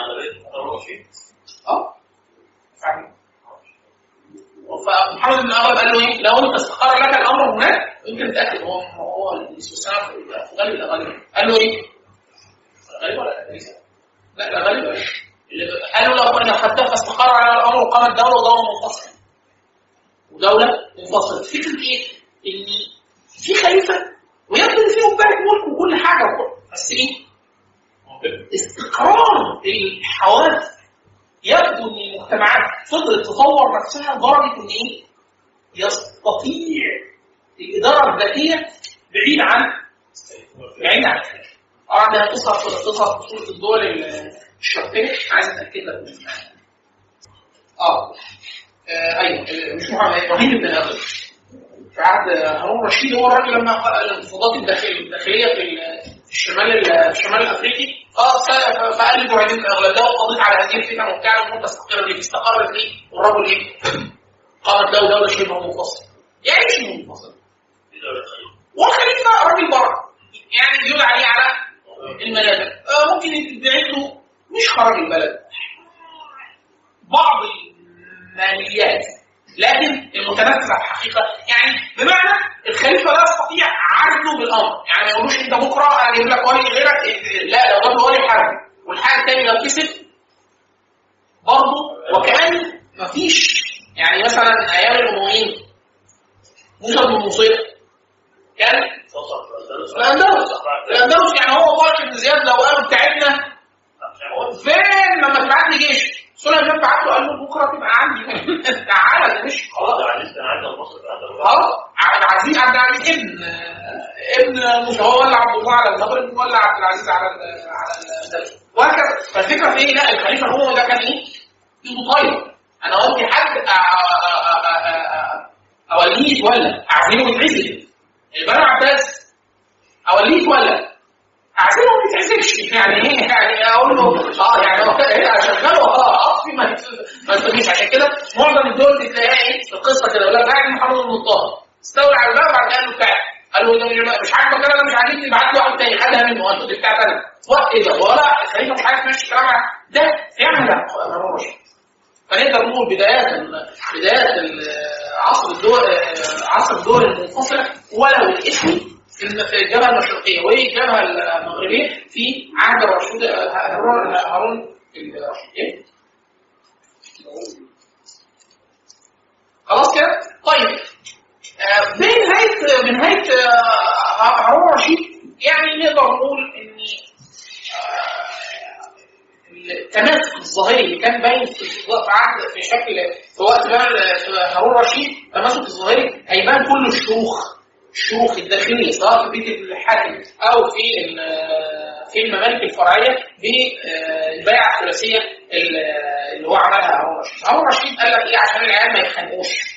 اه فاهم؟ فمحمد بن الاغلب قال له ايه؟ لو انت استقر لك الامر هناك يمكن تتاكد هو هو الاستثناء في في غالب الاغالب قال له ايه؟ غالب ولا ليس؟ لا لا غالب ولا اللي قال له لو انا خدتها فاستقر على الامر وقامت دوله ودوله منفصله ودوله منفصله فكره ايه؟ ان في خليفه ويبدو ان فيه مبارك ملك وكل حاجه وكل- بس ايه؟ استقرار الحوادث يبدو ان المجتمعات فضلت تطور نفسها لدرجه ان ايه؟ يستطيع الاداره الذاتيه بعيد عن بعيد عن الخليفه. طبعا ده هتظهر في تظهر في صوره الدول الشرقيه عايز اتاكد لك منها. اه آه، ايوه آه، مش محمد ابراهيم بن الاغلب في عهد هارون رشيد هو الراجل لما قال الانتفاضات الداخل- الداخليه في ال- في الشمال ال- في الشمال الافريقي اه ف- فقال لابراهيم بن الاغلب ده وقضيت على هذه الفتن وبتاع المهم تستقر ليه استقرت ليه والراجل ايه؟ قامت له دوله شبه منفصله يعني ايه شبه منفصله؟ والخليفه راجل بره يعني يدعى عليه على المنابر آه ممكن يتبعت له مش خرج البلد بعض الماليات لكن المتنفذه في الحقيقه يعني بمعنى الخليفه لا يستطيع عزله بالامر يعني ما يقولوش انت بكره انا اجيب لك ولي غيرك لا لو جاب له ولي حربي والحاجه الثاني لو كسب برضه وكان مفيش يعني مثلا ايام الامويين موسى بن نصير كان الاندلس الاندلس يعني هو طارق بن زياد لو قالوا بتاعتنا فين لما تبعت لي جيش سليمان بعت له قال له بكره تبقى عندي تعالى ده مش خلاص خلاص عبد العزيز عبد العزيز ابن ابن مش هو ولا عبد الله على المغرب ولا عبد العزيز على ال- على الاندلس وهكذا فالفكره في ايه؟ لا الخليفه الاموي ده كان ايه؟ ايده طايره انا قلت حد أ- أ- أ- أ- أ- اوليه يتولى اعزله ويتعزل البنو عباس اوليه يتولى اعزله ما يتعزلش يعني ايه يعني اقول له اه يعني هو كده هنا شغال اه اطفي ما ما تسميش عشان كده معظم الدول دي تلاقيها ايه في القصه كده يقول لك قاعد محمد بن الطاهر استولى على البلد بعد كده قال له بتاعي قال له ده مش عاجبك انا مش عاجبني بعت له واحد تاني خدها منه قال له دي بتاعت انا وقت ايه ده ولا الخليفه مش عارف ماشي كلام عن- ده فعلا هارون رشيد فنقدر نقول بدايات ال- بدايات ال- عصر الدول عصر الدول المنفصله ولو الاسم في الم- في الجبهه المشرقيه والجبهه المغربيه في عهد الرشيد هارون هارون الرشيد إيه؟ خلاص كده؟ طيب آه، بنهايه بنهايه آه، هارون الرشيد يعني نقدر نقول ان التماسك الظاهري اللي كان باين في في عهد في شكل في وقت بقى في هارون رشيد التماسك الظاهري هيبان كل الشروخ الشروخ الداخليه سواء في بيت الحاكم او في ال- في الممالك الفرعيه بالبيعه الثلاثيه اللي هو عملها هارون رشيد. هارون رشيد قال لك ايه عشان العيال ما يتخانقوش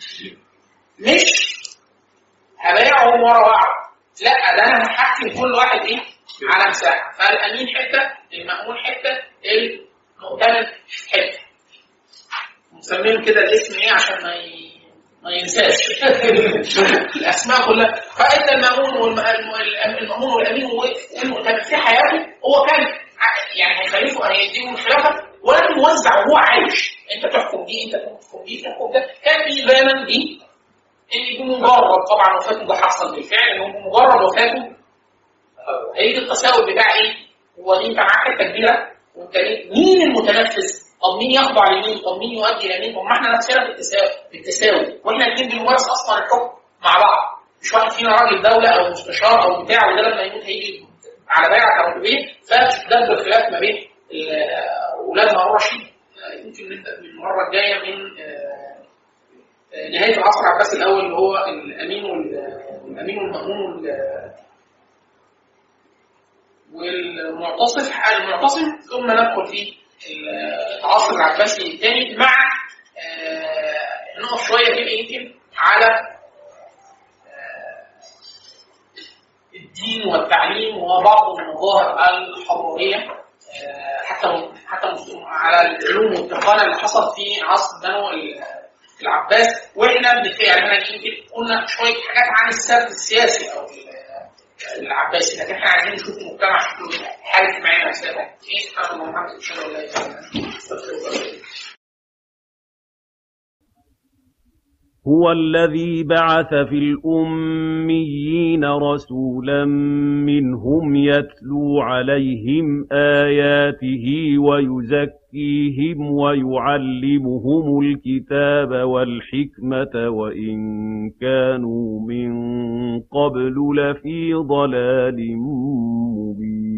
مش هبايعهم ورا بعض لا ده انا هحكم كل واحد ايه على مساحه فالامين حته المامون حته المؤتمن حته مسميهم كده الاسم ايه عشان ما ي... ما ينساش الاسماء كلها فانت المامون والمامون والامين والمؤتمن في حياته هو كان ع- يعني هيخلفه هيديهم الخلافه ولكن موزع وهو عايش انت تحكم دي انت تحكم دي تحكم ده كان في دايما دي ان بمجرد طبعا وفاته ده حصل بالفعل ان بمجرد وفاته هيجي التساؤل بتاع ايه؟ هو دي انت معاك حته كبيره وانت ليه؟ مين المتنفذ؟ طب مين يخضع لمين؟ طب مين يؤدي الى مين؟ طب ما احنا نفسنا في التساوي بالتساوي واحنا الاثنين بنمارس اصلا الحكم مع بعض مش واحد فينا راجل دوله او مستشار او بتاع وده لما يموت هيجي على بيعه كرتبين فده الخلاف ما بين ال- اولاد هارون الرشيد آه، يمكن نبدا من المره الجايه من آه، آه، نهايه العصر العباسي الاول اللي هو الامين وال- والامين والمامون وال- والمعتصم المعتصم ثم ندخل في العصر العباسي الثاني مع آه، نقف شويه كده يمكن على آه، الدين والتعليم وبعض المظاهر الحضاريه آه، حتى حتى على العلوم والتقنيه اللي حصل في عصر بنو ال- العباس واحنا بنتكلم يعني احنا يمكن قلنا شويه حاجات عن السرد السياسي او ال- العباسي لكن احنا عايزين نشوف المجتمع شكله حاله اجتماعيه نفسها ايه سبحان الله محمد ان شاء الله لا اله الا الله استغفر الله هو الذي بعث في الأميين رسولا منهم يتلو عليهم آياته ويزكيهم ويعلمهم الكتاب والحكمة وإن كانوا من قبل لفي ضلال مبين